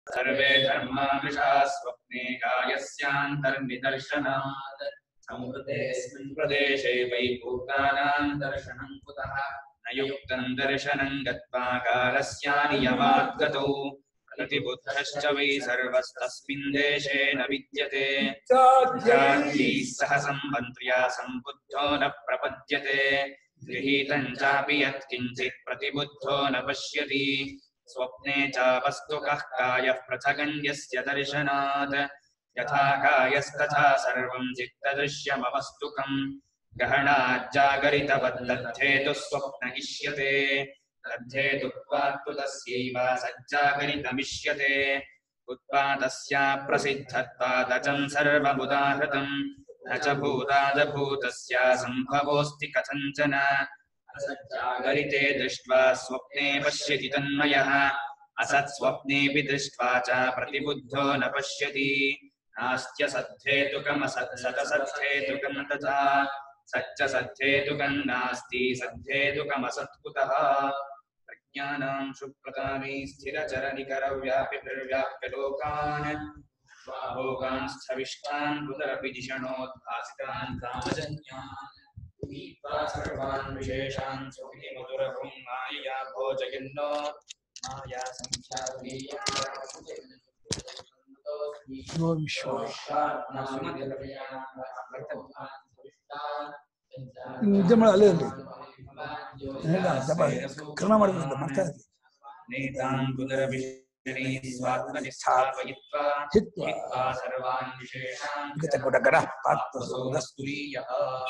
सर्वे धर्माविषा स्वप्ने कायस्यान्तर्निदर्शनात् संवृतेऽस्मिन् प्रदेशे वैभूतानां दर्शनं कुतः न युक्तं दर्शनं गत्वा कालस्यानियमात् गतौ प्रतिबुद्धश्च वै सर्वस्तस्मिन् देशे न विद्यते जात्यैः सह सम्बन्त्र्या सम्बुद्धो न प्रपद्यते गृहीतं चापि यत्किञ्चित् प्रतिबुद्धो न पश्यति स्वप्ने च वस्तुकः कायः पृथगन्यस्य दर्शनात् यथा कायस्तथा सर्वं चित्तदृश्यमवस्तुकम् गहनाज्जागरितवद्दद्धेतु स्वप्न इष्यते तद्धेतुत्वात्तु तस्यैव सज्जागरितमिष्यते उत्पादस्या प्रसिद्धत्वादचं सर्वमुदाहृतम् न च भूतादभूतस्य सम्भवोऽस्ति कथञ्चन असज्जागरिते दृष्ट्वा स्वप्ने पश्यति तन्मयः असत्स्वप्नेऽपि दृष्ट्वा च प्रतिबुद्धो न पश्यति नास्त्यसद्धेतुकमसत् सतसद्धेतुकं तथा सच्च सद्धेतुकं नास्ति सद्धेतुकमसत्कुतः प्रज्ञानां सुप्रतानि स्थिरचरनिकरव्यापिभिर्व्याप्य लोकान् स्वाभोगान् स्थविष्ठान् कुतरपि दिशणोद्भासितान् कामजन्यान् नीत्वा सर्वान् विशेषान् सुखी मधुरभुं मायया भोजयन्नो माया ಶಿವ ವಿಶ್ವ ನಿದ್ದೆ ಮಾಡಿ ಅಲ್ಲೇ ಇರ್ಲಿ ಹೇಳ ಜಪ ಕರ್ಣ ಮಾಡಿದ್ರೆ ಮಾಡ್ತಾ ಇರ್ಲಿ ನೇತಾನ್ ಪುನರಪಿ ಸ್ವಾತ್ಮನಿ ಸ್ಥಾಪಯಿತ್ವಾ ಹಿತ್ವ ಹಿತ್ವಾ ಸರ್ವಾನ್ ವಿಶೇಷಾನ್ ಗತ ಕೊಡ ಗಡ ಪಾತ್ರ ಸೌರಸ್ತು ತುರೀಯಃ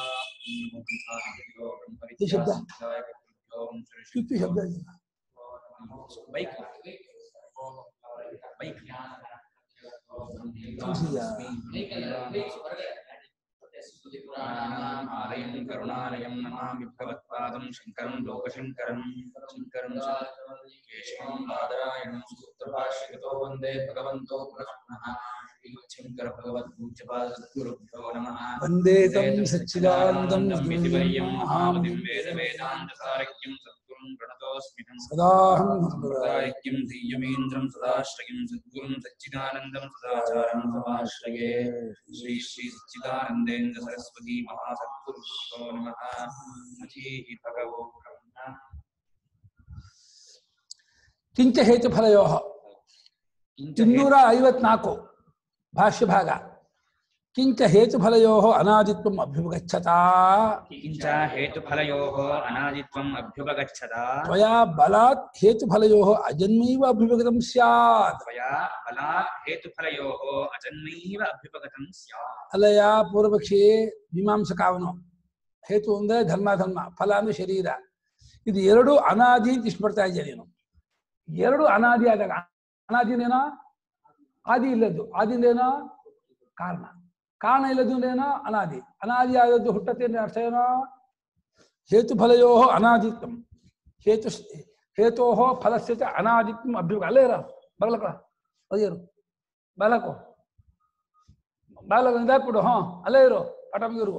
ಈ ಶಬ್ದ ಸ್ತುತಿ ಶಬ್ದ ಇದೆ. ಬೈಕ್ ಬೈಕ್ ತುಳಸಿಯ ఆలయం కరుణాలయం నమామి భగవత్పాదం శంకరం లోకశంకరం శంకరం కేశవం బాదరాయణం సూత్రభాష్యతో వందే భగవంతో పునః శంకర భగవద్పూజ్యపాద సద్గురుభ్యో నమః వందే తం సచ్చిదానందం విధివర్యం మహామతిం వేద వేదాంత సారక్యం సద్గురుం ప్రణతోస్మిహం సదాహం సదాయక్యం ధీయమేంద్రం సదాశ్రయం సద్గురుం సచ్చిదానందం సదాచారం సమాశ్రయే శ్రీ శ్రీ సచ్చిదానందేంద్ర సరస్వతి మహాసద్గురు నమః అధీహి భగవో బ్రహ్మ ಕಿಂಚ ಹೇತು ಫಲಯೋ ಇನ್ನೂರ ಐವತ್ನಾಲ್ಕು ಭಾಷ್ಯ ಭಾಗ ಕಿಂಚ ಹೇತು ಫಲಯೋ ಅನಾದಿತ್ವಂ ಅಭ್ಯುಪಗಚ್ಚತಾ కించ హేతుఫలయోః అనాదిత్వం అభ్యుపగచ్చత ತ್ವಯಾ ಬಲಾತ್ ಹೇತು ಫಲಯೋ ಅಜನ್ಮೈವ ಅಭ್ಯುಪಗತಂ ಸ್ಯಾತ್ త్వయా బలాత్ హేతుఫలయోః అజన్మైవ అభ్యుపగతం స్యాత్ ಅಲ್ಲಯ್ಯ ಪೂರ್ವಪಕ್ಷಿ ಮೀಮಾಂಸಕಾವನು ಹೇತು ಅಂದ್ರೆ ಧರ್ಮ ಧರ್ಮ ಫಲ ಅಂದ್ರೆ ಶರೀರ ಇದು ಎರಡು ಅನಾದಿ ಅಂತ ಇಷ್ಟಪಡ್ತಾ ಇದೆಯಾ ನೀನು ಎರಡು ಅನಾದಿ ಆದಾಗ ಅನಾದಿನೇನೋ ಆದಿ ಇಲ್ಲದ್ದು ಆದಿಂದೇನೋ ಕಾರಣ ಕಾರಣ ಇಲ್ಲದ್ದು ಏನೋ ಅನಾದಿ ಅನಾದಿ ಆದದ್ದು ಹುಟ್ಟತ್ತೆ ಅಂದ್ರೆ ಅರ್ಥ ಏನೋ ಹೇತು ಫಲಯೋ ಅನಾದಿತ್ವಂ ಹೇತು ಹೇತೋ ಫಲಸ್ಯ ಚ ಅನಾದಿತ್ವಂ ಅಭ್ಯುಗ ಅಲ್ಲೇ ಇರ ಬಗಲಕ ಅದೇರು ಬಾಲಕೋ ಬಾಲಕ ಇದಾಕ್ಬಿಡು ಹಾ ಅಲ್ಲೇ ಇರು ಆಟಮಿಗಿರು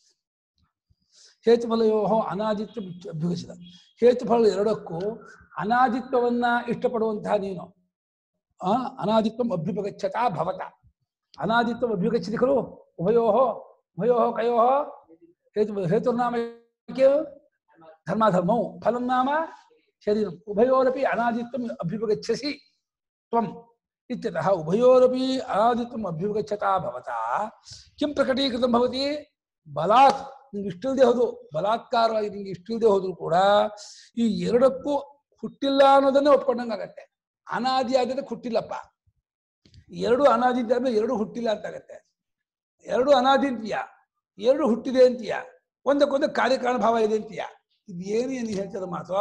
ಹೇತುಫಲಯೋ ಅನಾದಿತ್ವ ಅಭ್ಯುಗಿಸಿದ ಹೇತುಫಲ ಎರಡಕ್ಕೂ ಅನಾದಿತ್ವವನ್ನ ಇಷ್ಟಪಡುವಂತಹ ನೀನು ಆ ಅನಾದಿತ್ವಂ ಅಭ್ಯುಪಗಚ್ಚತಾ ಭವತ ಅನಾದಿತ್ವಂ ಅಭ್ಯುಗಚ್ಚತಿ ಖಲು ಉಭಯೋ ಉಭಯೋ ಕಯೋ ಹೇತು ಹೇತುರ್ನಾಮ ಕಿಂ? ಧರ್ಮಾಧರ್ಮೌ ಫಲಂ ನಾಮ ಶರೀರಂ ಉಭಯೋರಪಿ ಅನಾದಿತ್ವಂ ಅಭ್ಯುಪಗಚ್ಚಸಿ ತ್ವಂ ಇತ್ಯತಃ ಉಭಯೋರಪಿ ಅನಾದಿತ್ವಂ ಅಭ್ಯುಪಗಚ್ಚತಾ ಭವತಾ ಕಿಂ ಪ್ರಕಟೀಕೃತಂ ಭವತಿ ಬಲಾತ್ ನಿಂಗೆ ಇಷ್ಟಿಲ್ದೆ ಹೋದು ಬಲಾತ್ಕಾರವಾಗಿ ನಿಂಗೆ ಇಷ್ಟಿಲ್ದೆ ಹೋದ್ರು ಕೂಡ ಈ ಎರಡಕ್ಕೂ ಹುಟ್ಟಿಲ್ಲ ಅನ್ನೋದನ್ನೇ ಒಪ್ಕೊಂಡಂಗಾಗತ್ತೆ ಅನಾದಿ ಆದ್ರೆ ಹುಟ್ಟಿಲ್ಲಪ್ಪ ಎರಡು ಅನಾದಿ ಆದ್ಮೇಲೆ ಎರಡು ಹುಟ್ಟಿಲ್ಲ ಅಂತ ಆಗತ್ತೆ ಎರಡು ಅನಾದಿ ಅಂತೀಯ ಎರಡು ಹುಟ್ಟಿದೆ ಅಂತೀಯ ಒಂದಕ್ಕೊಂದು ಕಾರ್ಯಕಾರಣ ಭಾವ ಇದೆ ಅಂತೀಯ ಇದು ಏನು ಏನು ಹೇಳ್ತಿರೋ ಮಾತು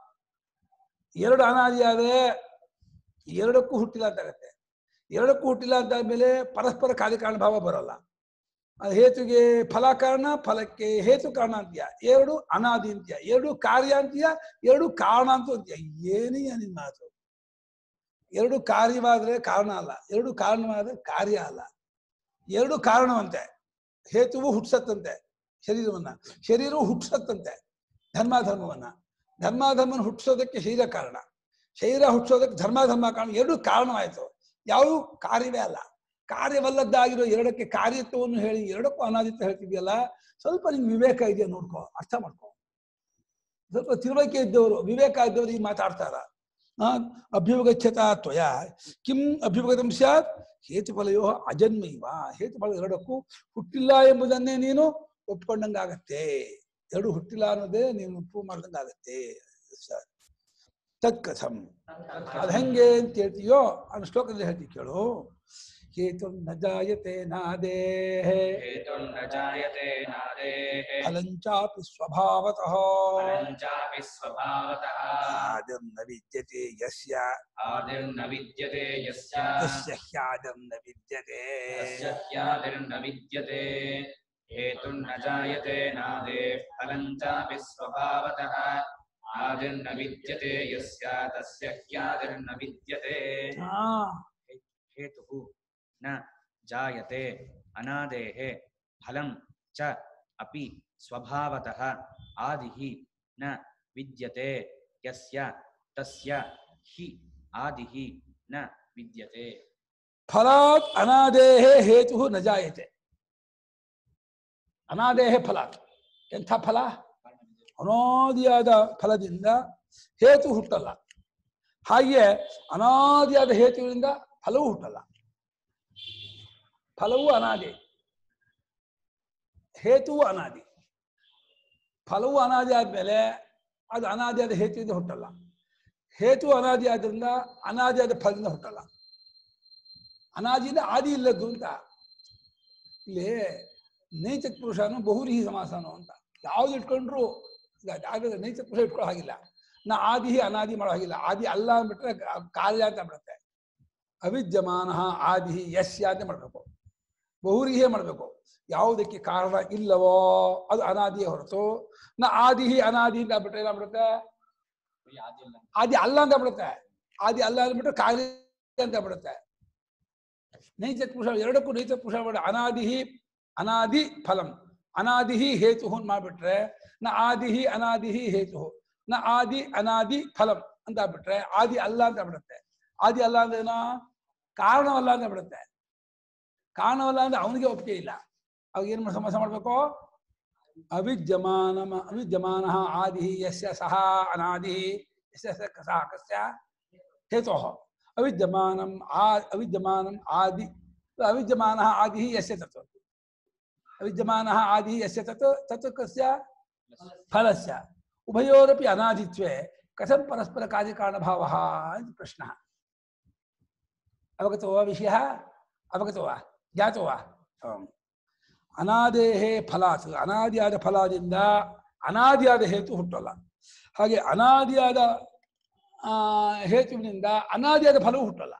ಎರಡು ಅನಾದಿ ಆದ್ರೆ ಎರಡಕ್ಕೂ ಹುಟ್ಟಿಲ್ಲ ಅಂತ ಆಗತ್ತೆ ಎರಡಕ್ಕೂ ಹುಟ್ಟಿಲ್ಲ ಅಂತ ಆದ್ಮೇಲೆ ಪರಸ್ಪರ ಕಾರ್ಯಕಾರಣ ಭಾವ ಬರೋಲ್ಲ ಅದು ಹೇತುಗೆ ಫಲ ಕಾರಣ ಫಲಕ್ಕೆ ಹೇತು ಕಾರಣ ಅಂತೀಯ ಎರಡು ಅನಾದಿ ಅಂತೀಯ ಎರಡು ಕಾರ್ಯ ಅಂತೀಯ ಎರಡು ಕಾರಣ ಅಂತ ಅಂತೀಯ ಏನಿಯ ನಿನ್ ಮಾತು ಎರಡು ಕಾರ್ಯವಾದ್ರೆ ಕಾರಣ ಅಲ್ಲ ಎರಡು ಕಾರಣವಾದ್ರೆ ಕಾರ್ಯ ಅಲ್ಲ ಎರಡು ಕಾರಣವಂತೆ ಹೇತುವು ಹುಟ್ಸತ್ತಂತೆ ಶರೀರವನ್ನ ಶರೀರವು ಹುಟ್ಸತ್ತಂತೆ ಧರ್ಮಾಧರ್ಮವನ್ನ ಧರ್ಮಾಧರ್ಮನ ಹುಟ್ಟಿಸೋದಕ್ಕೆ ಶರೀರ ಕಾರಣ ಶರೀರ ಹುಟ್ಟಿಸೋದಕ್ಕೆ ಧರ್ಮಾಧರ್ಮ ಕಾರಣ ಎರಡು ಕಾರಣವಾಯ್ತು ಯಾವುದು ಕಾರ್ಯವೇ ಅಲ್ಲ ಕಾರ್ಯವಲ್ಲದ್ದಾಗಿರೋ ಎರಡಕ್ಕೆ ಕಾರ್ಯತ್ವವನ್ನು ಹೇಳಿ ಎರಡಕ್ಕೂ ಅನಾದಿತ್ವ ಹೇಳ್ತಿದ್ಯಲ್ಲ ಸ್ವಲ್ಪ ನಿಂಗೆ ವಿವೇಕ ಇದೆಯಾ ನೋಡ್ಕೋ ಅರ್ಥ ಮಾಡ್ಕೋ ಸ್ವಲ್ಪ ತಿಳುವಳಿಕೆ ಇದ್ದವರು ವಿವೇಕ ಇದ್ದವರು ಈಗ ಮಾತಾಡ್ತಾರ ಆ, ಅಭ್ಯುಪಗಚ್ಚತ ತ್ವಯ ಕಿಂ ಅಭ್ಯುಪಗತಂ ಸ್ಯಾತ್ ಹೇತುಫಲಯೋ ಅಜನ್ಮೈವ ಹೇತುಫಲ ಎರಡಕ್ಕೂ ಹುಟ್ಟಿಲ್ಲ ಎಂಬುದನ್ನೇ ನೀನು ಒಪ್ಕೊಂಡಂಗಾಗತ್ತೆ ಎರಡು ಹುಟ್ಟಿಲ್ಲ ಅನ್ನೋದೇ ನೀನು ಪ್ರೂವ್ ಮಾಡ್ದಂಗಾಗತ್ತೆ ಸ- ತತ್ಕಥಂ ಅದು ಹೆಂಗೆ ಅಂತ ಹೇಳ್ತೀಯೋ ಅನ್ನೋ ಶ್ಲೋಕದಲ್ಲಿ ಹೇಳ್ತೀವಿ ಕೇಳು ಹೇತು ನ ಜಾಯತೆ ನಾದೇ हेतुर्न जायते नादेः ಫಲಂಚಾಪಿ ಸ್ವಭಾವತಃ फलं चापि स्वभावतः ಆದಿರ್ನ ವಿದ್ಯತೆ ಯಸ್ಯ आदिर्न विद्यते यस्य ತಸ್ಯ ಹ್ಯಾದಿರ್ನ ವಿದ್ಯತೆ तस्य ह्यादिर्न विद्यते हेतुर्न जायते नादेः फलं चापि स्वभावतः आदिर्न विद्यते यस्य तस्य ह्यादिर्न विद्यते ಹಾ हेतुः न जायते अनादेः फलं च अपि स्वभावतः आदिः न विद्यते यस्य तस्य हि आदिः न विद्यते ಫಲಾತ್ ಅನಾದೇಹೇ ಹೇತು ನ ಜಾಯತೆ ಅನಾದೇಹೇ ಫಲಾತ್ ಎಂಥ ಫಲ ಅನಾದಿಯಾದ ಫಲದಿಂದ ಹೇತು ಹುಟ್ಟಲ್ಲ ಹಾಗೆಯೇ ಅನಾದಿಯಾದ ಹೇತುವಿನಿಂದ ಫಲವೂ ಹುಟ್ಟಲ್ಲ ಫಲವೂ ಅನಾದಿ ಹೇತುವು ಅನಾದಿ ಫಲವು ಅನಾದಿ ಆದ್ಮೇಲೆ ಅದು ಅನಾದಿಯಾದ ಹೇತುವಿಂದ ಹುಟ್ಟಲ್ಲ ಹೇತು ಅನಾದಿ ಆದ್ರಿಂದ ಅನಾದಿಯಾದ ಫಲದಿಂದ ಹುಟ್ಟಲ್ಲ ಅನಾದಿಯಿಂದ ಆದಿ ಇಲ್ಲದ್ದು ಅಂತ ಇಲ್ಲಿ ನೈತಿಕ ಪುರುಷನು ಬಹುರೀಹಿ ಸಮಾಸನು ಅಂತ ಯಾವ್ದು ಇಟ್ಕೊಂಡ್ರು ಆಗ ನೈತಿಕ ಪುರುಷ ಇಟ್ಕೊಳ್ಳೋ ಹಾಗಿಲ್ಲ ನಾ ಆದಿ ಅನಾದಿ ಮಾಡೋ ಹಾಗಿಲ್ಲ ಆದಿ ಅಲ್ಲ ಅಂದ್ಬಿಟ್ರೆ ಕ- ಕಾರ್ಯ ಅಂತ ಬಿಡುತ್ತೆ ಅವಿದ್ಯಮಾನ ಆದಿ ಯಸ್ಯ ಅಂತ ಮಾಡಬೇಕು ಬಹುರೀಹೇ ಮಾಡಬೇಕು ಯಾವುದಕ್ಕೆ ಕಾರಣ ಇಲ್ಲವೋ ಅದು ಅನಾದಿಯೇ ಹೊರತು ನಾ ಆದಿ ಅನಾದಿ ಅಂತ ಬಿಟ್ರೆ ಏನಾಗ್ಬಿಡುತ್ತೆ ಆದಿ ಅಲ್ಲ ಅಂತ ಬಿಡುತ್ತೆ ಆದಿ ಅಲ್ಲ ಅಂದ್ಬಿಟ್ರೆ ಕಾರ್ಯ ಅಂತ ಬಿಡುತ್ತೆ ನೈಜ ಪುರುಷ ಎರಡಕ್ಕೂ ನೈಜ ಪುರುಷ ಮಾಡಿ ಅನಾದಿ ಅನಾದಿ ಫಲಂ ಅನಾದಿ ಹೇತು ಮಾಡ್ಬಿಟ್ರೆ ನ ಆದಿ ಅನಾದಿ ಹೇತು ನ ಆದಿ ಅನಾದಿ ಫಲಂ ಅಂತ ಬಿಟ್ರೆ ಆದಿ ಅಲ್ಲ ಅಂತ ಬಿಡುತ್ತೆ ಆದಿ ಅಲ್ಲ ಅಂದ್ರೆ ಏನೋ ಕಾರಣವಲ್ಲ ಅಂತ ಬಿಡುತ್ತೆ ಕಾರಣವಲ್ಲ ಅಂದ್ರೆ ಅವನಿಗೆ ಒಪ್ಪಿಗೆ ಇಲ್ಲ ಅವಾಗ ಏನ್ ಮಾಡ್- ಸಮಾಸ ಮಾಡ್ಬೇಕು ಅವಿದ್ಯಮಾನ ಅವಿದ್ಯಮಾನ ಆದಿ ಯಸ್ಯ ಸಹ ಅನಾದಿ ಯಸ್ಯ ಸ- ಸಹ ಕಸ್ಯ ಹೇತೋ ಅವಿದ್ಯಮಾನಂ ಆ ಅವಿದ್ಯಮಾನಂ ಆದಿ ಅವಿದ್ಯಮಾನः ಆದಿः ಯस्य ತತ್ ಅವಿದ್ಯಮಾನः ಆದಿः ಯस्य ತತ್ ತತ್ ಕस्य ಫಲस्य ಉಭಯೋರಪಿ ಅನಾದಿತ್ವೆ ಕಥಂ ಪರಸ್ಪರ ಕಾರ್ಯಕಾರಣಭಾವः इति प्रश्नः अवगतो वा विषयः अवगतो वा ज्ञातो वा आम् ಅನಾದೇಹ ಫಲಾತ್ ಅನಾದಿಯಾದ ಫಲದಿಂದ ಅನಾದಿಯಾದ ಹೇತು ಹುಟ್ಟಲ್ಲ ಹಾಗೆ ಅನಾದಿಯಾದ ಆ, ಹೇತುವಿನಿಂದ ಅನಾದಿಯಾದ ಫಲವು ಹುಟ್ಟಲ್ಲ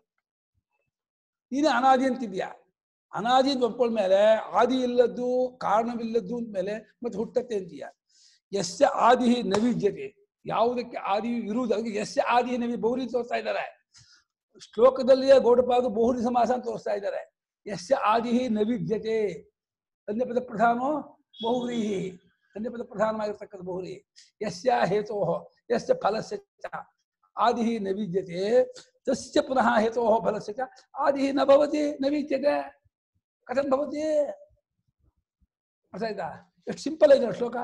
ನೀನೇ ಅನಾದಿ ಅಂತಿದ್ಯಾ ಅನಾದಿ ಅಂತ ಒಪ್ಕೊಂಡ್ಮೇಲೆ ಆದಿ ಇಲ್ಲದ್ದು ಕಾರಣವಿಲ್ಲದ್ದು ಅಂದ್ಮೇಲೆ ಮತ್ತೆ ಹುಟ್ಟತ್ತೆ ಅಂತೀಯ ಯಸ್ಯ ಆದಿ ನೈವಿದ್ಯತೆ ಯಾವುದಕ್ಕೆ ಆದಿ ಇರುವುದು ಅದಕ್ಕೆ ಯಸ್ಯ ಆದಿ ನವಿ ಬಹುರಿ ತೋರಿಸ್ತಾ ಇದ್ದಾರೆ ಶ್ಲೋಕದಲ್ಲಿಯೇ ಗೌಡಪಾದ ಬಹುರಿ ಸಮಾಸ ಅಂತ ತೋರಿಸ್ತಾ ಇದ್ದಾರೆ ಯಸ್ಯ ಆದಿ ನೈವಿದ್ಯತೆ ಅನ್ಯಪದ ಪ್ರಧಾನೋ ಬಹುವ್ರೀಹಿ ಅನ್ಯಪದ ಪ್ರಧಾನವಾಗಿರ್ತಕ್ಕಂಥ ಬಹುರಿ ಯಸ್ಯ ಹೇತೋ ಯಸ್ಯ ಫಲಸ್ಯ ಚ ಆದಿ ನ ವಿದ್ಯತೆ ತಸ್ಯ ಪುನಃ ಹೇತೋ ಫಲಸ್ಯ ಚ ಆದಿ ನ ಭವತಿ ನ ವಿದ್ಯತೆ ಕಥಂ ಭವತಿ ಅರ್ಥ ಆಯ್ತಾ ಎಷ್ಟು ಸಿಂಪಲ್ ಇದೆ ಶ್ಲೋಕ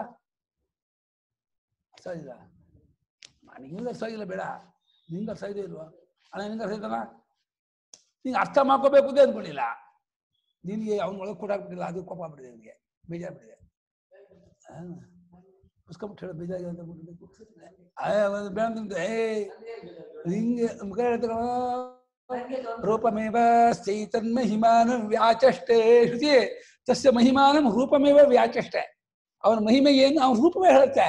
ಅರ್ಥ ಆಯ್ತಾ ನಿಂಗೆ ಅರ್ಥ ಆಗಿಲ್ಲ ಬೇಡ ನಿಂಗೆ ಅರ್ಥ ಇದೆ ಇಲ್ವಾ ಅಣ್ಣ ನಿಂಗೆ ಅರ್ಥ ಆಯ್ತಲ್ಲ ನೀನು ಅರ್ಥ ಮಾಡ್ಕೋಬೇಕು ಅಂತ ಅಂದ್ಕೊಂಡಿಲ್ಲ ನಿನಗೆ ಅವ್ನ ಒಳಗೆ ಕೊಡಾಕ್ಬಿಟ್ಟಿಲ್ಲ ಅದು ಕೋಪ ಆಗ್ಬಿಟ್ಟಿದೆ ನಿನಗೆ ಬೇಜಾರ್ಬಿಟ್ಟಿದೆ ಕುಸ್ಕೊಂಬಿಟ್ಟು ಹೇಳೋ ಬೇಜಾರಿಗೆ ಅಂತ ಬಿಟ್ಟಿದೆ ಬೇಡ ಏ ಹಿಂಗೆ ಮುಖ ಹೇಳ್ತಾರ ರೂಪಮೇವ ಚೈತನ್ಮಹಿಮಾನಂ ವ್ಯಾಚಷ್ಟೇ ಶ್ರುತಿ ತಸ್ಯ ಮಹಿಮಾನಂ ರೂಪಮೇವ ವ್ಯಾಚಷ್ಟೆ ಅವನ ಮಹಿಮೆ ಏನು ಅವನ ರೂಪವೇ ಹೇಳುತ್ತೆ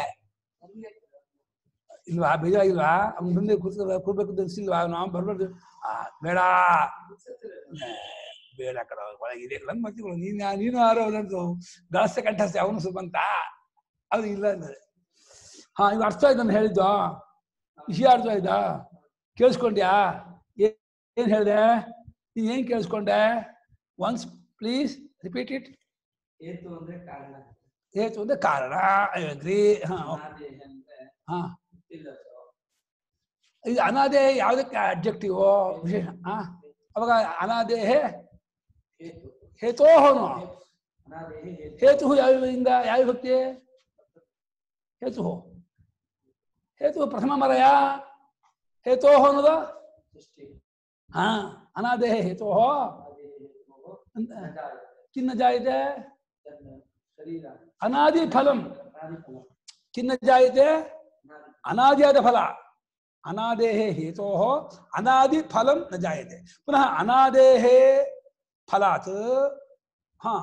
ಇಲ್ವಾ ಬೇಜಾರಿಲ್ವಾ ಅವ್ನ ಮುಂದೆ ಕೂತ್ಕೊ ಕೂರ್ಬೇಕು ಅಂತ ಅನ್ಸಿಲ್ವಾ ನಾವು ಬರ್ಬಾರ್ದು ಆ, ಬೇಡ ಏ, ಬೇಡ ಕಡ ಒಳಗಿದೆ ನನ್ ಮತ್ತಿಗಳು ನೀನ್ ಯಾ- ನೀನು ಯಾರೋ ಅವನಂತು ಗಳಸ್ತ ಕಂಠಸ್ತೆ ಅವನು ಸುಮಂತ ಅದು ಇಲ್ಲ ಅಂದ್ರೆ ಹಾ ಇದು ಅರ್ಥ ಆಯ್ತು ನಾನು ಹೇಳಿದ್ದು ವಿಷಯ ಅರ್ಥ ಆಯ್ತಾ ಕೇಳಿಸ್ಕೊಂಡ್ಯಾ ಏ- ಏನ್ ಹೇಳ್ದೆ ನೀನ್ ಏನ್ ಕೇಳಿಸ್ಕೊಂಡೆ ಒನ್ಸ್ ಪ್ಲೀಸ್ ರಿಪೀಟ್ ಇಟ್ ಹೇತು ಅಂದ್ರೆ ಕಾರಣ ಹೇತು ಅಂದ್ರೆ ಕಾರಣ ಐ ಅಗ್ರಿ ಹಾ ಓಕೆ. ಅನಾದಿ ಅಂದ್ರೆ ಹಾ ಹುಟ್ಟಿಲ್ಲದ್ದು. ಇದು ಅನಾದೆ ಯಾವುದಕ್ಕೆ ಅಬ್ಜೆಕ್ಟಿವ್ ವಿಶೇಷ ಹಾ ಅವಾಗ ಅನಾದೇಹೇ ಹೇತು ಹೇತೋಹನು ಅನಾದೇಹಿ ಹೇತು ಹೇತು ಯಾವಿಂದ ಯಾವ ವಿಭಕ್ತಿ ಹೇತು ಹೇತು ಪ್ರಥಮ ಮರಯ ಹೇತೋ ಅನ್ನೋದು ಸೃಷ್ಟಿ ಹಾ ಅನಾದೇಹ ಹೇತೋ ಅನಾದೇಹಿ ಹೇತೋಃ ಅಂತ ನ ಜಾಯತೆ. ಕಿನ್ನ ಜಾಯತೆ ತನ್ನ ಶರೀರ ಅನಾದಿ ಫಲಂ ಅನಾದಿಫಲ ಕಿನ್ನ ಜಾಯತೆ ಅನಾದಿ ಅನಾದಿಯಾದ ಫಲ ಅನಾದೇಹೇ ಹೇತೋ ಅನಾದಿ ಫಲಂ ನ ಜಾಯತೆ ಪುನಃ ಅನಾದೇಹೇ ಫಲಾತ್ ಹಾ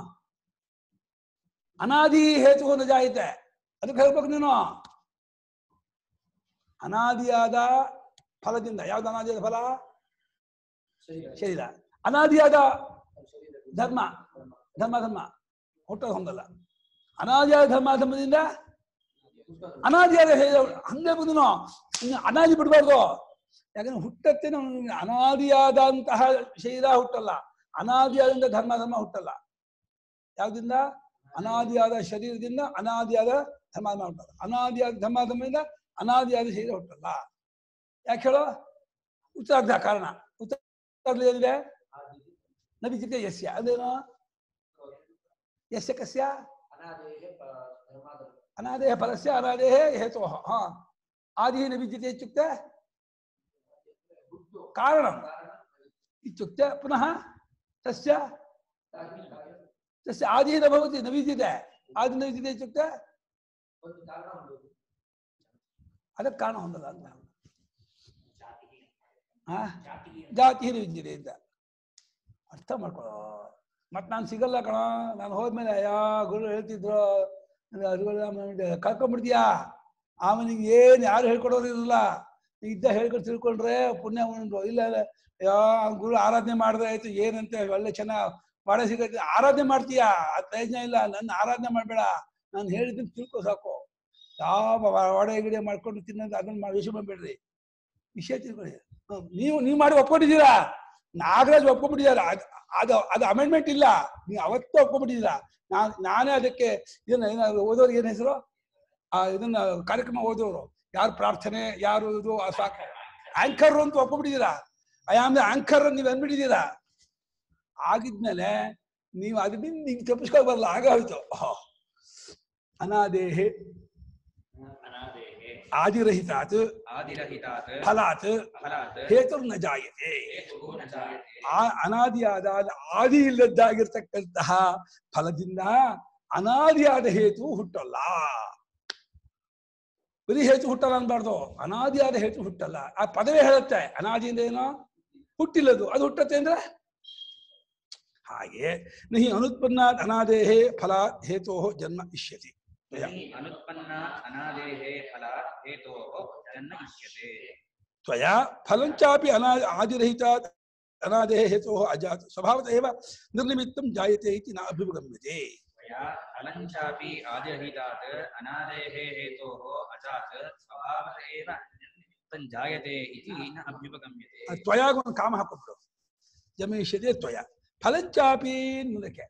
ಅನಾದಿ ಹೇತು ನ ಜಾಯತೆ ಅದಕ್ಕೆ ಹೇಳ್ಬೇಕು ನೀನು ಅನಾದಿಯಾದ ಫಲದಿಂದ ಯಾವ್ದು ಅನಾದಿಯಾದ ಫಲ ಶರೀರ ಶರೀರ ಅನಾದಿಯಾದ ಶರೀರ ಧರ್ಮ ಧರ್ಮ. ಧರ್ಮ ಧರ್ಮ ಹುಟ್ಟೋದು ಹೊಂದಲ್ಲ ಅನಾದಿಯಾದ ಧರ್ಮ ಧರ್ಮದಿಂದ ಹುಟ್ಟೋದು. ಅನಾದಿಯಾದ ಹೇ- ಹಂಗೆ ಬಂದನು ಇನ್ನು ಅನಾದಿ ಬಿಡಬಾರ್ದು ಯಾಕಂದ್ರೆ ಹುಟ್ಟತ್ತೆ ನಮ್ಗೆ ಅನಾದಿಯಾದಂತಹ ಶರೀರ ಹುಟ್ಟಲ್ಲ ಅನಾದಿಯಾದಂತ ಧರ್ಮ ಧರ್ಮ ಹುಟ್ಟಲ್ಲ ಯಾವ್ದಿಂದ ಅನಾದಿಯಾದ ಶರೀರದಿಂದ ಅನಾದಿಯಾದ ಧರ್ಮ ಧರ್ಮ ಹುಟ್ಟಲ್ಲ ಅನಾದಿಯಾದ ಧರ್ಮ ಧರ್ಮದಿಂದ ಅನಾದಿಯಾದ ಶರೀರ ಹುಟ್ಟಲ್ಲ ಯಾಕೆ ಹೇಳೋ ಉತ್ತರಾರ್ಧ ಕಾರಣ ಉತ್ತರಾರ್ಧ ಏನಿದೆ ಆದಿ. ನಬಿಜಿತೆ ಯಸ್ಯ ಅದೇನು ಯಸ್ಯ ಕಸ್ಯ ಅನಾದೇಹಿ ಪ- ಧರ್ಮಾಧರ್ಮ. ಅನಾದೇಹ ಫಲಸ್ಯ ಅನಾದೇಹ ಹೇತೋ ಹಾ ಆದಿ ನ ವಿದ್ಯತೆ ಇತ್ಯುಕ್ತೆ ಹುಟ್ಟು ಕಾರಣ ಕಾರಣ ಇತ್ಯುಕ್ತೆ ಪುನಃ ತಸ್ಯ ಕಾರ್ಯ ಕಾರ್ಯ. ತಸ್ಯ ಆದಿ ನ ಭವತಿ ನ ವಿದ್ಯತೆ ಆದಿ ನ ವಿದ್ಯತೆ ಇತ್ಯುಕ್ತೆ ಒಂದು ಕಾರಣ ಹೊಂದುವುದು ಅದಕ್ಕೆ ಕಾರಣ ಹೊಂದಲ್ಲ ಅಂತ ಹಾ ಜಾತಿ ನ ವಿದ್ಯತೆ ಅಂತ ಅರ್ಥ ಮಾಡ್ಕೊಳ್ಳೋ ಮತ್ ನಾನು ಸಿಗಲ್ಲ ಕಣ ನಾನು ಹೋದ್ಮೇಲೆ ಯಾ ಗುರು ಹೇಳ್ತಿದ್ರು ಕರ್ಕೊಂಡ್ಬಿಡ್ತೀಯಾ ಆಮೇಲೆ ಏನ್ ಯಾರು ಹೇಳ್ಕೊಡೋರು ಇರಲ್ಲ ನೀ ಇದ್ದ ಹೇಳ್ಕೊಂಡು ತಿಳ್ಕೊಂಡ್ರೆ ಪುಣ್ಯ ಉಂಟು ಇಲ್ಲ ಯಾ ಗುರು ಆರಾಧನೆ ಮಾಡಿದ್ರೆ ಆಯ್ತು ಏನಂತೆ ಒಳ್ಳೆ ಚೆನ್ನಾಗ್ ಪಾಠ ಸಿಗತ್ತೆ ಆರಾಧನೆ ಮಾಡ್ತೀಯಾ ಅದ್ ಪ್ರಯೋಜನ ಇಲ್ಲ ನನ್ನ ಆರಾಧನೆ ಮಾಡ್ಬೇಡ ನಾನು ಹೇಳಿದ್ದನ್ನು ತಿಳ್ಕೊ ಸಾಕು ಯಾವ ವಡೆ ಗಿಡೆ ಮಾಡ್ಕೊಂಡು ತಿನ್ನೋದು ಅದನ್ನ ಮಾಡಿ ವಿಷಯ ಮಾಡ್ಬೇಡ್ರಿ ವಿಷಯ ತಿಳ್ಕೊಳ್ಳಿ ಹ್ಮ್. ನೀವು ನೀವು ಮಾಡಿ ಒಪ್ಕೊಂಡಿದ್ದೀರಾ ನಾಗರಾಜ್ ಒಪ್ಕೊಂಡ್ಬಿಟ್ಟಿದ್ದಾರೆ ಅದ್- ಅದು ಅದು ಅಮೆಂಡ್ಮೆಂಟ್ ಇಲ್ಲ ನೀವು ಅವತ್ತೇ ಒಪ್ಕೊಂಡ್ಬಿಟ್ಟಿದ್ದೀರಾ ನಾನ್ ನಾನೇ ಅದಕ್ಕೆ ಇದನ್ನ ಏನಾದ್ರು ಓದೋರು ಏನ್ ಹೆಸರು ಆ ಇದನ್ನ ಕಾರ್ಯಕ್ರಮ ಓದೋರು ಯಾರು ಪ್ರಾರ್ಥನೆ ಯಾರು ಇದು ಆ ಸಾಕು ಆಂಕರ್ ಅಂತ ಒಪ್ಕೊಂಡ್ಬಿಟ್ಟಿದ್ದೀರಾ ಐ ಆಮ್ ದ ಆಂಕರ್ ನೀವು ಅಂದ್ಬಿಟ್ಟಿದ್ದೀರಾ ಆಗಿದ್ಮೇಲೆ ನೀವು ಅದರಿಂದ ನಿಂಗೆ ತಪ್ಪಿಸ್ಕೊಂಡು ಬರಲ್ಲ ಆಗ ಹೋಯ್ತು ಆಹ್. ಅನಾದೇಹೆ ಅನಾದೇಹೇ ಆದಿರಹಿತಾತ್ ಆದಿರಹಿತಾತ್ ಫಲಾತ್ ಫಲಾತ್ ಹೇತುರ್ ನ ಜಾಯತೆ ಹೇತುಃ ನ ಜಾಯತೆ ಆ ಅನಾದಿಯಾದ ಆದಿ ಇಲ್ಲದ್ದಾಗಿರ್ತಕ್ಕಂತಹ ಫಲದಿಂದ ಅನಾದಿಯಾದ ಹೇತು ಹುಟ್ಟಲ್ಲ ಬರೀ ಹೇತು ಹುಟ್ಟಲ್ಲ ಅನ್ಬಾರ್ದು ಅನಾದಿಯಾದ ಹೇತು ಹುಟ್ಟಲ್ಲ ಆ ಪದವೇ ಹೇಳುತ್ತೆ ಅನಾದಿಯಿಂದ ಏನೋ ಹುಟ್ಟಿಲ್ಲದು ಅದು ಹುಟ್ಟತ್ತೆ ಅಂದ್ರೆ ಹಾಗೆ ನಹಿ ಅನುತ್ಪನ್ನ ಅನಾದೇಹೇ ಫಲ ಹೇತೋ ಜನ್ಮ ಇಷ್ಯತಿ हि अनुत्पन्ना अनादेहे फलात् हेतोः जन्म इष्यते त्वया फलञ्चापि अना आदिरहितात् अनादेः हेतोः अजात् स्वभावतः एव निर्निमित्तं जायते इति न अभ्युपगम्यते त्वया फलं चापि आदिरहितात् अनादेः हेतोः अजात् स्वभावत एव निर्निमित्तं जायते इति न अभ्युपगम्यते त्वया गुण कामः ಕೊಟ್ಬಿಡು ಜಮೇಷ್ಯತೆ ತ್ವಯ ಫಲಂಚಾಪಿ ಮುಂದಕ್ಕೆ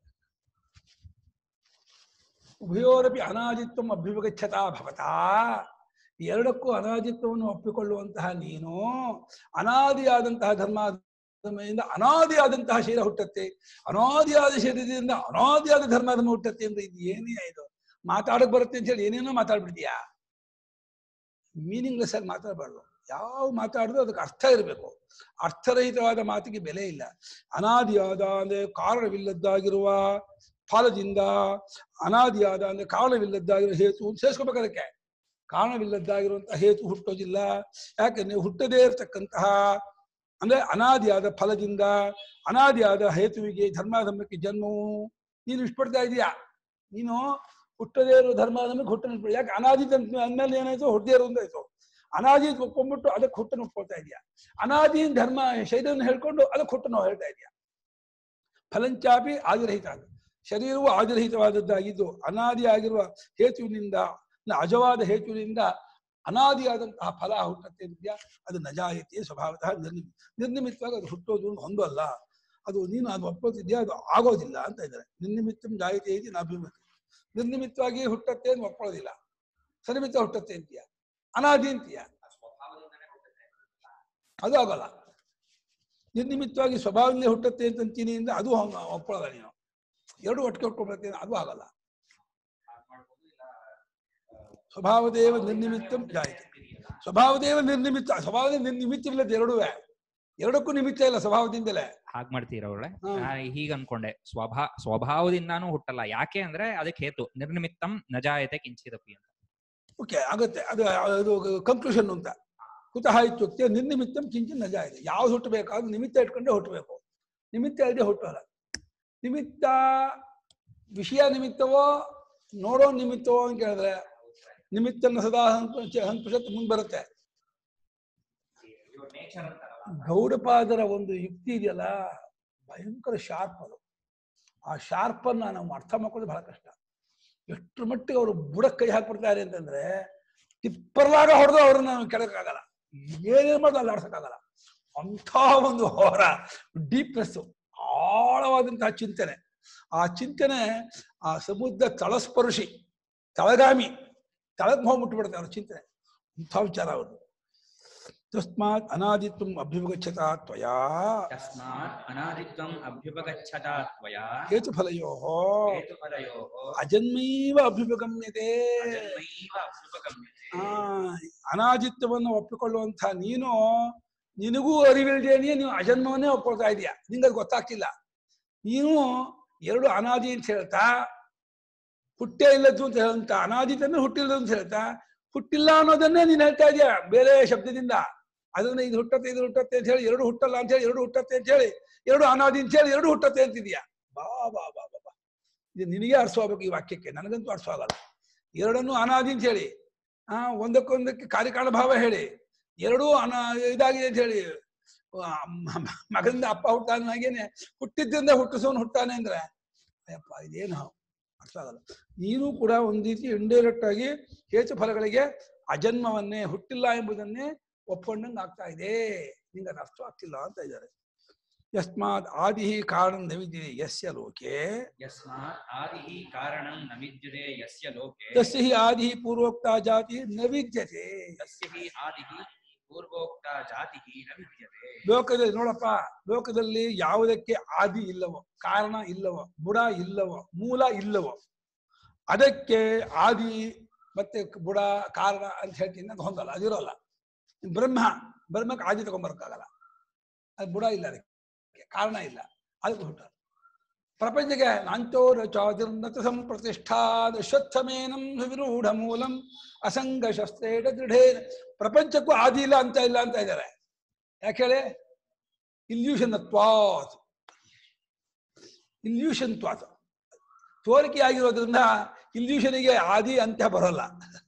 ಉಭಯೋರಪಿ ಅನಾದಿತ್ವಂ ಅಭ್ಯುಪಗಚ್ಚತಾ ಭವತಾ ಎರಡಕ್ಕೂ ಅನಾದಿತ್ವವನ್ನು ಒಪ್ಪಿಕೊಳ್ಳುವಂತಹ ನೀನು ಅನಾದಿಯಾದಂತಹ ಧರ್ಮ ಧರ್ಮದಿಂದ ಅನಾದಿಯಾದಂತಹ ಶರೀರ ಹುಟ್ಟತ್ತೆ ಅನಾದಿಯಾದ ಶರೀರದಿಂದ ಅನಾದಿಯಾದ ಧರ್ಮ ಧರ್ಮ ಹುಟ್ಟತ್ತೆ ಅಂದ್ರೆ ಇದು ಏನೇ ಇದು ಮಾತಾಡಕ್ ಬರುತ್ತೆ ಅಂತ ಹೇಳಿ ಏನೇನೋ ಮಾತಾಡ್ಬಿಡ್ತೀಯಾ ಮೀನಿಂಗ್ಲೆಸ್ ಆಗಿ ಮಾತಾಡಬಾರ್ದು ಯಾವ ಮಾತಾಡಿದ್ರು ಅದಕ್ಕೆ ಅರ್ಥ ಇರಬೇಕು ಅರ್ಥರಹಿತವಾದ ಮಾತಿಗೆ ಬೆಲೆ ಇಲ್ಲ ಅನಾದಿಯಾದ ಅಂದ್ರೆ ಕಾರಣವಿಲ್ಲದ್ದಾಗಿರುವ ಫಲದಿಂದ ಅನಾದಿಯಾದ ಅಂದ್ರೆ ಕಾರಣವಿಲ್ಲದ್ದಾಗಿರೋ ಹೇತು ಸೇರಿಸ್ಕೋಬೇಕು ಅದಕ್ಕೆ ಕಾರಣವಿಲ್ಲದ್ದಾಗಿರುವಂತಹ ಹೇತು ಹುಟ್ಟೋದಿಲ್ಲ ಯಾಕಂದ್ರೆ ಹುಟ್ಟದೇ ಇರತಕ್ಕಂತಹ ಅಂದ್ರೆ ಅನಾದಿಯಾದ ಫಲದಿಂದ ಅನಾದಿಯಾದ ಹೇತುವಿಗೆ ಧರ್ಮಾಧರ್ಮಕ್ಕೆ ಜನ್ಮವು ನೀನು ಇಷ್ಟಪಡ್ತಾ ಇದೀಯಾ ನೀನು ಹುಟ್ಟದೇ ಇರೋ ಧರ್ಮಾಧರ್ಮಕ್ಕೆ ಹುಟ್ಟ ನಿಲ್ಬಿಡು. ಯಾಕೆ ಅನಾದಿ ಅಂತ ಅಂದ್ಮೇಲೆ ಏನಾಯ್ತು ಹುಟ್ಟದೇ ಇರೋದಾಯ್ತು ಅನಾದಿ ಒಪ್ಕೊಂಡ್ಬಿಟ್ಟು ಅದಕ್ಕೆ ಹುಟ್ಟನ್ನು ಒಪ್ಕೊಳ್ತಾ ಇದೆಯಾ ಅನಾದಿ ಧರ್ಮ ಶರೀರವನ್ನು ಹೇಳ್ಕೊಂಡು ಅದಕ್ಕೆ ಹುಟ್ಟನ್ನು ಹೇಳ್ತಾ ಇದೆಯಾ ಫಲಂಚಾಪಿ ಆದಿರಹಿತ ಅದು. ಶರೀರವು ಆದಿರಹಿತವಾದದ್ದಾಗಿದ್ದು ಅನಾದಿ ಆಗಿರುವ ಹೇತುವಿನಿಂದ ನ ಅಜವಾದ ಹೇತುವಿನಿಂದ ಅನಾದಿಯಾದಂತಹ ಫಲ ಹುಟ್ಟತ್ತೆ ಇದೆಯಾ ಅದು ನಜಾಯತಿ ಸ್ವಭಾವತಃ ನಿರ್ನಿಮಿ ನಿರ್ನಿಮಿತ್ತವಾಗಿ ಅದು ಹುಟ್ಟೋದು ಒಂದು ಹೊಂದಲ್ಲ ಅದು ನೀನು ಅದು ಒಪ್ಕೋತಿದ್ಯಾ ಅದು ಆಗೋದಿಲ್ಲ ಅಂತ ಇದ್ದಾರೆ ನಿರ್ನಿಮಿತ್ತಂ ಜಾಯತೆ ಐತಿ ನಾಭಿಮತಿ ನಿರ್ನಿಮಿತ್ತವಾಗಿ ಹುಟ್ಟತ್ತೆ ಅಂತ ಒಪ್ಕೊಳ್ಳೋದಿಲ್ಲ ಸನಿಮಿತ್ತ ಹುಟ್ಟತ್ತೆ ಅಂತೀಯ ಅನಾದಿ ಅಂತೀಯ ಅದು ಆಗೋಲ್ಲ ನಿರ್ನಿಮಿತ್ತವಾಗಿ ಸ್ವಭಾವದಿಂದ ಹುಟ್ಟುತ್ತೆ ಅಂತಂತೀನಿ ಅಂದ್ರೆ ಅದು ಹಂಗ ಒಪ್ಪಳಲ್ಲ ನೀನು ಎರಡು ಒಟ್ಟಿಗೆ ಹುಟ್ಕೊಂಡ್ಬರ್ತೀನಿ ಅದು ಆಗಲ್ಲ ಸ್ವಭಾವದೇವ ನಿರ್ನಿಮಿತ್ತಂ ಜಾಯಿತೆ ಸ್ವಭಾವದೇವ ನಿರ್ನಿಮಿತ್ತ ಸ್ವಭಾವದ ನಿರ್ನಿಮಿತ್ತವಿಲ್ಲದ ಎರಡುವೆ ಎರಡಕ್ಕೂ ನಿಮಿತ್ತ ಇಲ್ಲ ಸ್ವಭಾವದಿಂದಲೇ ಹಾಗ್ ಮಾಡ್ತೀರ ಒಳ್ಳೆ ಹ್ಮ್. ಹೀಗ ಅನ್ಕೊಂಡೆ ಸ್ವಭಾ ಸ್ವಭಾವದಿಂದಾನು ಹುಟ್ಟಲ್ಲ ಯಾಕೆ ಅಂದ್ರೆ ಅದಕ್ಕೆ ಹೇತು ನಿರ್ನಿಮಿತ್ತಂ ನಜಾಯತೆ ಕಿಂಚಿದಪಿ ಅಂತ ಓಕೆ ಆಗುತ್ತೆ ಅದು ಅದು ಕನ್ಕ್ಲೂಷನ್ ಅಂತ ಕುತಃ ಇತ್ಯುಕ್ತಿ ನಿರ್ನಿಮಿತ್ತಂ ಕಿಂಚಿನ್ ನಜ ಇದೆ ಯಾವ್ದು ಹುಟ್ಟಬೇಕಾದ್ರೂ ನಿಮಿತ್ತ ಇಟ್ಕೊಂಡೇ ಹುಟ್ಟಬೇಕು ನಿಮಿತ್ತ ಇಲ್ಲದೆ ಹುಟ್ಟಲ್ಲ ನಿಮಿತ್ತ ವಿಷಯ ನಿಮಿತ್ತವೋ ನೋಡೋ ನಿಮಿತ್ತವೋ ಅಂತ ಕೇಳಿದ್ರೆ ನಿಮಿತ್ತನ ಸದಾ ಹಂತ ಹಂತುಷತ್ ಮುಂದೆ ಬರುತ್ತೆ ನೇಚರ್ ಅಂತಾರಲ್ಲ ಗೌಡಪಾದರ ಒಂದು ಯುಕ್ತಿ ಇದೆಯಲ್ಲ ಭಯಂಕರ ಶಾರ್ಪ್ ಅದು ಆ ಶಾರ್ಪನ್ನ ನಾವು ಅರ್ಥ ಮಾಡ್ಕೊಳ್ಳೋದು ಬಹಳ ಕಷ್ಟ ಎಷ್ಟು ಮಟ್ಟಿಗೆ ಅವರು ಬುಡಕ್ಕೆ ಕೈ ಹಾಕ್ಬಿಡ್ತಾರೆ ಅಂತಂದ್ರೆ ತಿಪ್ಪರ್ಲಾಗ ಹೊಡೆದು ಅವ್ರನ್ನ ನಾವು ಕೆಳಕ್ಕಾಗಲ್ಲ ಏನೇನ್ ಮಾಡೋದು ಅಲ್ಲಿ ಆಡ್ಸಕ್ಕಾಗಲ್ಲ ಅಂಥ ಒಂದು ಹೋರ ಡೀಪ್ನೆಸ್ ಆಳವಾದಂತಹ ಚಿಂತನೆ ಆ ಚಿಂತನೆ ಆ ಸಮುದ್ರ ತಳಸ್ಪರ್ಶಿ ತಳಗಾಮಿ ತಳಗ್ ಹೋಗ್ಬಿಟ್ಬಿಡುತ್ತೆ ಅವ್ರ ಚಿಂತನೆ ಇಂಥ ವಿಚಾರ ಅವರು ತಸ್ಮಾತ್ ಅನಾದಿತ್ವಂ ಅಭ್ಯುಪಗಚ್ಚತ ತ್ವಯಾ ತಸ್ಮಾತ್ ಅನಾದಿತ್ವಂ ಅಭ್ಯುಪಗಚ್ಚತಾ ತ್ವಯಾ ಹೇತುಫಲಯೋ ಹೇತುಫಲಯೋಃ ಅಜನ್ಮೈವ ಅಭ್ಯುಪಗಮ್ಯತೆ ಅಜನ್ಮೈವ ಅಭ್ಯುಪಗಮ್ಯತೆ ಆ ಅನಾದಿತ್ವವನ್ನು ಒಪ್ಪಿಕೊಳ್ಳುವಂತ ನೀನು ನಿನಗೂ ಅರಿವಿಲ್ದೇನೆ ನೀವು ಅಜನ್ಮವನ್ನೇ ಒಪ್ಕೊಳ್ತಾ ಇದೀಯ ನಿಂಗೆ ಅದು ಗೊತ್ತಾಗ್ತಿಲ್ಲ ನೀನು ಎರಡು ಅನಾದಿ ಅಂತ ಹೇಳ್ತಾ ಹುಟ್ಟೇ ಇಲ್ಲದ್ದು ಅಂತ ಹೇಳಂತ ಅನಾದಿ ಅಂದ್ರೆ ಹುಟ್ಟಿಲ್ಲದು ಅಂತ ಹೇಳ್ತಾ ಹುಟ್ಟಿಲ್ಲ ಅನ್ನೋದನ್ನೇ ನೀನು ಹೇಳ್ತಾ ಇದೀಯ ಬೇರೆ ಶಬ್ದದಿಂದ ಅದನ್ನ ಇದು ಹುಟ್ಟತ್ತೆ ಇದು ಹುಟ್ಟತ್ತೆ ಅಂತ ಹೇಳಿ ಎರಡು ಹುಟ್ಟಲ್ಲ ಅಂತ ಹೇಳಿ ಎರಡು ಹುಟ್ಟತ್ತೆ ಅಂತ ಹೇಳಿ ಎರಡು ಅನಾದಿ ಅಂತ ಹೇಳಿ ಎರಡು ಹುಟ್ಟತ್ತೆ ಅಂತಿದ್ಯಾ ಬಾ ಬಾ ಬಾ ಬಾ ಬಾ ಇದು ನಿನಗೆ ಅರ್ಥವಾಗಬೇಕು ಈ ವಾಕ್ಯಕ್ಕೆ ನನಗಂತೂ ಅರ್ಥವಾಗಲ್ಲ ಎರಡನ್ನೂ ಅನಾದಿ ಅಂತ ಹೇಳಿ ಆ ಒಂದಕ್ಕೊಂದಕ್ಕೆ ಕಾರ್ಯಕಾರಣ ಭಾವ ಹೇಳಿ ಎರಡೂ ಅನ ಇದಾಗಿದೆ ಅಂತ ಹೇಳಿ ಆ, ಮ- ಮ- ಮಗನಿಂದ ಅಪ್ಪ ಹುಟ್ಟಾನ ಹಾಗೇನೆ ಹುಟ್ಟಿದ್ರಿಂದ ಹುಟ್ಟಿಸೋನು ಹುಟ್ಟಾನೆ ಅಂದ್ರೆ ಅಯ್ಯಪ್ಪ ಇದೇನು ಅರ್ಥ ಆಗಲ್ಲ ನೀನು ಕೂಡ ಒಂದ್ ರೀತಿ ಇಂಡೈರೆಕ್ಟ್ ಆಗಿ ಹೇತು ಫಲಗಳಿಗೆ ಅಜನ್ಮವನ್ನೇ ಹುಟ್ಟಿಲ್ಲ ಎಂಬುದನ್ನೇ ಒಪ್ಕೊಂಡಂಗೆ ಆಗ್ತಾ ಇದೆ ನಿಂಗೆ ಅದು ಅರ್ಥ ಆಗ್ತಿಲ್ಲ ಅಂತ ಇದ್ದಾರೆ ಯಸ್ಮಾತ್ ಆದಿ ಕಾರಣ ನವಿದ್ಯತೆ ಯಸ್ಯ ಲೋಕೆ ಯಸ್ಮಾತ್ ಆದಿಃ ಕಾರಣಂ ನ ವಿದ್ಯತೆ ಯಸ್ಯ ಲೋಕೆ ತಸ್ಯ ಹಿ ಆದಿ ಪೂರ್ವೋಕ್ತ ಜಾತಿ ನ ವಿದ್ಯತೆ ತಸ್ಯ ಹಿ ಆದಿಃ ಪೂರ್ವೋಕ್ತ ಜಾತಿಃ ನ ವಿದ್ಯತೆ ಲೋಕದಲ್ಲಿ ನೋಡಪ್ಪ ಲೋಕದಲ್ಲಿ ಯಾವುದಕ್ಕೆ ಆದಿ ಇಲ್ಲವೋ ಕಾರಣ ಇಲ್ಲವೋ ಬುಡ ಇಲ್ಲವೋ ಮೂಲ ಇಲ್ಲವೋ ಅದಕ್ಕೆ ಆದಿ ಮತ್ತೆ ಬುಡ ಕಾರಣ ಅಂತ ಹೇಳ್ತೀನಿ ಅದು ಹೊಂದಲ್ಲ ಅದಿರೋಲ್ಲ ಬ್ರಹ್ಮ ಬ್ರಹ್ಮಕ್ಕೆ ಆದಿ ತಗೊಂಬರಕ್ಕಾಗಲ್ಲ ಅದು ಬುಡ ಇಲ್ಲ ಅದಕ್ಕೆ ಕಾರಣ ಇಲ್ಲ ಅದಕ್ಕೆ ಹುಟ್ಟ ಪ್ರಪಂಚಕ್ಕೆ ನಾಂಚೋರ ಚಾದಿರ್ನತ ಸಂಪ್ರತಿಷ್ಠಾದ ಶ್ವತ್ಥಮೇನಂ ಸುವಿರೂಢ ಮೂಲಂ ಅಸಂಗ ಶಸ್ತ್ರೇಣ ದೃಢೇನ ಪ್ರಪಂಚಕ್ಕೂ ಆದಿ ಇಲ್ಲ ಅಂತ ಇಲ್ಲ ಅಂತ ಇದ್ದಾರೆ ಯಾಕೆ ಹೇಳಿ ಇಲ್ಯೂಷನ್ ತ್ವಾತ್ ಇಲ್ಯೂಷನ್ ತ್ವಾತ್ ತೋರಿಕೆ ಆಗಿರೋದ್ರಿಂದ ಇಲ್ಯೂಷನಿಗೆ ಆದಿ ಅಂತ್ಯ ಬರೋಲ್ಲ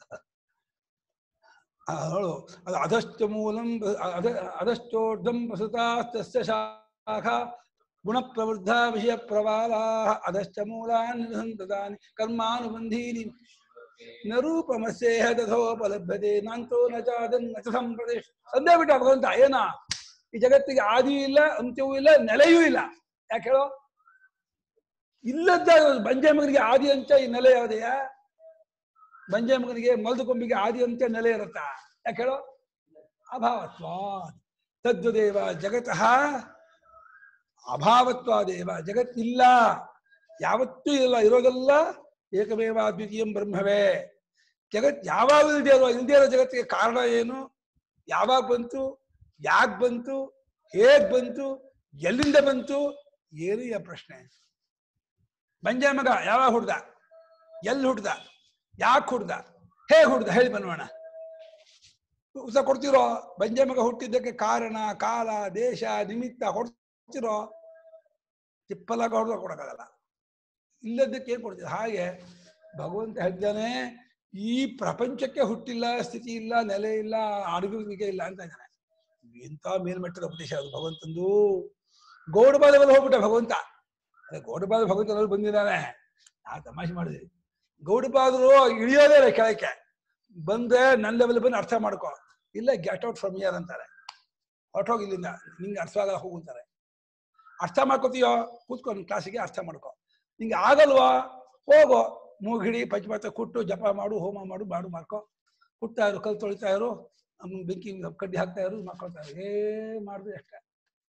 ಆ, ನೋಡು ಅದು ಅಧಶ್ಚ ಮೂಲಂ ಅಧ ಅಧಶ್ಚೋರ್ಧಂ ಪ್ರಸುತಾಸ್ತಸ್ಯ ಶಾಖ ಗುಣ ಪ್ರವೃದ್ಧ ವಿಷಯ ಪ್ರವಾಲಾ ಅಧಶ್ಚ ಮೂಲಾನ್ ಸಂತತಾನಿ ಕರ್ಮಾನುಬಂಧೀನಿ ನ ರೂಪಮಸ್ಯೇಹ ತಥೋಪಲಭ್ಯತೆ ನಾಂತೋ ನ ಚಾದನ್ ನ ಚ ಸಂಪ್ರದೇಶ ಸಂದೇ ಬಿಟ್ಟ ಭಗವಂತ ಏನ ಈ ಜಗತ್ತಿಗೆ ಆದಿಯೂ ಇಲ್ಲ ಅಂತ್ಯವೂ ಇಲ್ಲ ನೆಲೆಯೂ ಇಲ್ಲ ಯಾಕೆ ಹೇಳೋ ಇಲ್ಲದ್ದ ಬಂಜೆ ಮಗನಿಗೆ ಆದಿ ಅಂತ ಈ ನೆಲೆ ಯಾವುದೆಯ ಬಂಜೆ ಮಗನಿಗೆ ಮಲ್ದು ಕೊಂಬಿಗೆ ಆದಿ ಅಂತ ನೆಲೆ ಇರುತ್ತಾ ಯಾಕೆ ಹೇಳೋ ಅಭಾವತ್ವ ತದ್ವದೇವ ಜಗತಃ ಅಭಾವತ್ವಾದೇವ ಜಗತ್ತಿಲ್ಲ ಯಾವತ್ತೂ ಇಲ್ಲ ಇರೋದೆಲ್ಲ ಏಕಮೇವ ದ್ವಿತೀಯಂ ಬ್ರಹ್ಮವೇ ಜಗತ್ ಯಾವಾಗ ಇಲ್ದೇ ಇರೋ ಇಲ್ದೇ ಇರೋ ಜಗತ್ತಿಗೆ ಕಾರಣ ಏನು ಯಾವಾಗ ಬಂತು ಯಾಕೆ ಬಂತು ಹೇಗ್ ಬಂತು ಎಲ್ಲಿಂದ ಬಂತು ಏನು ಈ ಪ್ರಶ್ನೆ ಬಂಜೆ ಮಗ ಯಾವಾಗ ಹುಡ್ದ ಎಲ್ಲಿ ಹುಡ್ದ ಯಾಕೆ ಹುಡ್ದ ಹೇಗೆ ಹುಡ್ದ ಹೇಳಿ ಬನ್ನೋಣ ಉತ್ತರ ಕೊಡ್ತಿರೋ ಬಂಜೆ ಮಗ ಹುಟ್ಟಿದ್ದಕ್ಕೆ ಕಾರಣ ಕಾಲ ದೇಶ ನಿಮಿತ್ತ ಕೊಡ್ತಿರೋ ತಿಪ್ಪಲಾಗ ಹೊಡೆದ ಕೊಡಕ್ಕಾಗಲ್ಲ ಇಲ್ಲದಕ್ಕೆ ಏನ್ ಕೊಡ್ತೀವಿ ಹಾಗೆ ಭಗವಂತ ಹೇಳ್ತಾನೆ ಈ ಪ್ರಪಂಚಕ್ಕೆ ಹುಟ್ಟಿಲ್ಲ ಸ್ಥಿತಿ ಇಲ್ಲ ನೆಲೆ ಇಲ್ಲ ಅನುಭವಿಕೆ ಇಲ್ಲ ಅಂತ ಇದ್ದಾನೆ ಎಂತ ಮೇಲ್ಮಟ್ಟದ ಉಪದೇಶ ಅದು ಭಗವಂತಂದು ಗೌಡಬಾದದಲ್ಲಿ ಹೋಗ್ಬಿಟ್ಟ ಭಗವಂತ ಅದೇ ಗೌಡಬಾದ ಭಗವಂತನಲ್ಲಿ ಬಂದಿದ್ದಾನೆ ನಾ ತಮಾಷೆ ಮಾಡಿದ್ವಿ ಗೌಡಬಾದರು ಇಳಿಯೋದೇ ಇಲ್ಲ ಕೆಳಕ್ಕೆ ಬಂದ್ರೆ ನನ್ನ ಲೆವೆಲ್ ಬಂದು ಅರ್ಥ ಮಾಡ್ಕೊ ಇಲ್ಲ ಗೆಟ್ ಔಟ್ ಫ್ರಮ್ ಇಯರ್ ಅಂತಾರೆ ಹೊರಟೋಗಿ ಇಲ್ಲಿಂದ ನಿಂಗೆ ಅರ್ಥ ಆಗಲ್ಲ ಹೋಗು ಅಂತಾರೆ ಅರ್ಥ ಮಾಡ್ಕೋತೀಯೋ ಕೂತ್ಕೊ ನಿನ್ ಕ್ಲಾಸಿಗೆ ಅರ್ಥ ಮಾಡ್ಕೊ ನಿಂಗೆ ಆಗಲ್ವಾ ಹೋಗೋ ಮೂಗಿಡಿ ಪಂಚಪಾತ್ರ ಕುಟ್ಟು ಜಪ ಮಾಡು ಹೋಮ ಮಾಡು ಮಾಡು ಮಾಡ್ಕೊ ಕುಟ್ತಾ ಇರು ಕಲ್ ತೊಳಿತಾ ಇರು ಆಮೇಲೆ ಬೆಂಕಿ ಕಡ್ಡಿ ಹಾಕ್ತಾ ಇರು ಮಾಡ್ಕೊಳ್ತಾ ಇರು ಏ ಮಾಡಿದ್ರೆ ಅಷ್ಟೇ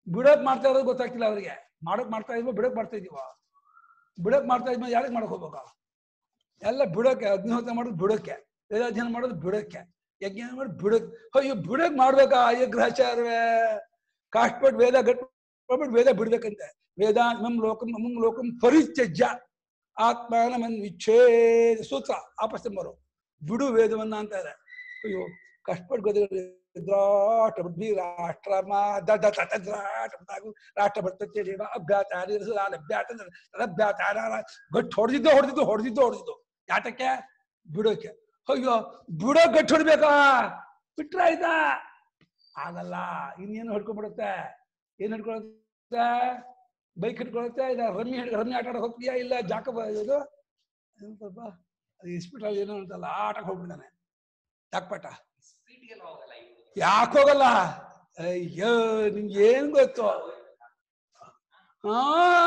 ಬಿಡಕ್ ಮಾಡ್ತಾ ಇರೋದು ಗೊತ್ತಾಗ್ತಿಲ್ಲ ಅವರಿಗೆ ಮಾಡಕ್ ಮಾಡ್ತಾ ಇದ್ವೋ ಬಿಡಕ್ ಮಾಡ್ತಾ ಇದೀವ ಬಿಡಕ್ ಮಾಡ್ತಾ ಇದ್ಮೇಲೆ ಯಾರಿಗೆ ಮಾಡಕ್ ಹೋಗ್ಬೇಕಾ ಎಲ್ಲ ಬಿಡಕ್ಕೆ ಅಗ್ನಿಹೋತ್ರ ಮಾಡೋದು ಬಿಡಕ್ಕೆ ವೇದಾಧ್ಯಯನ ಮಾಡೋದು ಬಿಡಕ್ಕೆ ಯಜ್ಞ ಮಾಡೋದು ಬಿಡಕ್ ಅಯ್ಯೋ ಬಿಡಕ್ ಮಾಡ್ಬೇಕಾ ಅಯ್ಯೋ ಗ್ರಹಚಾರವೇ ಕಾಷ್ಟ್ಪಟ್ಟು ವೇದ ಗಟ್ಬಿಟ್ಟು ವೇದ ಬಿಡ್ಬೇಕಂತೆ ವೇದ ಮಂ ಲೋಕಂ ಮಂ ಲೋಕಂ ಪರಿತ್ಯಜ್ಯ ಆತ್ಮಾನ ಮನ್ ವಿಚ್ಛೇದ ಸೂತ್ರ ಆಪಸ್ತಂಬರು ಬಿಡು ವೇದವನ್ನ ಅಂತಾರೆ ಅಯ್ಯೋ ಕಷ್ಟಪಟ್ಟು ಗದಗಳು ದ್ರಾಟ ಬುದ್ಧಿ ರಾಷ್ಟ್ರ ದಡ್ಡ ತಟ ದ್ರಾಟ ಬುದ್ಧಾಗು ರಾಷ್ಟ್ರ ಬರ್ತತೆ ದೇವ ಅಭ್ಯಾತ ಅಭ್ಯಾತ ಅಭ್ಯಾತ ಗಟ್ಟು ಹೊಡೆದಿದ್ದು ಹೊಡೆದಿದ್ದು ಹೊಡೆದಿದ್ದು ಹೊಡೆದಿದ್ದು ಯಾತಕ್ಕೆ ಬಿಡೋಕೆ ಅಯ್ಯೋ ಬಿಡೋ ಗಟ್ಟು ಹೊಡ್ಬೇಕಾ ಬಿಟ್ರೆ ಆಯ್ತಾ ಆಗಲ್ಲ ಇನ್ನೇನು ಹಿಡ್ಕೊಂಡ್ಬಿಡುತ್ತೆ ಏನ್ ಹಿಡ್ಕೊಳುತ್ತೆ ಬೈಕ್ ಹಿಡ್ಕೊಳುತ್ತೆ ಇಲ್ಲ ರಮ್ಮಿ ಹಿಡ್ ರಮ್ಮಿ ಆಟ ಆಡಕ್ ಹೋಗ್ತೀಯಾ ಇಲ್ಲ ಜಾಕ ಬ- ಇದು ಏನು ಸ್ವಲ್ಪ ಇಸ್ಪಿಟಲ್ ಏನೋ ಅಂತಲ್ಲ ಆ ಆಟಕ್ಕೆ ಹೋಗ್ಬಿಡ್ತಾನೆ ಜಾಕ್ಪಾಟ ಯಾಕೆ ಹೋಗಲ್ಲ ಅಯ್ಯೋ ನಿಮ್ಗೆ ಏನ್ ಗೊತ್ತು ಹಾ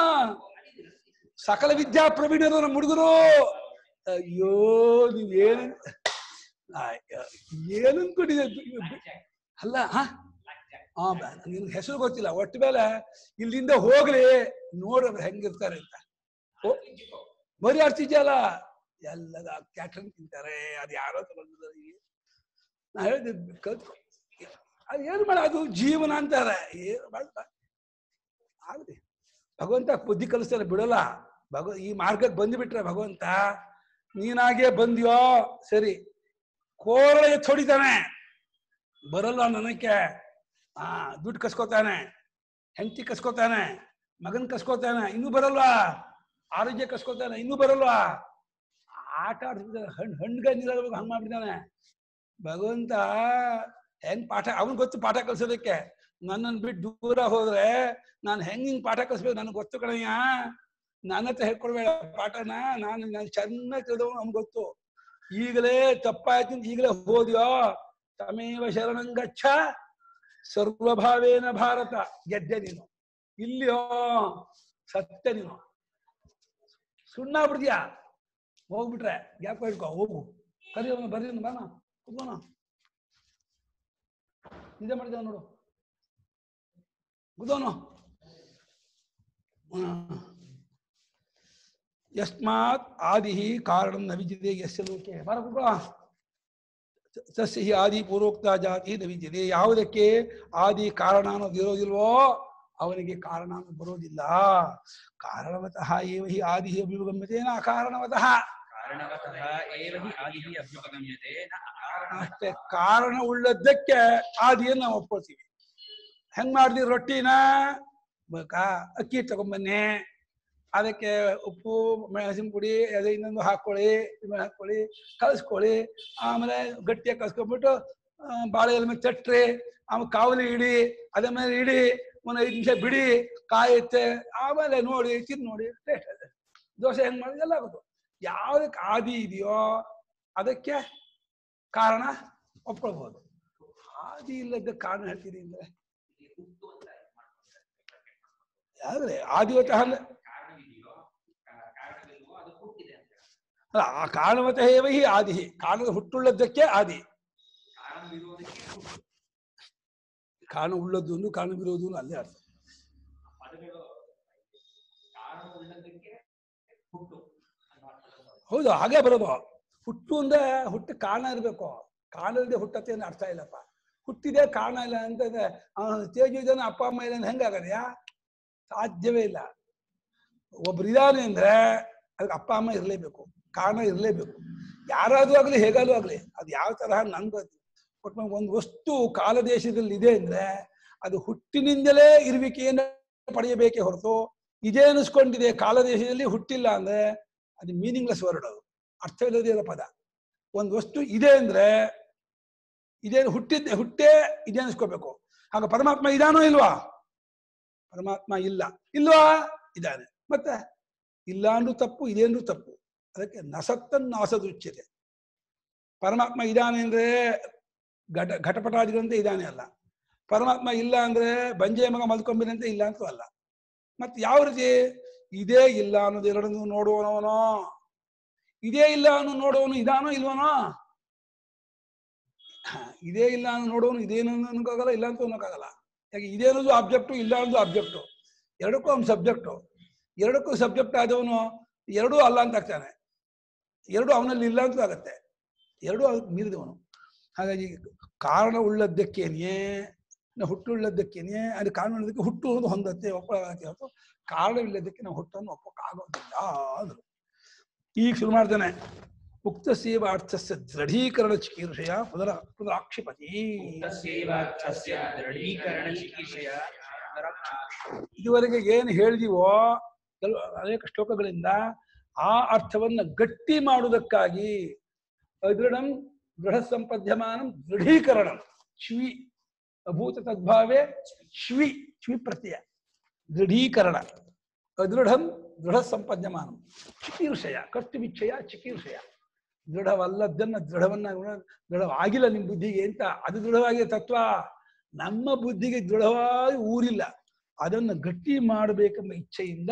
ಸಕಲ ವಿದ್ಯಾ ಪ್ರವೀಣರು ನಮ್ಮ ಹುಡುಗರು ಅಯ್ಯೋ ನೀವ್ ಏನ್ ಅಯ್ಯೋ, ಏನ್ ಅನ್ಕೊಂಡಿದ್ದೆ ಅಲ್ಲ ಹಾ ಹಾ ನಿನ್ ಹೆಸರು ಗೊತ್ತಿಲ್ಲ ಒಟ್ಟು ಮೇಲೆ ಇಲ್ಲಿಂದ ಹೋಗ್ಲಿ ನೋಡ್ರಿ ಹೆಂಗಿರ್ತಾರೆ ಅಂತ ಓ, ಬರೀ ಆಡ್ತಿದ್ಯಲ್ಲ ಎಲ್ಲದ ಕ್ಯಾಟ್ರನ್ ತಿಂತಾರೆ ಅದು ಯಾರೋ ತಗೊಂಡಿದ್ದಾರೆ ಈಗ. ನಾ ಹೇಳಿದೆ ಕಲ್ತ್ಕೊ ಅದು ಏನು ಮಾಡ ಅದು ಜೀವನ ಅಂತಾರೆ ಏನು ಮಾಡ ಆಗಲಿ ಭಗವಂತ ಬುದ್ಧಿ ಕಲಿಸ್ತಾರೆ ಬಿಡಲ್ಲ ಭಗವ ಈ ಮಾರ್ಗಕ್ಕೆ ಬಂದ್ಬಿಟ್ರೆ ಭಗವಂತ ನೀನಾಗೆ ಬಂದ್ಯೋ ಸರಿ ಕೋರಳ ಎತ್ತಿ ಹೊಡಿತಾನೆ ಬರಲ್ಲ ನನಕ್ಕೆ ಆ ದುಡ್ಡು ಕಸ್ಕೋತಾನೆ ಹೆಂಡತಿ ಕಸ್ಕೋತಾನೆ ಮಗನ್ ಕಸ್ಕೋತಾನೆ ಇನ್ನೂ ಬರಲ್ವಾ ಆರೋಗ್ಯ ಕಸ್ಕೋತಾನೆ ಇನ್ನೂ ಬರಲ್ವಾ ಆಟ ಆಡ್ತಿದ್ದಾನೆ ಹಣ್ಣು ಹಣ್ಣುಗಂಜಿಲ್ಲ ಹಂಗ್ ಮಾಡ್ಬಿಡ್ತಾನೆ ಭಗವಂತ ಹೆಂಗ್ ಪಾಠ ಅವನ್ ಗೊತ್ತು ಪಾಠ ಕಲ್ಸೋದಕ್ಕೆ ನನ್ನನ್ನು ಬಿಟ್ಟು ದೂರ ಹೋದ್ರೆ ನಾನು ಹೆಂಗ್ ಹಿಂಗ್ ಪಾಠ ಕಲಿಸ್ಬೇಕು ನನಗೆ ಗೊತ್ತು ಕಣಯ್ಯ ನನ್ನ ಹತ್ರ ಹೇಳ್ಕೊಡ್ಬೇಡ ಪಾಠನ ನಾನು ನಾನು ಚೆನ್ನಾಗಿ ತಿಳಿದವನು ಅವ್ನಿಗೆ ಗೊತ್ತು ಈಗಲೇ ತಪ್ಪಾಯ್ತು ಅಂತ ಈಗಲೇ ಹೋದ್ಯೋ ತಮೇವ ಶರಣಂಗಚ್ಚ ಸರ್ವಭಾವೇನ ಭಾರತ ಗೆದ್ದೆ ನೀನು ಇಲ್ಲಿಯೋ ಸತ್ಯ ನೀನು ಸುಣ್ಣ ಬಿಡ್ತೀಯಾ ಹೋಗ್ಬಿಟ್ರೆ ಗ್ಯಾಪ್ ಇಟ್ಕೋ ಹೋಗು ಕರಿಯೋನು ಬರ್ರಿ ಬಾನ ಹೋಗೋಣ ನಿಜ ಮಾಡಿದ ನೋಡು ಗುದೋನು ಯಸ್ಮಾತ್ ಆದಿ ಕಾರಣಂ ನ ವಿದ್ಯತೆ ಯಸ್ಯ ಲೋಕೆ ಬರ ಕೂತ್ಕೋ. ತಸ್ಯ ಹಿ ಆದಿ ಪೂರ್ವೋಕ್ತ ಜಾತಿ ನ ವಿದ್ಯತೆ ಯಾವುದಕ್ಕೆ ಆದಿ ಕಾರಣ ಅನ್ನೋದು ಇರೋದಿಲ್ವೋ ಅವನಿಗೆ ಕಾರಣ ಅನ್ನೋದು ಬರೋದಿಲ್ಲ ಕಾರಣವತಃ ಏವ ಹಿ ಆದಿ ಅಭಿಗಮ್ಯತೆ ನ ಅಕಾರಣವತಃ ಕಾರಣವತಃ ಏವ ಹಿ ಆದಿಃ ಅಭ್ಯುಪಗಮ್ಯತೆ ನ ಅಕಾರಣವತಃ ಅಷ್ಟೇ ಕಾರಣ ಉಳ್ಳದ್ದಕ್ಕೆ ಆದಿಯನ್ನು ನಾವು ಒಪ್ಕೊಳ್ತೀವಿ ಹೆಂಗ್ ಮಾಡ್ದಿ ರೊಟ್ಟಿನ ಬೇಕಾ ಅಕ್ಕಿ ತಗೊಂಬನ್ನಿ ಅದಕ್ಕೆ ಉಪ್ಪು ಮೆಣಸಿನ ಪುಡಿ ಅದೇ ಇನ್ನೊಂದು ಹಾಕೊಳ್ಳಿ ಇದನ್ನ ಹಾಕೊಳ್ಳಿ ಕಲಿಸ್ಕೊಳ್ಳಿ ಆಮೇಲೆ ಗಟ್ಟಿಯಾಗಿ ಕಲ್ಸ್ಕೊಂಡ್ಬಿಟ್ಟು ಆ, ಬಾಳೆ ಎಲೆ ಮೇಲೆ ತಟ್ರಿ ಆಮೇಲೆ ಕಾವಲಿ ಇಡಿ ಅದ್ರ ಮೇಲೆ ಇಡಿ ಒಂದು ಐದು ನಿಮಿಷ ಬಿಡಿ ಕಾಯುತ್ತೆ ಆಮೇಲೆ ನೋಡಿ ತಿಂದು ನೋಡಿ ಟೇಸ್ಟ್ ಇದೆ ದೋಸೆ ಹೆಂಗ್ ಮಾಡಿದ್ರೆ ಎಲ್ಲ ಆಗೋದು ಯಾವ್ದಕ್ಕೆ ಆದಿ ಇದೆಯೋ ಅದಕ್ಕೆ ಕಾರಣ ಒಪ್ಕೊಳ್ಬಹುದು ಆದಿ ಇಲ್ಲದ ಕಾರಣ ಹೇಳ್ತೀನಿ ಅಂದ್ರೆ ಯಾವ್ದ್ರೆ ಆದಿವತಃ ಅಂದ್ರೆ ಕಾರಣವಿದೆಯೋ ಕಾ- ಕಾರಣವಿಲ್ವೋ ಅದು ಹುಟ್ಟಿದೆ ಅಂತ ಅಲ್ಲ ಆ ಕಾರಣವತಃ ಏವ ಹಿ ಆದಿ ಕಾರಣದ ಹುಟ್ಟುಳ್ಳದ್ದಕ್ಕೆ ಆದಿ ಕಾರಣವಿರುವುದಕ್ಕೆ ಹುಟ್ಟು. ಕಾರಣ ಉಳ್ಳದ್ದು ಒಂದು ಕಾರಣವಿರೋದು ಒಂದು ಅಲ್ಲೇ ಅರ್ಥ ಪದಗಳು ಕಾರಣವುಳ್ಳದಕ್ಕೆ ಹುಟ್ಟು ಅನ್ನೋ ಅರ್ಥದಲ್ಲಿ ಬರುತ್ತೆ. ಹೌದು ಹಾಗೆ ಬರೋದು ಹುಟ್ಟು ಅಂದ್ರೆ ಹುಟ್ಟು ಕಾರಣ ಇರಬೇಕು ಕಾರಣ ಇಲ್ಲದೆ ಹುಟ್ಟತ್ತೆ ಅಂದ್ರೆ ಅರ್ಥ ಇಲ್ಲಪ್ಪ ಹುಟ್ಟಿದೆ ಕಾರಣ ಇಲ್ಲ ಅಂತಂದ್ರೆ ತೇಜು ಇದ್ದಾನೆ ಅಪ್ಪ ಅಮ್ಮ ಇಲ್ಲ ಹೆಂಗಾಗದ್ಯಾ ಸಾಧ್ಯವೇ ಇಲ್ಲ ಒಬ್ರು ಇದಾನೆ ಅಂದ್ರೆ ಅದಕ್ಕೆ ಅಪ್ಪ ಅಮ್ಮ ಇರಲೇಬೇಕು ಕಾರಣ ಇರಲೇಬೇಕು ಯಾರಾದ್ರೂ ಆಗ್ಲಿ ಹೇಗಾದ್ರೂ ಆಗ್ಲಿ ಅದು ಯಾವ ತರಹ ನನ್ಗೆ ಒಟ್ಟು ಒಂದು ವಸ್ತು ಕಾಲದೇಶದಲ್ಲಿ ಇದೆ ಅಂದ್ರೆ ಅದು ಹುಟ್ಟಿನಿಂದಲೇ ಇರುವಿಕೆಯನ್ನು ಪಡೆಯಬೇಕೇ ಹೊರತು ಇದೇ ಅನಿಸ್ಕೊಂಡಿದೆ ಕಾಲದೇಶದಲ್ಲಿ ಹುಟ್ಟಿಲ್ಲ ಅಂದ್ರೆ ಅದು ಮೀನಿಂಗ್ಲೆಸ್ ವರ್ಡ್ ಅದು ಅರ್ಥವಿಲ್ಲದೇ ಇರೋ ಪದ ಒಂದು ವಸ್ತು ಇದೆ ಅಂದ್ರೆ ಇದೇ ಹುಟ್ಟಿದ್ದೆ ಹುಟ್ಟೇ ಇದೆ ಅನಿಸ್ಕೋಬೇಕು ಆಗ ಪರಮಾತ್ಮ ಇದಾನೋ ಇಲ್ವಾ ಪರಮಾತ್ಮ ಇಲ್ಲ ಇಲ್ವಾ ಇದ್ದಾನೆ ಮತ್ತೆ ಇಲ್ಲ ಅಂದ್ರೂ ತಪ್ಪು ಇದೆ ಅಂದ್ರೂ ತಪ್ಪು ಅದಕ್ಕೆ ನಸತ್ತನ್ನಾಸದುಚ್ಯತೆ ಪರಮಾತ್ಮ ಇದ್ದಾನೆ ಅಂದ್ರೆ ಘಟ ಘಟಪಟಾದಿಗಳಂತೆ ಇದ್ದಾನೆ ಅಲ್ಲ ಪರಮಾತ್ಮ ಇಲ್ಲ ಅಂದ್ರೆ ಬಂಜೆ ಮಗ ಮಲ್ಕೊಂಬಿರಂತೆ ಇಲ್ಲ ಅಂತೂ ಅಲ್ಲ ಮತ್ತೆ ಯಾವ ರೀತಿ ಇದೇ ಇಲ್ಲ ಅನ್ನೋದು ಎರಡನ್ನು ನೋಡುವನವನೋ ಇದೇ ಇಲ್ಲ ಅನ್ನೋ ನೋಡುವನು ಇದಾನೋ ಇಲ್ವನೋ ಹ, ಇದೇ ಇಲ್ಲ ಅನ್ನೋ ನೋಡುವನು ಇದೇನು ಅನ್ನೋಕ್ಕಾಗಲ್ಲ ಇಲ್ಲ ಅಂತ ಅನ್ನೋಕ್ಕಾಗಲ್ಲ ಯಾಕೆ ಇದೆ ಅನ್ನೋದು ಆಬ್ಜೆಕ್ಟು ಇಲ್ಲ ಅನ್ನೋದು ಆಬ್ಜೆಕ್ಟು ಎರಡಕ್ಕೂ ಅವ್ನು ಸಬ್ಜೆಕ್ಟು ಎರಡಕ್ಕೂ ಸಬ್ಜೆಕ್ಟ್ ಆದವನು ಎರಡೂ ಅಲ್ಲ ಅಂತ ಆಗ್ತಾನೆ ಎರಡು ಅವನಲ್ಲಿ ಇಲ್ಲ ಅಂತ ಆಗುತ್ತೆ ಎರಡೂ ಅದಕ್ಕೆ ಮೀರಿದವನು ಹಾಗಾಗಿ ಕಾರಣ ಉಳ್ಳದ್ದಕ್ಕೇನೆಯೇ ನಾವು ಹುಟ್ಟುಳ್ಳದ್ದಕ್ಕೇನೆಯೇ ಅದು ಕಾರಣ ಉಳ್ಳದಕ್ಕೆ ಹುಟ್ಟು ಅನ್ನೋದು ಹೊಂದತ್ತೆ ಒಪ್ಪಳಾಗತ್ತೆ ಹೊರತು ಕಾರಣವಿಲ್ಲದಕ್ಕೆ ನಾವು ಹುಟ್ಟನ್ನು ಒಪ್ಪಕ್ಕಾಗೋದಿಲ್ಲ ಅಂದ್ರು ಈಗ ಶುರು ಮಾಡ್ತಾನೆ ಉಕ್ತ ಸೇವಾರ್ಥಸ್ಯ ದೃಢೀಕರಣ ಚಿಕೀರ್ಷೆಯ ಪುನರ ಪುನರಾಕ್ಷಿಪತಿ ತಸ್ಯೈವಾರ್ಥಸ್ಯ ದೃಢೀಕರಣಚಿಕಿತ್ಸೆಯ ಇದುವರೆಗೆ ಏನು ಹೇಳಿದೀವೋ ಕೆಲವು ಅನೇಕ ಶ್ಲೋಕಗಳಿಂದ ಆ ಅರ್ಥವನ್ನ ಗಟ್ಟಿ ಮಾಡುವುದಕ್ಕಾಗಿ ಅದೃಢಂ ದೃಢ ಸಂಪದ್ಯಮಾನಂ ದೃಢೀಕರಣಂ ಶ್ವಿ ಅಭೂತ ತದ್ಭಾವೇ ಶ್ವಿ ಶ್ವಿ ಪ್ರತ್ಯಯ ದೃಢೀಕರಣ ಅದೃಢಂ ದೃಢ ಸಂಪದ್ಯಮಾನಂ ಚಿಕೀರ್ಷಯ ಕರ್ತುವಿಚ್ಛಯ ಚಿಕೀರ್ಷಯ ದೃಢವಲ್ಲದ್ದನ್ನ ದೃಢವನ್ನ ದೃಢವಾಗಿಲ್ಲ ನಿಮ್ಮ ಬುದ್ಧಿಗೆ ಅಂತ ಅದು ದೃಢವಾಗಿದೆ ತತ್ವ ನಮ್ಮ ಬುದ್ಧಿಗೆ ದೃಢವಾಗಿ ಊರಿಲ್ಲ ಅದನ್ನು ಗಟ್ಟಿ ಮಾಡಬೇಕೆಂಬ ಇಚ್ಛೆಯಿಂದ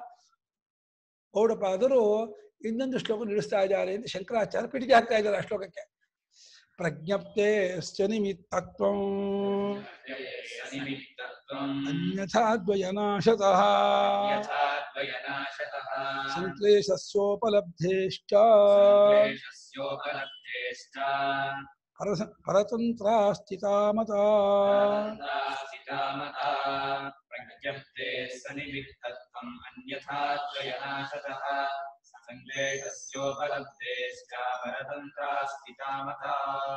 ಗೌಡಪಾದರು ಇನ್ನೊಂದು ಶ್ಲೋಕ ನಡೆಸ್ತಾ ಇದ್ದಾರೆ ಅಂತ ಶಂಕರಾಚಾರ್ಯ ಪೀಠಿಗೆ ಹಾಕ್ತಾ ಇದ್ದಾರೆ ಆ ಶ್ಲೋಕಕ್ಕೆ ಪ್ರಜ್ಞಪ್ತೆ ನಿಮಿತ್ತತ್ವಂ ಸನಿಮಿತ್ತತ್ವಂ ಅನ್ಯಥಾ ದ್ವಯನಾಶತಃ ಯಥಾ ದ್ವಯನಾಶತಃ ಸಂಕ್ಲೇಶಸ್ಯೋಪಲಬ್ಧೇಶ್ಚ ಸಂಕ್ಲೇಶಸ್ಯೋಪಲಬ್ಧೇಶ್ಚ ಪರಸ- ಪರತಂತ್ರ ಸ್ಥಿತಾಮತ ಸ್ಥಿತಾಮತಾ ಪ್ರಜ್ಞಪ್ತೆ ಸನಿಮಿತ್ತತ್ವಂ ಅನ್ಯಥಾ ದ್ವಯನಾಶತಃ ಸಂಕ್ಲೇಶಸ್ಯೋಪಲಬ್ಧೇಶ್ಚ ಪರತಂತ್ರ ಸ್ಥಿತಾಮತಾ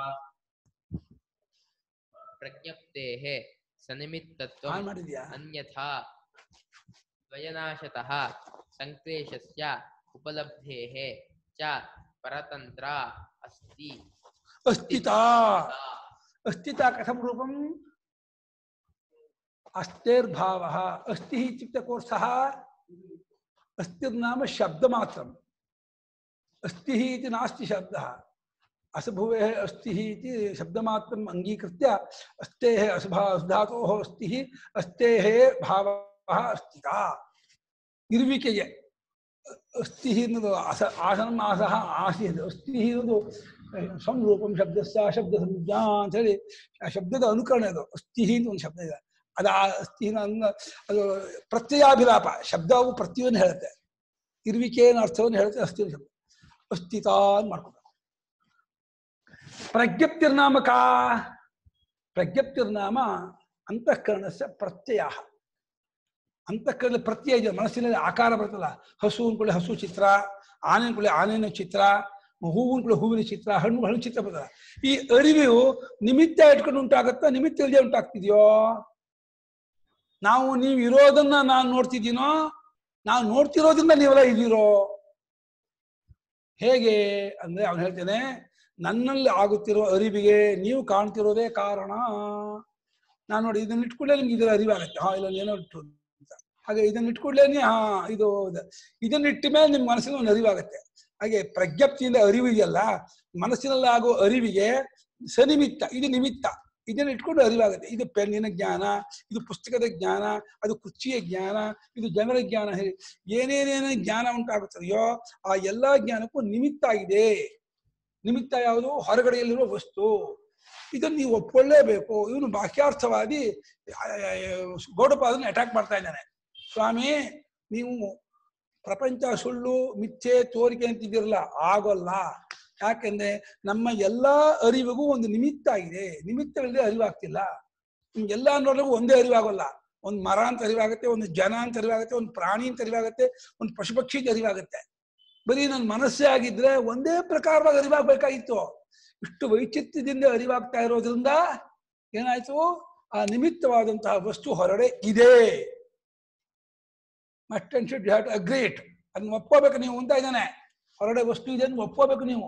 ಪ್ರಜ್ಞಪ್ತೇಃ ಸನಿಮಿತ್ತತ್ವಂ ಹಾಳು ಮಾಡಿದ್ಯಾ ಅನ್ಯಥಾ ದ್ವಯನಾಶತಃ ಸಂಕ್ಲೇಶಸ್ಯ ಉಪಲಬ್ಧೇಃ ಚ ಪರತಂತ್ರ ಅಸ್ತಿ ಅಸ್ಥಿತಾ अस्थिता कथम रूपम अस्तेर्भाव अस्ति इत्युक्ते कोऽर्थः अस्तिर्नाम शब्दमात्रम् अस्ति इति नास्ति शब्दः असभुवेः अस्तिः इति शब्दमात्रम् अङ्गीकृत्य अस्तेः असभा धातोः अस्तिः अस्तेः भावः अस्तिता ಇರುವಿಕೆಗೆ ಅಸ್ಥಿ ಅನ್ನೋದು ಅಸ ಆಸನ ಆಸಹ ಆಸಿ ಅದು ಅಸ್ಥಿ ಅನ್ನೋದು ಸಂರೂಪಂ ಶಬ್ದಸ್ಯ ಶಬ್ದ ಸಂಜ್ಞಾ ಅಂತ ಹೇಳಿ ಆ ಶಬ್ದದ ಅನುಕರಣೆ ಅದು ಅಸ್ಥಿ ಅಂತ ಒಂದು ಶಬ್ದ ಇದೆ ಅದು ಆ ಅಸ್ಥಿ ಅನ್ನ ಅದು ಪ್ರತ್ಯಯಾಭಿಲಾಪ ಶಬ್ದವು ಪ್ರತ್ಯವನ್ನು ಹೇಳುತ್ತೆ ಇರುವಿಕೆಯ ಅರ್ಥವನ್ನು ಹೇಳುತ್ತೆ ಅಸ್ಥಿ ಶಬ್ದ ಅಸ್ಥಿತಾ ಅಂತ ಮಾಡ್ಕೋಬೇಕು ಪ್ರಜ್ಞಪ್ತಿರ್ನಾಮ ಕಾ ಪ್ರಜ್ಞಪ್ತಿರ್ನಾಮ ಅಂತಃಕರಣಸ್ಯ ಪ್ರತ್ಯಯ ಅಂತಃಕರಣ ಪ್ರತ್ಯಯ ಇದೆ ಮನಸ್ಸಿನಲ್ಲಿ ಆಕಾರ ಬರ್ತಲ್ಲ ಹಸು ಅಂದ್ಕೊಳ್ಳಿ ಹಸು ಚಿತ್ರ ಆನೆ ಅಂದ್ಕೊಳ್ಳಿ ಆನೆಯ ಚಿತ್ರ ಹೂವು ಅಂದ್ಕೊಳ್ಳಿ ಹೂವಿನ ಚಿತ್ರ ಹಣ್ಣು ಹಣ್ಣು ಚಿತ್ರ ಬರ್ತಲ್ಲ ಈ ಅರಿವು ನಿಮಿತ್ತ ಇಟ್ಕೊಂಡು ಉಂಟಾಗತ್ತಾ ನಿಮಿತ್ತ ಇಲ್ಲದೆ ಉಂಟಾಗ್ತಿದ್ಯೋ ನಾವು ನೀವು ಇರೋದನ್ನ ನಾನು ನೋಡ್ತಿದ್ದೀನೋ ನಾವು ನೋಡ್ತಿರೋದ್ರಿಂದ ನೀವೆಲ್ಲ ಇದ್ದೀರೋ ಹೇಗೆ ಅಂದ್ರೆ ಅವನು ಹೇಳ್ತೇನೆ ನನ್ನಲ್ಲಿ ಆಗುತ್ತಿರುವ ಅರಿವಿಗೆ ನೀವು ಕಾಣ್ತಿರೋದೇ ಕಾರಣ ನಾನು ನೋಡಿ ಇದನ್ನ ಇಟ್ಕೊಂಡ್ರೆ ನಿಮ್ಗೆ ಇದರ ಅರಿವಾಗತ್ತೆ ಹಾ ಇಲ್ಲ ಏನೋ ಇಟ್ಟು ಅಂತ ಹಾಗೆ ಇದನ್ನ ಇಟ್ಕೊಂಡ್ಲೇನೆ ಹಾ ಇದು ಇದು. ಇದನ್ನ ಇಟ್ಟ ಮೇಲೆ ನಿಮ್ ಮನಸ್ಸಿನ ಒಂದು ಅರಿವಾಗತ್ತೆ ಹಾಗೆ ಪ್ರಜ್ಞಪ್ತಿಯಿಂದ ಅರಿವು ಇದೆಯಲ್ಲ ಮನಸ್ಸಿನಲ್ಲಿ ಆಗೋ ಅರಿವಿಗೆ ಸನಿಮಿತ್ತ ಇದು ನಿಮಿತ್ತ ಇದನ್ನ ಇಟ್ಕೊಂಡು ಅರಿವಾಗುತ್ತೆ ಇದು ಪೆನ್ನಿನ ಜ್ಞಾನ ಇದು ಪುಸ್ತಕದ ಜ್ಞಾನ ಅದು ಕುರ್ಚಿಯ ಜ್ಞಾನ ಇದು ಜನರ ಜ್ಞಾನ ಹೇಳಿ ಏನೇನೇನೇ ಜ್ಞಾನ ಉಂಟಾಗುತ್ತದೆಯೋ ಆ ಎಲ್ಲಾ ಜ್ಞಾನಕ್ಕೂ ನಿಮಿತ್ತ ಆಗಿದೆ ನಿಮಿತ್ತ ಯಾವುದು ಹೊರಗಡೆಯಲ್ಲಿರುವ ವಸ್ತು ಇದನ್ನು ನೀವು ಒಪ್ಕೊಳ್ಳೇಬೇಕು ಇವನು ಬಾಹ್ಯಾರ್ಥವಾದಿ ಆ, ಆ, ಗೌಡಪಾದನ ಅಟ್ಯಾಕ್ ಮಾಡ್ತಾ ಇದ್ದಾನೆ ಸ್ವಾಮಿ ನೀವು ಪ್ರಪಂಚ ಸುಳ್ಳು ಮಿಥ್ಯೆ ತೋರಿಕೆ ಅಂತಿದ್ದೀರಲ್ಲ ಆಗೋಲ್ಲ ಯಾಕೆಂದ್ರೆ ನಮ್ಮ ಎಲ್ಲಾ ಅರಿವಿಗೂ ಒಂದು ನಿಮಿತ್ತ ಆಗಿದೆ ನಿಮಿತ್ತವಿಲ್ಲದೆ ಅರಿವಾಗ್ತಿಲ್ಲ ನಿಮ್ಗೆಲ್ಲ ನೋಡಿಗೂ ಒಂದೇ ಅರಿವಾಗಲ್ಲ ಒಂದು ಮರ ಅಂತ ಅರಿವಾಗುತ್ತೆ ಒಂದು ಜನ ಅಂತ ಅರಿವಾಗುತ್ತೆ ಒಂದು ಪ್ರಾಣಿ ಅಂತ ಅರಿವಾಗುತ್ತೆ ಒಂದು ಪಶು ಪಕ್ಷಿ ಅಂತ ಅರಿವಾಗುತ್ತೆ ಬರೀ ನನ್ನ ಮನಸ್ಸೇ ಆಗಿದ್ರೆ ಒಂದೇ ಪ್ರಕಾರವಾಗಿ ಅರಿವಾಗಬೇಕಾಗಿತ್ತು ಇಷ್ಟು ವೈಚಿತ್ರ್ಯದಿಂದ ಅರಿವಾಗ್ತಾ ಇರೋದ್ರಿಂದ ಏನಾಯ್ತು ಆ ನಿಮಿತ್ತವಾದಂತಹ ವಸ್ತು ಹೊರಗಡೆ ಇದೆ must and should have to agree it ಅದನ್ನ ಒಪ್ಕೋಬೇಕು ನೀವು ಅಂತ ಇದ್ದಾನೆ ಹೊರಗಡೆ ವಸ್ತು ಇದೆ ಅಂತ ಒಪ್ಕೋಬೇಕು ನೀವು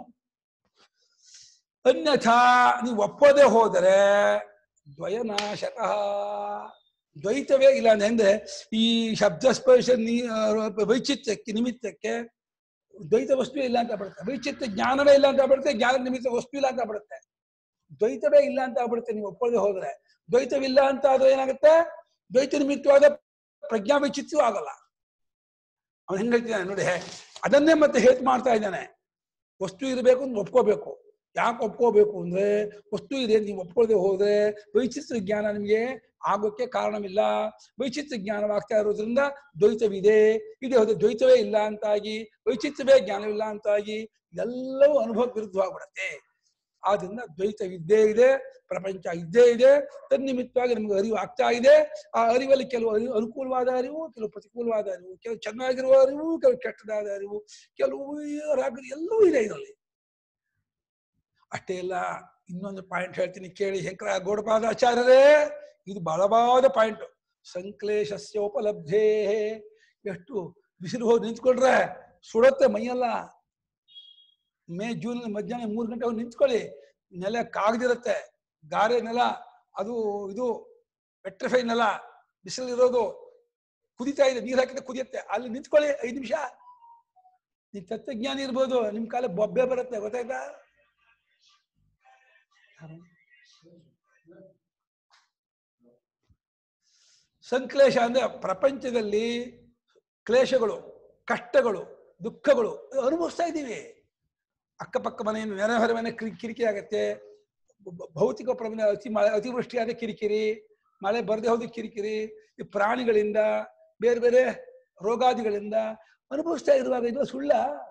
ಅನ್ಯಥಾ ನೀವು ಒಪ್ಪೋದೇ ಹೋದರೆ ದ್ವಯನಾಶಕಃ ದ್ವೈತವೇ ಇಲ್ಲ ಅಂದ್ರೆ ಈ ಶಬ್ದ ಸ್ಪರ್ಶ ನೀ ಆ, ವೈಚಿತ್ರ್ಯಕ್ಕೆ ನಿಮಿತ್ತಕ್ಕೆ ದ್ವೈತ ವಸ್ತು ಇಲ್ಲ ಅಂತ ಬಿಡುತ್ತೆ ವೈಚಿತ್ಯ ಜ್ಞಾನವೇ ಇಲ್ಲ ಅಂತ ಬಿಡುತ್ತೆ ಜ್ಞಾನ ನಿಮಿತ್ತ ವಸ್ತು ಇಲ್ಲ ಅಂತ ಬಿಡುತ್ತೆ ದ್ವೈತವೇ ಇಲ್ಲ ಅಂತ ಆಗ್ಬಿಡುತ್ತೆ ನೀವು ಒಪ್ಪೋದೇ ಹೋದ್ರೆ ದ್ವೈತವಿಲ್ಲ ಅಂತ ಆದ್ರೆ ಏನಾಗುತ್ತೆ ದ್ವೈತ ನಿಮಿತ್ತವಾದ ಪ್ರಜ್ಞಾ ವೈಚಿತ್ಯವೂ ಆಗಲ್ಲ ಅವನು ಹೆಂಗ್ ಹೇಳ್ತಿದ್ದಾನೆ ನೋಡಿ ಅದನ್ನೇ ಮತ್ತೆ ಹೇತು ಮಾಡ್ತಾ ಇದ್ದಾನೆ ವಸ್ತು ಇರಬೇಕು ಅಂತ ಒಪ್ಕೋಬೇಕು ಯಾಕೆ ಒಪ್ಕೋಬೇಕು ಅಂದ್ರೆ ವಸ್ತು ಇದೆ ನೀವು ಒಪ್ಕೊಳ್ಳದೆ ಹೋದ್ರೆ ವೈಚಿತ್ರ ಜ್ಞಾನ ನಿಮಗೆ ಆಗೋಕ್ಕೆ ಕಾರಣವಿಲ್ಲ ವೈಚಿತ್ರ ಜ್ಞಾನವಾಗ್ತಾ ಇರೋದ್ರಿಂದ ದ್ವೈತವಿದೆ ಇದೆ ಹೋದ್ರೆ ದ್ವೈತವೇ ಇಲ್ಲ ಅಂತಾಗಿ ವೈಚಿತ್ರವೇ ಜ್ಞಾನವಿಲ್ಲ ಅಂತಾಗಿ ಎಲ್ಲವೂ ಅನುಭವ ವಿರುದ್ಧವಾಗ್ಬಿಡತ್ತೆ ಆದ್ರಿಂದ ದ್ವೈತವಿದ್ದೇ ಇದೆ ಪ್ರಪಂಚ ಇದ್ದೇ ಇದೆ ತನ್ನಿಮಿತ್ತವಾಗಿ ನಮಗೆ ಅರಿವು ಆಗ್ತಾ ಇದೆ ಆ ಅರಿವಲ್ಲಿ ಕೆಲವು ಅರಿವು ಅನುಕೂಲವಾದ ಅರಿವು ಕೆಲವು ಪ್ರತಿಕೂಲವಾದ ಅರಿವು ಕೆಲವು ಚೆನ್ನಾಗಿರುವ ಅರಿವು ಕೆಲವು ಕೆಟ್ಟದಾದ ಅರಿವು ಕೆಲವು ರಾಗ ಎಲ್ಲವೂ ಇದೆ ಇದರಲ್ಲಿ ಅಷ್ಟೇ ಇಲ್ಲ ಇನ್ನೊಂದು ಪಾಯಿಂಟ್ ಹೇಳ್ತೀನಿ ಕೇಳಿ ಶಂಕರ ಗೌಡಪಾದಾಚಾರ್ಯರೇ ಇದು ಬಲವಾದ ಪಾಯಿಂಟ್ ಸಂಕ್ಲೇಶಸ್ಯ ಉಪಲಬ್ಧೇ ಎಷ್ಟು ಬಿಸಿಲು ಹೋಗಿ ನಿಂತ್ಕೊಂಡ್ರೆ ಸುಡತ್ತೆ ಮೈಯೆಲ್ಲ ಮೇ ಜೂನ್ ಮಧ್ಯಾಹ್ನ ಮೂರು ಗಂಟೆ ಹೋಗಿ ನಿಂತ್ಕೊಳ್ಳಿ ನೆಲ ಕಾಗದಿರತ್ತೆ ಗಾರೆ ನೆಲ ಅದು ಇದು ಪೆಟ್ರಿಫೈ ನೆಲ ಬಿಸಿಲು ಇರೋದು ಕುದಿತಾ ಇದೆ ನೀರು ಹಾಕಿದ್ರೆ ಕುದಿಯುತ್ತೆ ಅಲ್ಲಿ ನಿಂತ್ಕೊಳ್ಳಿ ಐದು ನಿಮಿಷ ನೀವು ತತ್ವಜ್ಞಾನಿ ಇರ್ಬೋದು ನಿಮ್ ಕಾಲ ಬೊಬ್ಬೆ ಬರುತ್ತೆ ಗೊತ್ತಾಯ್ತಾ ಸಂಕ್ಲೇಶ ಅಂದ್ರೆ ಪ್ರಪಂಚದಲ್ಲಿ ಕ್ಲೇಶಗಳು ಕಷ್ಟಗಳು ದುಃಖಗಳು ಅನುಭವಿಸ್ತಾ ಇದ್ದೀವಿ ಅಕ್ಕಪಕ್ಕ ಮನೆಯನ್ನು ನೆರೆ ಹೊರ ಮನೆ ಕಿರಿ ಕಿರಿಕಿರಿ ಆಗತ್ತೆ ಬ- ಭೌತಿಕ ಪ್ರಮಾಣ ಅತಿ ಮಳೆ ಅತಿವೃಷ್ಟಿಯಾದ ಕಿರಿಕಿರಿ ಮಳೆ ಬರದೆ ಹೋದ ಕಿರಿಕಿರಿ ಈ ಪ್ರಾಣಿಗಳಿಂದ ಬೇರೆ ಬೇರೆ ರೋಗಾದಿಗಳಿಂದ ಅನುಭವಿಸ್ತಾ ಇರುವಾಗ ಇದು ಸುಳ್ಳ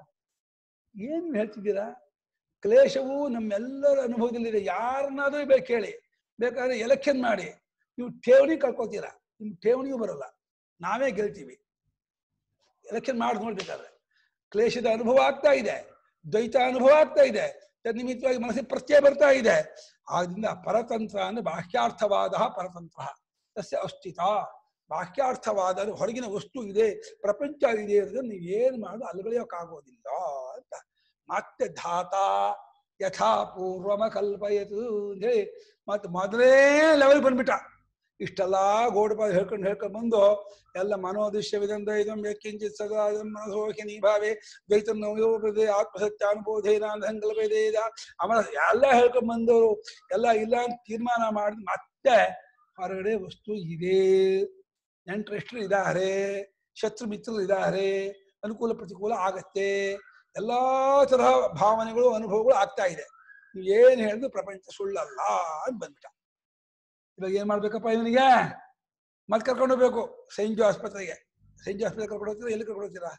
ಏನು ಹೇಳ್ತಿದ್ದೀರಾ ಕ್ಲೇಶವು ನಮ್ಮೆಲ್ಲರ ಅನುಭವದಲ್ಲಿದೆ ಯಾರನ್ನಾದ್ರೂ ಬೇಕು ಕೇಳಿ ಬೇಕಾದ್ರೆ ಎಲೆಕ್ಷನ್ ಮಾಡಿ ನೀವು ಠೇವಣಿ ಕಳ್ಕೊತೀರಾ ನಿಮ್ ಠೇವಣಿಯೂ ಬರಲ್ಲ ನಾವೇ ಗೆಲ್ತೀವಿ ಎಲೆಕ್ಷನ್ ಮಾಡಿ ನೋಡ್ಬೇಕಾದ್ರೆ ಕ್ಲೇಶದ ಅನುಭವ ಆಗ್ತಾ ಇದೆ ದ್ವೈತ ಅನುಭವ ಆಗ್ತಾ ಇದೆ ತನ್ನಿಮಿತ್ತವಾಗಿ ಮನಸ್ಸಿಗೆ ಪ್ರತ್ಯಯ ಬರ್ತಾ ಇದೆ ಆದ್ರಿಂದ ಪರತಂತ್ರ ಅಂದ್ರೆ ಬಾಹ್ಯಾರ್ಥವಾದ ಪರತಂತ್ರ ತಸ್ಯ ಅಸ್ಥಿತ ಬಾಹ್ಯಾರ್ಥವಾದ ಅಂದ್ರೆ ಹೊರಗಿನ ವಸ್ತು ಇದೆ ಪ್ರಪಂಚ ಇದೆ ಅಂದ್ರೆ ನೀವೇನ್ ಮಾಡೋದು ಅಲ್ಗಳೆಯೋಕ್ಕಾಗೋದಿಲ್ಲ ಅಂತ ಮತ್ತೆ ಧಾತ ಯಥಾ ಪೂರ್ವಮ ಕಲ್ಪಯತು ಅಂತ ಹೇಳಿ ಮತ್ತೆ ಮೊದಲೇ ಲೆವೆಲ್ ಬಂದ್ಬಿಟ್ಟ ಇಷ್ಟೆಲ್ಲ ಗೋಡಪಾದ ಹೇಳ್ಕೊಂಡು ಹೇಳ್ಕೊಂಡು ಬಂದು ಎಲ್ಲ ಮನೋದೃಶ್ಯವಿದಂದ ಇದಂ ಯತ್ಕಿಂಚಿತ್ ಸದಾ ಇದಂ ಮನಸೋಹಿ ನೀಭಾವೆ ದ್ವೈತಂ ನವಯೋಪದೆ ಆತ್ಮಸತ್ಯಾನುಬೋಧೇನ ಸಂಕಲ್ಪೇದ ಅಮರ ಎಲ್ಲ ಹೇಳ್ಕೊಂಡ್ ಬಂದವರು ಎಲ್ಲ ಇಲ್ಲ ಅಂತ ತೀರ್ಮಾನ ಮಾಡಿ ಮತ್ತೆ ಹೊರಗಡೆ ವಸ್ತು ಇದೆ ನೆಂಟರೆಷ್ಟರು ಇದ್ದಾರೆ ಶತ್ರು ಮಿತ್ರರು ಇದ್ದಾರೆ ಅನುಕೂಲ ಪ್ರತಿಕೂಲ ಆಗತ್ತೆ ಎಲ್ಲಾ ತರಹ ಭಾವನೆಗಳು ಅನುಭವಗಳು ಆಗ್ತಾ ಇದೆ ನೀವು ಏನ್ ಹೇಳಿದ್ರು ಪ್ರಪಂಚ ಸುಳ್ಳಲ್ಲ ಅಂತ ಬಂದ್ಬಿಟ್ಟ ಇವಾಗ ಏನ್ ಮಾಡ್ಬೇಕಪ್ಪ ಇವನಿಗೆ ಮತ್ತೆ ಕರ್ಕೊಂಡು ಹೋಗ್ಬೇಕು ಸೈಂಟ್ ಜೋ ಆಸ್ಪತ್ರೆಗೆ ಸೈಂಟ್ ಜೋ ಆಸ್ಪತ್ರೆ ಕರ್ಕೊಂಡು ಹೋಗ್ತೀರಾ ಎಲ್ಲಿ ಕರ್ಕೊಂಡು ಹೋಗ್ತೀರಾ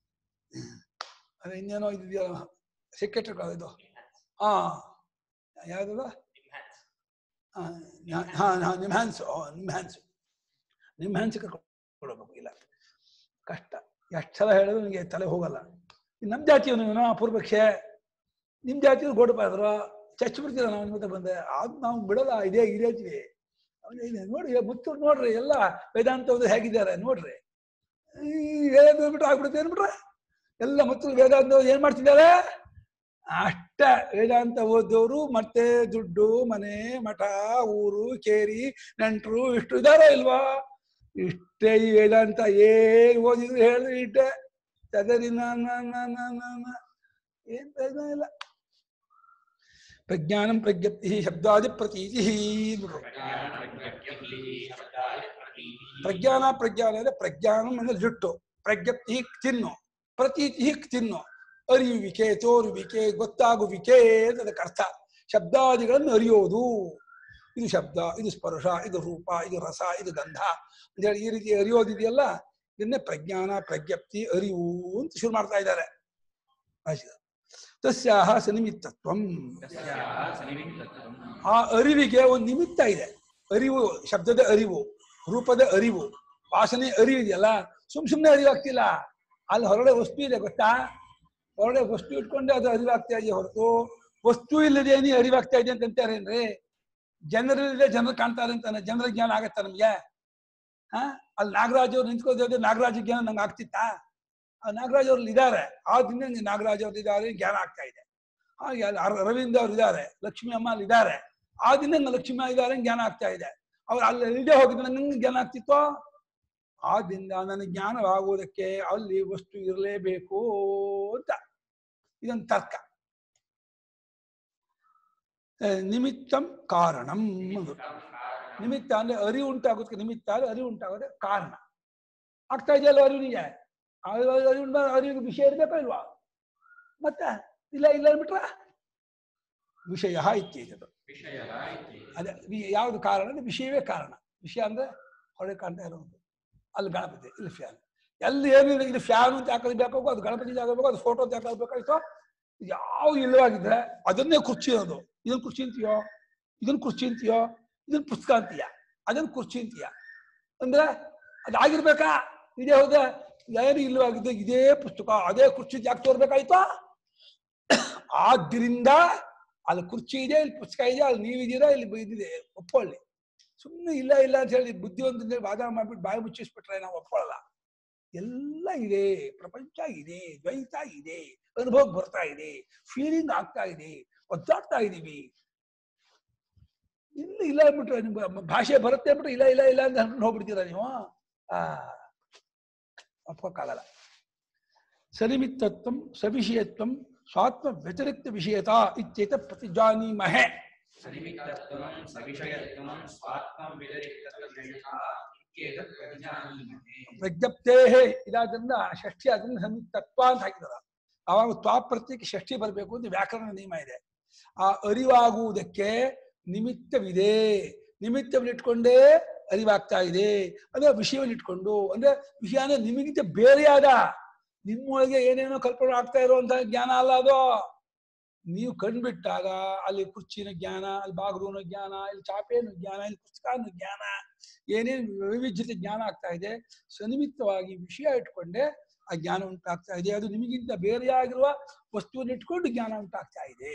ಅದೇ ಇನ್ನೇನೋ ಇದೆಯಲ್ಲ ಸೆಕ್ರೆಟರಿ ಇದು ಹಾ ಯಾವ್ದದ ಹಾ ನ್ಯಾ- ಹಾ ಹಾ ನಿಮ್ ಹ್ಯಾನ್ಸ್ ನಿಮ್ ಹ್ಯಾನ್ಸ್ ನಿಮ್ ಹ್ಯಾನ್ಸ್ ಕರ್ಕೊಂಡು ಹೋಗ್ಬೇಕು ಇಲ್ಲ ಕಷ್ಟ ಎಷ್ಟು ಸಲ ಹೇಳಿದ್ರು ನಿಮಗೆ ತಲೆ ಹೋಗಲ್ಲ ಇನ್ನು ನಮ್ಮ ಜಾತಿಯವನು ಇವನು ಅಪೂರ್ವಕ್ಷೆ ನಿಮ್ ಜಾತಿಯವ್ರು ಗೋಡಪಾದ್ರು ಚಚ್ಚಿ ಬಿಡ್ತೀರ ನಾವು ನಿಮ್ಮ ಹತ್ರ ಬಂದೆ ಅದು ನಾವು ಬಿಡಲ್ಲ ಇದೇ ಇದೇತೀವಿ ನೋಡಿ ಮುತ್ತು ನೋಡ್ರಿ ಎಲ್ಲ ವೇದಾಂತ ಓದಿ ಹೇಗಿದ್ದಾರೆ ನೋಡ್ರಿ ಈ ವೇದಾಂತ ಬಿಟ್ಟು ಆಗ್ಬಿಡುತ್ತೆ ಏನ್ಬಿಟ್ರೆ ಎಲ್ಲ ಮತ್ತು ವೇದಾಂತ ಓದಿ ಏನ್ ಮಾಡ್ತಿದ್ದಾರೆ ಅಷ್ಟ ವೇದಾಂತ ಓದೋರು ಮತ್ತೆ ದುಡ್ಡು ಮನೆ ಮಠ ಊರು ಕೇರಿ ನೆಂಟರು ಇಷ್ಟು ಇದಾರ ಇಲ್ವಾ ಇಷ್ಟೇ ಈ ವೇದಾಂತ ಏನ್ ಓದಿದ್ರು ಹೇಳಿದ್ರೆ ಇಟ್ಟೆ ತದರಿ ನ ನ ನ ನ ನ ನ. ಏನ್ ಪ್ರಯೋಜನ ಇಲ್ಲ ಪ್ರಜ್ಞಾನಂ ಪ್ರಜ್ಞಪ್ತಿ ಶಬ್ದಾದಿ ಪ್ರತೀತಿ ಪ್ರಜ್ಞಾನ ಪ್ರಜ್ಞಾನ ಅಂದ್ರೆ ಪ್ರಜ್ಞಾನಂ ಅಂದ್ರೆ ಜುಟ್ಟು ಪ್ರಜ್ಞಪ್ತಿ ತಿನ್ನು ಪ್ರತೀತಿ ತಿನ್ನು ಅರಿಯುವಿಕೆ ತೋರುವಿಕೆ ಗೊತ್ತಾಗುವಿಕೆ ಅಂತ ಅದಕ್ಕೆ ಅರ್ಥ ಶಬ್ದಾದಿಗಳನ್ನು ಅರಿಯೋದು ಇದು ಶಬ್ದ ಇದು ಸ್ಪರ್ಶ ಇದು ರೂಪ ಇದು ರಸ ಇದು ಗಂಧ ಅಂತೇಳಿ ಈ ರೀತಿ ಅರಿಯೋದಿದೆಯಲ್ಲ ಇದನ್ನೇ ಪ್ರಜ್ಞಾನ ಪ್ರಜ್ಞಪ್ತಿ ಅರಿವು ಅಂತ ಶುರು ಮಾಡ್ತಾ ಇದ್ದಾರೆ ಭಾಷೆ ತಸ್ಯಾಹ ಸನಿಮಿತ್ತತ್ವಂ ಆ ಅರಿವಿಗೆ ಒಂದು ನಿಮಿತ್ತ ಇದೆ ಅರಿವು ಶಬ್ದದ ಅರಿವು ರೂಪದ ಅರಿವು ವಾಸನೆ ಅರಿವು ಇದೆಯಲ್ಲ ಸುಮ್ ಸುಮ್ನೆ ಅರಿವಾಗ್ತಿಲ್ಲ ಅಲ್ಲಿ ಹೊರಗಡೆ ವಸ್ತು ಇದೆ ಗೊತ್ತಾ ಹೊರಗಡೆ ವಸ್ತು ಇಟ್ಕೊಂಡೆ ಅದು ಅರಿವಾಗ್ತಾ ಇದೆಯಾ ಹೊರತು ವಸ್ತು ಇಲ್ಲದೆ ನೀ ಅರಿವಾಗ್ತಾ ಇದೆ ಅಂತ ಅಂತಾರೇನ್ರಿ ಜನರಿಲ್ಲದೆ ಜನರು ಕಾಣ್ತಾರೆ ಅಂತಾನೆ ಜನರ ಜ್ಞಾನ ಆಗತ್ತ ನಮ್ಗೆ ಹಾ ಅಲ್ಲಿ ನಾಗರಾಜ್ ಅವ್ರು ನಿಂತ್ಕೋದ್ರೆ ನಾಗರಾಜ ಜ್ಞಾನ ನಂಗೆ ಆಗ್ತಿತ್ತಾ ಆ ನಾಗರಾಜ್ ಅವ್ರಲ್ಲಿ ಇದ್ದಾರೆ ಆದ್ರಿಂದ ನಂಗೆ ನಾಗರಾಜ್ ಅವ್ರು ಇದ್ದಾರೆ ಜ್ಞಾನ ಆಗ್ತಾ ಇದೆ ಹಾಗೆ ಅಲ್ಲಿ ಅರ- ಅರವಿಂದ್ ಅವ್ರು ಇದ್ದಾರೆ ಲಕ್ಷ್ಮಿ ಅಮ್ಮ ಅಲ್ಲಿ ಇದ್ದಾರೆ ಆದ್ರಿಂದ ನಂಗೆ ಲಕ್ಷ್ಮಿ ಅಮ್ಮ ಇದ್ದಾರೆ ಜ್ಞಾನ ಆಗ್ತಾ ಇದೆ ಅವ್ರು ಅಲ್ಲಿ ಇಲ್ಲದೆ ಹೋಗಿದ್ರೆ ನಂಗೆ ಜ್ಞಾನ ಆಗ್ತಿತ್ತೋ ಆದ್ರಿಂದ ನನಗೆ ಜ್ಞಾನವಾಗುವುದಕ್ಕೆ ಅಲ್ಲಿ ವಸ್ತು ಇರಲೇಬೇಕು ಅಂತ ಇದೊಂದು ತರ್ಕ ಆ, ನಿಮಿತ್ತಂ ಕಾರಣಂ ಅದು. ನಿಮಿತ್ತ ಅಂದ್ರೆ ಅರಿವು ಉಂಟಾಗೋದಕ್ಕೆ ನಿಮಿತ್ತ ಅಂದ್ರೆ ಅರಿವು ಉಂಟಾಗೋದೇ ಕಾರಣ ಆಗ್ತಾ ಇದೆಯಲ್ಲ ಅರಿವಿನಿಗೆ ಆ ಅರಿವು ಅರಿವಿಗೆ ವಿಷಯ ಇರ್ಬೇಕೋ ಇಲ್ವಾ ಮತ್ತೆ ಇಲ್ಲ ಇಲ್ಲ ಅಂದ್ಬಿಟ್ರ ವಿಷಯ ಇತ್ಯೇತದು ವಿಷಯಃ ಇತಿ ಅದೇ ವಿ- ಯಾವುದು ಕಾರಣ ಅಂದ್ರೆ ವಿಷಯವೇ ಕಾರಣ ವಿಷಯ ಅಂದ್ರೆ ಹೊಳೆ ಕಾಣ್ತಾ ಇರೋದು ಅಲ್ಲಿ ಗಣಪತಿ ಇಲ್ಲಿ ಫ್ಯಾನ್ ಎಲ್ಲಿ ಏನು ಇಲ್ಲ ಇದು ಫ್ಯಾನ್ ಅಂತ ಯಾಕೆ ಬೇಕಾಗೋ ಅದು ಗಣಪತಿ ಜಾಗ ಬೇಕು ಅದು ಫೋಟೋ ಅಂತ ಯಾಕೆ ಬೇಕಾಯ್ತೋ ಯಾವ ಇಲ್ಲವಾಗಿದ್ರೆ ಅದನ್ನೇ ಕುರ್ಚಿ ಅನ್ನೋದು ಇದನ್ನ ಕುರ್ಚಿ ಅಂತೀಯೋ ಇದನ್ನ ಕುರ್ಚಿ ಅಂತೀಯೋ ಇದನ್ನ ಪುಸ್ತಕ ಅಂತೀಯ ಅದನ್ನ ಕುರ್ಚಿ ಅಂತೀಯ ಅಂದ್ರೆ ಅದಾಗಿರ್ಬೇಕಾ ಇದೇ ಹೌದಾ ಏನು ಇಲ್ಲವಾಗಿದ್ದು ಇದೇ ಪುಸ್ತಕ ಅದೇ ಕುರ್ಚಿ ಯಾಕೆ ತೋರ್ಬೇಕಾಯ್ತು ಆದ್ದರಿಂದ ಅಲ್ಲಿ ಕುರ್ಚಿ ಇದೆ ಇಲ್ಲಿ ಪುಸ್ತಕ ಇದೆ ಅಲ್ಲಿ ನೀವಿದ್ದೀರಾ ಇಲ್ಲಿ ಇದಿದೆ ಒಪ್ಕೊಳ್ಳಿ ಸುಮ್ಮನೆ ಇಲ್ಲ ಇಲ್ಲ ಅಂತ ಹೇಳಿ ಬುದ್ಧಿವಂತಂದ್ರೆ ವಾದ ಮಾಡ್ಬಿಟ್ಟು ಬಾಯಿ ಮುಚ್ಚಿಸ್ಬಿಟ್ರೆ ನಾವು ಒಪ್ಕೊಳ್ಳಲ್ಲ ಎಲ್ಲ ಇದೆ ಪ್ರಪಂಚ ಇದೆ ದ್ವೈತ ಇದೆ ಅನುಭವ ಬರ್ತಾ ಇದೆ ಫೀಲಿಂಗ್ ಆಗ್ತಾ ಇದೆ ಒದ್ದಾಡ್ತಾ ಇದೀವಿ ಇಲ್ಲ ಇಲ್ಲ ಅಂದ್ಬಿಟ್ರೆ ನಿಮ್ಗೆ ಮ- ಭಾಷೆ ಬರುತ್ತೆ ಅಂದ್ಬಿಟ್ಟು ಇಲ್ಲ ಇಲ್ಲ ಇಲ್ಲ ಅಂತ ಅನ್ಕೊಂಡು ಹೋಗ್ಬಿಡ್ತೀರಾ ನೀವು ಆ ಒಪ್ಕೋಕ್ಕಾಗಲ್ಲ ಸನಿಮಿತ್ತತ್ವಂ ಸವಿಷಯತ್ವಂ ಸ್ವಾತ್ಮ ವ್ಯತಿರಿಕ್ತ ವಿಷಯತಾ ಇತ್ಯೇತ ಪ್ರತಿಜಾನೀಮಹೆ ಸನಿಮಿತ್ತತ್ವಂ ಸವಿಷಯತ್ವಂ ಸ್ವಾತ್ಮಂ ವ್ಯತಿರಿಕ್ತವಿಷಯಃ ಇತ್ಯೇತತ್ ಪ್ರತಿಜಾನೀಮಹೇ. ಪ್ರಜ್ಞಪ್ತೇ ಇದಾದ್ರಿಂದ ಷಷ್ಠಿ ಅದರಿಂದ ಸಮಿತ್ತತ್ವ ಅಂತ ಹಾಕಿದಾರ ಅವಾಗ ತ್ವಾ ಪ್ರತ್ಯಕ್ಕೆ ಷಷ್ಠಿ ಬರಬೇಕು ಅಂತ ವ್ಯಾಕರಣ ನಿಯಮ ಇದೆ ಆ ಅರಿವಾಗುವುದಕ್ಕೆ ನಿಮಿತ್ತವಿದೆ ನಿಮಿತ್ತವನ್ನಿಟ್ಕೊಂಡೇ ಅರಿವಾಗ್ತಾ ಇದೆ ಅಂದ್ರೆ ವಿಷಯವನ್ನು ಇಟ್ಕೊಂಡು ಅಂದ್ರೆ ವಿಷಯ ಅಂದ್ರೆ ನಿಮಗಿಂತ ಬೇರೆಯಾದ ನಿಮ್ಮೊಳಗೆ ಏನೇನೋ ಕಲ್ಪನೆ ಆಗ್ತಾ ಇರುವಂತಹ ಜ್ಞಾನ ಅಲ್ಲ ಅದು ನೀವು ಕಂಡ್ಬಿಟ್ಟಾಗ ಅಲ್ಲಿ ಕುರ್ಚಿನ ಜ್ಞಾನ ಅಲ್ಲಿ ಬಾಗಿಲುನ ಜ್ಞಾನ ಇಲ್ಲಿ ಚಾಪೆಯನ್ನು ಜ್ಞಾನ ಇಲ್ಲಿ ಪುಸ್ತಕನ ಜ್ಞಾನ ಏನೇನು ವೈವಿಧ್ಯತೆ ಜ್ಞಾನ ಆಗ್ತಾ ಇದೆ ಸನಿಮಿತ್ತವಾಗಿ ವಿಷಯ ಇಟ್ಕೊಂಡೆ ಆ ಜ್ಞಾನ ಉಂಟಾಗ್ತಾ ಇದೆ ಅದು ನಿಮಗಿಂತ ಬೇರೆಯಾಗಿರುವ ವಸ್ತುವನ್ನು ಇಟ್ಕೊಂಡು ಜ್ಞಾನ ಉಂಟಾಗ್ತಾ ಇದೆ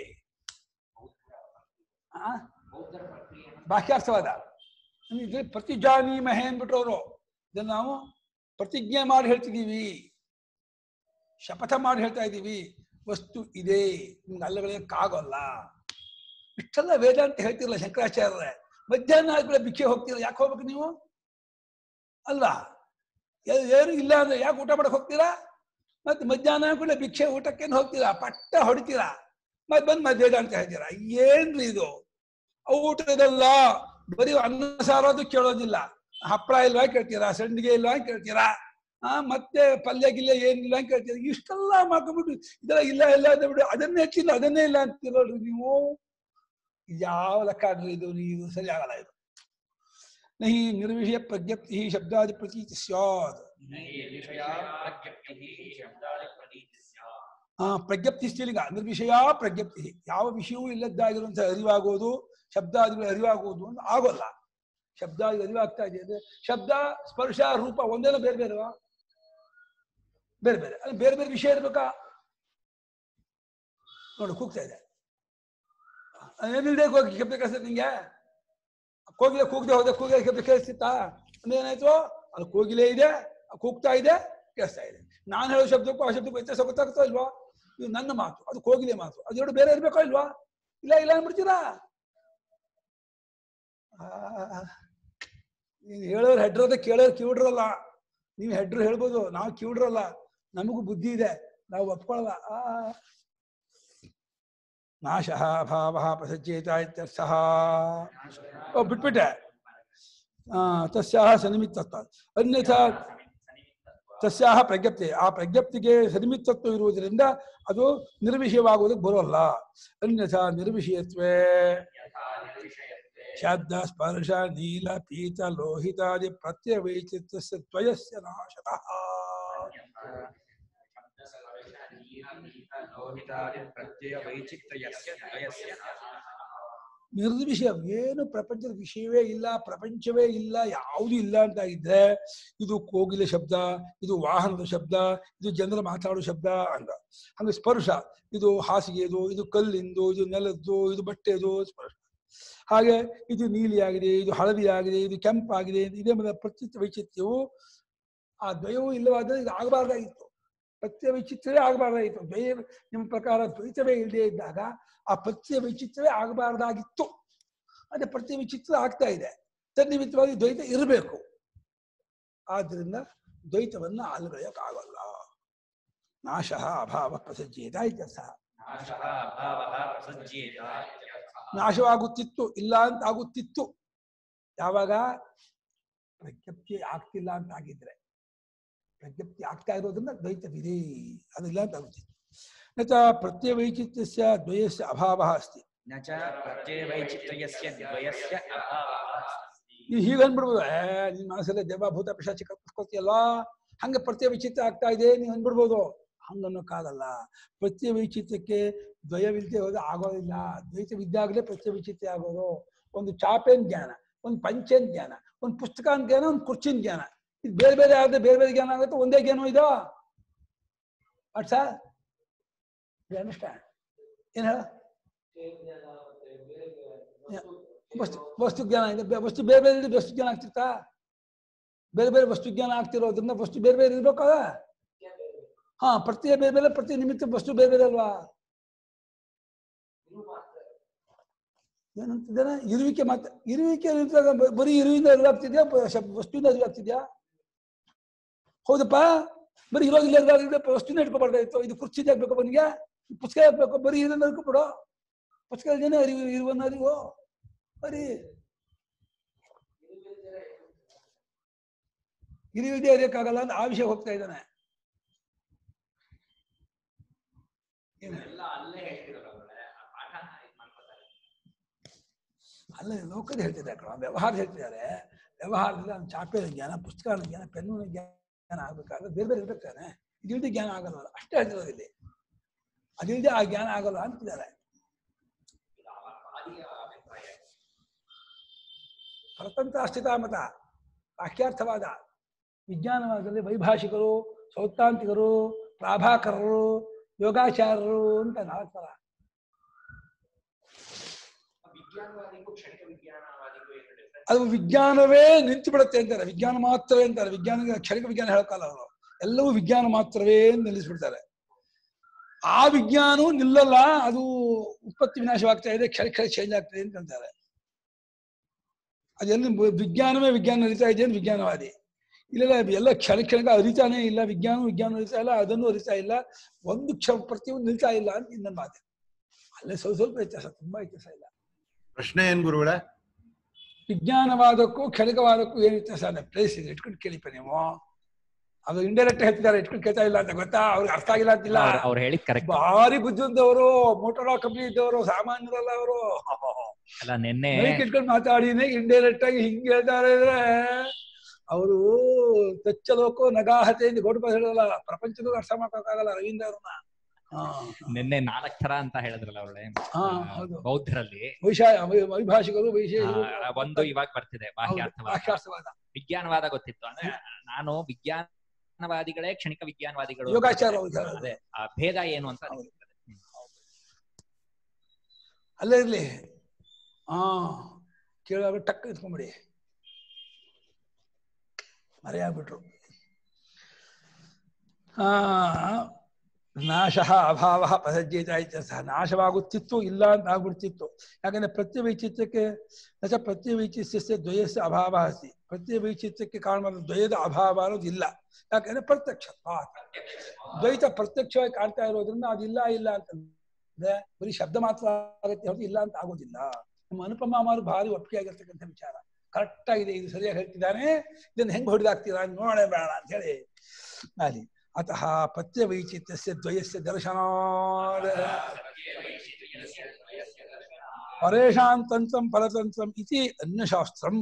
ಆ ಬೌದ್ಧರ ಪ್ರಕ್ರಿಯೆ ಬಾಹ್ಯಾರ್ಥವಾದ ಇದು ಪ್ರತಿಜಾನೀಮಹೆ ಅಂದ್ಬಿಟ್ರು ಅವರು ಇದನ್ನು ನಾವು ಪ್ರತಿಜ್ಞೆ ಮಾಡಿ ಹೇಳ್ತಿದ್ದೀವಿ ಶಪಥ ಮಾಡಿ ಹೇಳ್ತಾ ಇದ್ದೀವಿ ವಸ್ತು ಇದೆ ನಿಮ್ಗೆ ಅಲ್ಲಗಳಿಯಕ್ಕಾಗಲ್ಲ ಇಷ್ಟೆಲ್ಲ ವೇದಾಂತ ಹೇಳ್ತಿರಲ್ಲ ಶಂಕರಾಚಾರ್ಯ ಮಧ್ಯಾಹ್ನ ಆದ್ಮೇಲೆ ಭಿಕ್ಷೆ ಹೋಗ್ತೀರ ಯಾಕೆ ಹೋಗ್ಬೇಕು ನೀವು ಅಲ್ಲ ಏ- ಏನು ಇಲ್ಲ ಅಂದ್ರೆ ಯಾಕೆ ಊಟ ಮಾಡಕ್ ಹೋಗ್ತೀರಾ ಮತ್ತೆ ಮಧ್ಯಾಹ್ನ ಕೂಡ ಭಿಕ್ಷೆ ಊಟಕ್ಕೇನು ಹೋಗ್ತೀರಾ ಪಟ್ಟ ಹೊಡಿತೀರಾ ಮತ್ತೆ ಬಂದು ಮಧ್ಯ ವೇದಾಂತ ಹೇಳ್ತೀರಾ ಏನ್ರಿ ಇದು ಊಟದಲ್ಲ ಬರೀ ಅನ್ನ ಸಾರೋದು ಕೇಳೋದಿಲ್ಲ ಹಪ್ಪಳ ಇಲ್ವಾ ಕೇಳ್ತೀರಾ ಸಂಡಿಗೆ ಇಲ್ವಾ ಅಂತ ಕೇಳ್ತೀರಾ ಆ ಮತ್ತೆ ಪಲ್ಯ ಗಿಲ್ಯ ಏನಿಲ್ಲ ಅಂತ ಕೇಳ್ತೀರಾ ಇಷ್ಟೆಲ್ಲ ಮಾಡ್ಕೊಂಡ್ಬಿಟ್ಟು ಇದೆಲ್ಲ ಇಲ್ಲ ಇಲ್ಲ ಅಂತ ಬಿಡು ಅದನ್ನೇ ಹೆಚ್ಚಿಲ್ಲ ಅದನ್ನೇ ಇಲ್ಲ ಅಂತೀರಲ್ರಿ ನೀವು ಯಾವ ಲೆಕ್ಕ ಆಡ್ರಿ ಇದು ಇದು ಸರಿ ಆಗಲ್ಲ ಇದು ನಹಿ ನಿರ್ವಿಷಯ ಪ್ರಜ್ಞಪ್ತಿ ಶಬ್ದಾದಿ ಪ್ರತೀತಿ ಸ್ಯಾತ್ ನ ಹಿ ವಿಷಯಾ ಪ್ರಜ್ಞಪ್ತಿಃ ಶಬ್ದಾದಿಪ್ರತೀತಿ ಸ್ಯಾತ್. ಆ ಪ್ರಜ್ಞಪ್ತಿ ಸ್ಥಿಲಿಂಗ ನಿರ್ವಿಷಯ ಪ್ರಜ್ಞಪ್ತಿ ಯಾವ ವಿಷಯವೂ ಇಲ್ಲದ್ದಾಗಿರುವಂತಹ ಅರಿವಾಗೋದು ಶಬ್ದಾದಿಗಳು ಅರಿವಾಗುವುದು ಅಂತ ಆಗೋಲ್ಲ ಶಬ್ದಾದಿ ಅರಿವಾಗ್ತಾ ಇದೆ ಅಂದ್ರೆ ಶಬ್ದ ಸ್ಪರ್ಶ ರೂಪ ಒಂದೇನೋ ಬೇರೆ ಬೇರೆವಾ ಬೇರೆ ಬೇರೆ ಅಲ್ಲಿ ಬೇರೆ ಬೇರೆ ವಿಷಯ ಇರ್ಬೇಕಾ ನೋಡಿ ಕೂಗ್ತಾ ಇದೆ ಏನಿಲ್ಲದೆ ಹೋಗಿ ಶಬ್ದ ಕೇಳಿಸ್ತದೆ ನಿಂಗೆ ಕೋಗಿಲೆ ಕೂಗದೆ ಹೋದೆ ಕೂಗಿಲೆ ಶಬ್ದ ಕೇಳಿಸ್ತಿತ್ತಾ ಅಂದ್ರೆ ಏನಾಯ್ತು ಅಲ್ಲಿ ಕೋಗಿಲೆ ಇದೆ ಕೂಗ್ತಾ ಇದೆ ಕೇಳಿಸ್ತಾ ಇದೆ ನಾನು ಹೇಳೋ ಶಬ್ದಕ್ಕೂ ಆ ಶಬ್ದಕ್ಕೂ ವ್ಯತ್ಯಾಸ ಗೊತ್ತಾಗ್ತಾ ಇಲ್ವಾ ಇದು ನನ್ನ ಮಾತು ಅದು ಕೋಗಿಲೆ ಮಾತು ಅದು ಎರಡು ಬೇರೆ ಇರ್ಬೇಕಾ ಇಲ್ವಾ ಇಲ್ಲ ಇಲ್ಲ ಅಂದ್ಬಿಡ್ತೀರಾ ಆ, ನೀವ್ ಹೇಳೋರು ಹೆಡ್ರದ ಕೇಳೋರು ಕಿವಿಡ್ರಲ್ಲ ನೀವು ಹೆಡ್ರು ಹೇಳ್ಬೋದು ನಾವು ಕಿವಿಡ್ರಲ್ಲ ನಮಗೂ ಬುದ್ಧಿ ಇದೆ ನಾವು ಒಪ್ಕೊಳ್ಳಲ್ಲ ಆ ನಾಶಃ ಭಾವ ಪ್ರಸಜ್ಜೇತ ಇತ್ಯರ್ಥಃ ಓ ಬಿಟ್ಬಿಟ್ಟೆ ಆ, ತಸ್ಯಾಹ ಸನಿಮಿತ್ತತ್ವ ಅನ್ಯಥಾ ತಸ್ಯಾಹ ಪ್ರಜ್ಞಪ್ತಿ ಆ ಪ್ರಜ್ಞಪ್ತಿಗೆ ಸನಿಮಿತ್ತತ್ವ ಇರುವುದರಿಂದ ಅದು ನಿರ್ವಿಷಯವಾಗುವುದಕ್ಕೆ ಬರೋಲ್ಲ ಅನ್ಯಥಾ ನಿರ್ವಿಷಯತ್ವೇ ಯಥಾ ನಿರ್ವಿಷಯತ್ವೇ ಶಬ್ದ ಸ್ಪರ್ಶ ನೀಲ ಪೀತ ಲೋಹಿತಾದಿ ಪ್ರತ್ಯಯ ವೈಚಿತ್ರ್ಯಸ್ಯ ತ್ವಯಸ್ಯ ನಾಶತಃ ಲೋಹಿತಾದಿ ಪ್ರತ್ಯಯ ವೈಚಿತ್ರ್ಯಸ್ಯ ದ್ವಯಸ್ಯ ನಿರ್ವಿಷಯ ಏನು ಪ್ರಪಂಚದ ವಿಷಯವೇ ಇಲ್ಲ ಪ್ರಪಂಚವೇ ಇಲ್ಲ ಯಾವುದೂ ಇಲ್ಲ ಅಂತ ಇದ್ರೆ ಇದು ಕೋಗಿಲೆ ಶಬ್ದ ಇದು ವಾಹನದ ಶಬ್ದ ಇದು ಜನರ ಮಾತಾಡೋ ಶಬ್ದ ಅಂದ ಹಂಗೆ ಸ್ಪರ್ಶ ಇದು ಹಾಸಿಗೆದು ಇದು ಕಲ್ಲಿಂದು ಇದು ನೆಲದ್ದು ಇದು ಬಟ್ಟೆದು ಸ್ಪರ್ಶ ಹಾಗೆ ಇದು ನೀಲಿ ಆಗಿದೆ ಇದು ಹಳದಿ ಆಗಿದೆ ಇದು ಕೆಂಪಾಗಿದೆ ಇದೇ ಮೊದಲ ಪ್ರತ್ಯೇಕ ವೈಚಿತ್ರ್ಯವು ಆ ದ್ವಯವು ಇಲ್ಲವಾದ್ರೆ ಇದು ಆಗಬಾರ್ದಾಗಿತ್ತು ಪ್ರತ್ಯಯ ವೈಚಿತ್ರ್ಯವೇ ಆಗಬಾರ್ದಾಗಿತ್ತು ದ್ವಯ ನಿಮ್ಮ ಪ್ರಕಾರ ದ್ವೈತವೇ ಇಲ್ಲದೆ ಇದ್ದಾಗ ಆ ಪ್ರತ್ಯಯ ವೈಚಿತ್ರ್ಯವೇ ಆಗಬಾರ್ದಾಗಿತ್ತು ಅದೇ ಪ್ರತ್ಯಯ ವಿಚಿತ್ರ ಆಗ್ತಾ ಇದೆ ತನ್ನಿಮಿತ್ತವಾಗಿ ದ್ವೈತ ಇರಬೇಕು ಆದ್ರಿಂದ ದ್ವೈತವನ್ನ ಅಲ್ಗಳೆಯಕ್ಕಾಗಲ್ಲ ನಾಶ ಅಭಾವ ಪ್ರಸಜ್ಜೇತ ಇತ್ಯರ್ಥ ನಾಶಃ ಅಭಾವಃ ಪ್ರಸಜ್ಯೇತ ಇತ್ಯರ್ಥಃ. ನಾಶವಾಗುತ್ತಿತ್ತು ಇಲ್ಲ ಅಂತ ಆಗುತ್ತಿತ್ತು ಯಾವಾಗ ಪ್ರಜ್ಞಪ್ತಿ ಆಗ್ತಿಲ್ಲ ಅಂತ ಆಗಿದ್ರೆ ಪ್ರಜ್ಞಪ್ತಿ ಆಗ್ತಾ ಇರೋದ್ರಿಂದ ದ್ವೈತವಿದೆ ಅದಿಲ್ಲ ಅಂತ ಆಗುತ್ತಿತ್ತು ನಚ ಪ್ರತ್ಯವೈಚಿತ್ಯಸ್ಯ ದ್ವಯಸ್ಯ ಅಭಾವ ಅಸ್ತಿ न च प्रत्ययवैचित्र्यस्य द्वयस्य अभावः अस्ति ನೀವು ಹೀಗೆ ಅಂದ್ಬಿಡ್ಬೋದು ಏ ನಿನ್ನ ಮನಸ್ಸಲ್ಲೇ ದೇವಭೂತ ಪಿಶಾಚಿ ಕಲ್ಪಿಸ್ಕೊತೀಯಲ್ಲ ಹಂಗೆ ಪ್ರತ್ಯಯ ವಿಚಿತ್ರ ಆಗ್ತಾ ಇದೆ ನೀವು ಅಂದ್ಬಿಡ್ಬೋದು ಹಂಗನ್ನೋಕ್ಕಾಗಲ್ಲ ಪ್ರತ್ಯಯ ವೈಚಿತ್ರ್ಯಕ್ಕೆ ದ್ವಯವಿಲ್ಲದೆ ಹೋದ್ರೆ ಆಗೋದಿಲ್ಲ ದ್ವೈತ ವಿದ್ಯಾಗಲೇ ಪ್ರತ್ಯಯ ವಿಚಿತ್ರ ಆಗೋದು ಒಂದು ಚಾಪೇನ್ ಜ್ಞಾನ ಒಂದು ಪಂಚೇನ್ ಜ್ಞಾನ ಒಂದು ಪುಸ್ತಕನ ಜ್ಞಾನ ಒಂದು ಕುರ್ಚಿನ ಜ್ಞಾನ ಇದು ಬೇರೆ ಬೇರೆ ಆದ್ರೆ ಬೇರೆ ಬೇರೆ ಜ್ಞಾನ ಆಗುತ್ತೆ ಒಂದೇ ಜ್ಞಾನ ಇದೋ ವಾಟ್ ಸರ್ ಅಂಡರ್ಸ್ಟ್ಯಾಂಡ್ ಏನು ಹೇಳ ವಸ್ತು ವಸ್ತು ಜ್ಞಾನ ಇದೆ ಬೆ- ವಸ್ತು ಬೇರೆ ಬೇರೆ ಇದ್ರೆ ವಸ್ತು ಜ್ಞಾನ ಆಗ್ತಿರ್ತಾ ಬೇರೆ ಬೇರೆ ವಸ್ತು ಜ್ಞಾನ ಆಗ್ತಿರೋದ್ರಿಂದ ವಸ್ತು ಬೇರೆ ಬೇರೆ ಇರ್ಬೇಕಾಗ ಹಾ ಪ್ರತಿ ಬೇರೆ ಬೇರೆ ಪ್ರತಿ ನಿಮಿತ್ತ ವಸ್ತು ಬೇರೆ ಬೇರೆ ಅಲ್ವಾ ಏನಂತಿದ್ದಾನೆ ಇರುವಿಕೆ ಮಾತ್ರ ಇರುವಿಕೆ ಇದ್ದಾಗ ಬ- ಬರೀ ಇರುವಿಂದ ಅರಿವಾಗ್ತಿದ್ಯಾ ಬ- ಶಬ್- ವಸ್ತುವಿಂದ ಅರಿವಾಗ್ತಿದ್ಯಾ ಹೌದಪ್ಪ ಬರೀ ಇರೋದಿಲ್ಲ ಇರೋದಿಲ್ಲ ವಸ್ತುನ ಇಟ್ಕೊಬಾರ್ದಾಯ್ತು ಇದು ಕುರ್ಚಿ ಆಗ್ಬೇಕು ಬನ್ನಿಗೆ ಪುಸ್ತಕ ಹಾಕ್ಬೇಕು ಬರೀ ಇದನ್ನ ಇಟ್ಕೊಬಿಡು ಪುಸ್ತಕ ಜನ ಅರಿವು ಇರುವನ್ನ ಅರಿವು ಬರೀ ಇರುವಿದೆ ಅರಿಯಕ್ಕಾಗಲ್ಲ ಅಂತ ಆ ವಿಷಯ ಹೋಗ್ತಾ ಇದ್ದಾನೆ ಏನು? ಎಲ್ಲ ಅಲ್ಲೇ ಹೇಳ್ತಿರೋದು ಅವ್ರೆ. ಆ ಪಾಠನ ಇದ್ ಮಾಡ್ಕೊತಾರೆ ಅಲ್ಲ ಲೋಕದ ಹೇಳ್ತಿದ್ದಾರೆ ಕಣ ವ್ಯವಹಾರ ಹೇಳ್ತಿದ್ದಾರೆ ವ್ಯವಹಾರದಲ್ಲಿ ಅವ್ನು ಚಾಪೆಯ ಜ್ಞಾನ ಪುಸ್ತಕ ಜ್ಞಾನ ಪೆನ್ನಿನ ಜ್ಞಾನ ಆಗ್ಬೇಕಾದ್ರೆ ಬೇರೆ ಬೇರೆ ಇರ್ಬೇಕಾನೆ ಇದಿಲ್ದೆ ಜ್ಞಾನ ಆಗಲ್ಲ ಅಷ್ಟೇ ಹೇಳ್ತಿರೋದು ಇಲ್ಲಿ ಅದಿಲ್ದೆ ಆ ಜ್ಞಾನ ಆಗಲ್ಲ ಅಂತಿದ್ದಾರೆ ಇದು ಅವರ ಆದಿಯ ಅಭಿಪ್ರಾಯ ಪರತಂತ್ರ ಅಸ್ಥಿತಾಮತ ವಾಕ್ಯಾರ್ಥವಾದ ವಿಜ್ಞಾನವಾದದಲ್ಲಿ ವೈಭಾಷಿಕರು ಸೌತ್ತಾಂತಿಕರು ಪ್ರಾಭಾಕರರು ಯೋಗಾಚಾರ್ಯರು ಅಂತ ನಾಲ್ಕು ಥರ ವಿಜ್ಞಾನವಾದಿಗೂ ಕ್ಷಣಿಕ ವಿಜ್ಞಾನವಾದಿಗೂ ಏನು ಡಿಫ್ರೆನ್ಸ್ ಅದು ವಿಜ್ಞಾನವೇ ನಿಂತು ಬಿಡುತ್ತೆ ಅಂತಾರೆ ವಿಜ್ಞಾನ ಮಾತ್ರವೇ ಅಂತಾರೆ ವಿಜ್ಞಾನ ಕ್ಷಣಿಕ ವಿಜ್ಞಾನ ಹೇಳಕ್ಕಲ್ಲ ಅವರು ಎಲ್ಲವೂ ವಿಜ್ಞಾನ ಮಾತ್ರವೇ ಅಂತ ನಿಲ್ಲಿಸ್ಬಿಡ್ತಾರೆ ಆ ವಿಜ್ಞಾನವೂ ನಿಲ್ಲಲ್ಲ ಅದು ಉತ್ಪತ್ತಿ ವಿನಾಶವಾಗ್ತಾ ಇದೆ ಕ್ಷಣ ಕ್ಷಣ ಚೇಂಜ್ ಆಗ್ತದೆ ಅಂತ ಅಂತಾರೆ ಅದೆಲ್ಲ ವಿಜ್ಞಾನವೇ ವಿಜ್ಞಾನ ಅರಿತಾ ಇದೆ ಅಂತ ವಿಜ್ಞಾನವಾದಿ ಇಲ್ಲ ಎಲ್ಲ ಕ್ಷಣ ಕ್ಷಣಕ್ಕೆ ಅರಿತಾನೇ ಇಲ್ಲ ವಿಜ್ಞಾನ ವಿಜ್ಞಾನ ಅರಿತಾ ಇಲ್ಲ ಅದನ್ನು ಅರಿತಾ ಇಲ್ಲ ಒಂದು ಕ್ಷ ಪ್ರತಿಯೊಂದು ನಿಲ್ತಾ ಇಲ್ಲ ಅಂತ ಇನ್ನೊಂದು ಮಾತು ಅಲ್ಲೇ ಸ್ವಲ್ಪ ಸ್ವಲ್ಪ ವ್ಯತ್ಯಾಸ ತುಂಬಾ ವ್ಯತ್ಯಾಸ ಇಲ್ಲ ಪ್ರಶ್ನೆ ಏನ್ ಗುರುಗಳೇ ವಿಜ್ಞಾನವಾದಕ್ಕೂ ಕ್ಷಣಿಕವಾದಕ್ಕೂ ಏನು ವ್ಯತ್ಯಾಸ ಅಂದ್ರೆ ಪ್ಲೇಸ್ ಇದೆ ಇಟ್ಕೊಂಡು ಕೇಳಿಪ ನೀವು ಅದು ಇಂಡೈರೆಕ್ಟ್ ಹೇಳ್ತಿದ್ದಾರೆ ಇಟ್ಕೊಂಡು ಕೇಳ್ತಾ ಇಲ್ಲ ಅಂತ ಗೊತ್ತಾ ಅವ್ರಿಗೆ ಅರ್ಥ ಆಗಿಲ್ಲ ಅಂತಿಲ್ಲ ಅವ್ರು ಹೇಳಿದ್ ಕರೆಕ್ಟ್ ಭಾರಿ ಬುದ್ಧಿವಂತವರು ಮೋಟೋರಾ ಕಂಪ್ನಿ ಇದ್ದವರು ಸಾಮಾನ್ಯರಲ್ಲ ಅವರು ಅಲ್ಲ ನಿನ್ನೆ ಮೈಕ್ ಇಟ್ಕೊಂಡು ಮಾತಾಡಿನೇ ಇಂಡೈರೆಕ್ಟ್ ಆಗಿ ಹಿಂಗೆ ಹೇಳ್ತಾರೆ ಅಂದ್ರೆ ಅವರು ತಚ್ಚಲೋಕೋ ನಗಾಹತೆ ಎಂದು ಗೋಟು ಹೇಳಲ್ಲ ಪ್ರಪಂಚದಲ್ಲೂ ಅರ್ಥ ಮಾಡ್ಕೋಕ್ಕಾಗಲ್ಲ ರವೀಂದ್ರ ಅವ್ರನ್ನ ಹಾ ನಿನ್ನೆ ನಾಲ್ಕ್ ತರ ಅಂತ ಹೇಳಿದ್ರಲ್ಲ ಅವಳೆ ಹಾ, ಹೌದು. ಬೌದ್ಧರಲ್ಲಿ ವೈಶಾ ವೈ- ವೈಭಾಷಿಕರು ವೈಶೇಷಿಕರು ಆ, ಒಂದು ಇವಾಗ ಬರ್ತಿದೆ ಹೌದು, ಬಾಹ್ಯಾರ್ಥವಾದ ವಾಕ್ಯಾರ್ಥವಾದ ವಿಜ್ಞಾನವಾದ ಗೊತ್ತಿತ್ತು ಅಂದ್ರೆ ನಾನು ವಿಜ್ಞಾನವಾದಿಗಳೇ ಕ್ಷಣಿಕ ವಿಜ್ಞಾನವಾದಿಗಳು ಯೋಗಾಚಾರ ಅವ್ರು ಹೇಳೋದು. ಅದೇ ಆ ಭೇದ ಏನು ಅಂತ ಹೌದು. ಅನಿಸ್ತದೆ. ಹ್ಮ್. ಅಲ್ಲೇ ಇರ್ಲಿ ಹಾ ಕೇಳುವಾಗ ಟಕ್ ಇಟ್ಕೊಂಬಿಡಿ ಮರೆಯಾಗ್ಬಿಟ್ರು ಆ ನಾಶ ಅಭಾವ ಪದಜ್ಜೇತ ಇತ್ಯರ್ಥ ನಾಶವಾಗುತ್ತಿತ್ತು ಇಲ್ಲ ಅಂತ ಆಗ್ಬಿಡ್ತಿತ್ತು ಯಾಕಂದ್ರೆ ಪ್ರತ್ಯವೈಚಿತ್ಯಕ್ಕೆ ನಚ ಪ್ರತ್ಯವೈಚಿತ್ಯಸ್ಯ ದ್ವಯಸ್ಯ ಅಭಾವ ಅಸ್ತಿ ಪ್ರತ್ಯವೈಚಿತ್ಯಕ್ಕೆ ಕಾರಣವಾದ ದ್ವಯದ ಅಭಾವ ಅನ್ನೋದು ಇಲ್ಲ ಯಾಕಂದ್ರೆ ಪ್ರತ್ಯಕ್ಷ ದ್ವೈತ ಪ್ರತ್ಯಕ್ಷವಾಗಿ ಕಾಣ್ತಾ ಇರೋದ್ರಿಂದ ಅದಿಲ್ಲ ಇಲ್ಲ ಅಂತಂದ್ರೆ ಬರೀ ಶಬ್ದ ಮಾತ್ರ ಆಗುತ್ತೆ ಹೊರತು ಇಲ್ಲ ಅಂತ ಆಗೋದಿಲ್ಲ ನಮ್ಮ ಅನುಪಮ ಅವರು ಭಾರಿ ಒಪ್ಪಿಗೆ ಆಗಿರ್ತಕ್ಕಂಥ ವಿಚಾರ ಕರೆಕ್ಟ್ ಆಗಿದೆ ಇದು ಸರಿಯಾಗಿ ಹೇಳ್ತಿದ್ದಾನೆ ಇದನ್ನ ಹೆಂಗ್ ಹೊಡೆದಾಕ್ತೀರಾ ನೋಡೋಣ ಬೇಡ ಅಂತ ಹೇಳಿ ಅಲ್ಲಿ ಅತಃ ಪತ್ಯವೈಚಿತ್ಯಸ್ಯ ದ್ವಯಸ್ಯ ದರ್ಶನ ಪರೇಶಾಂ ತಂತ್ರಂ ಪರತಂತ್ರಂ ಇತಿ ಅನ್ಯಶಾಸ್ತ್ರಂ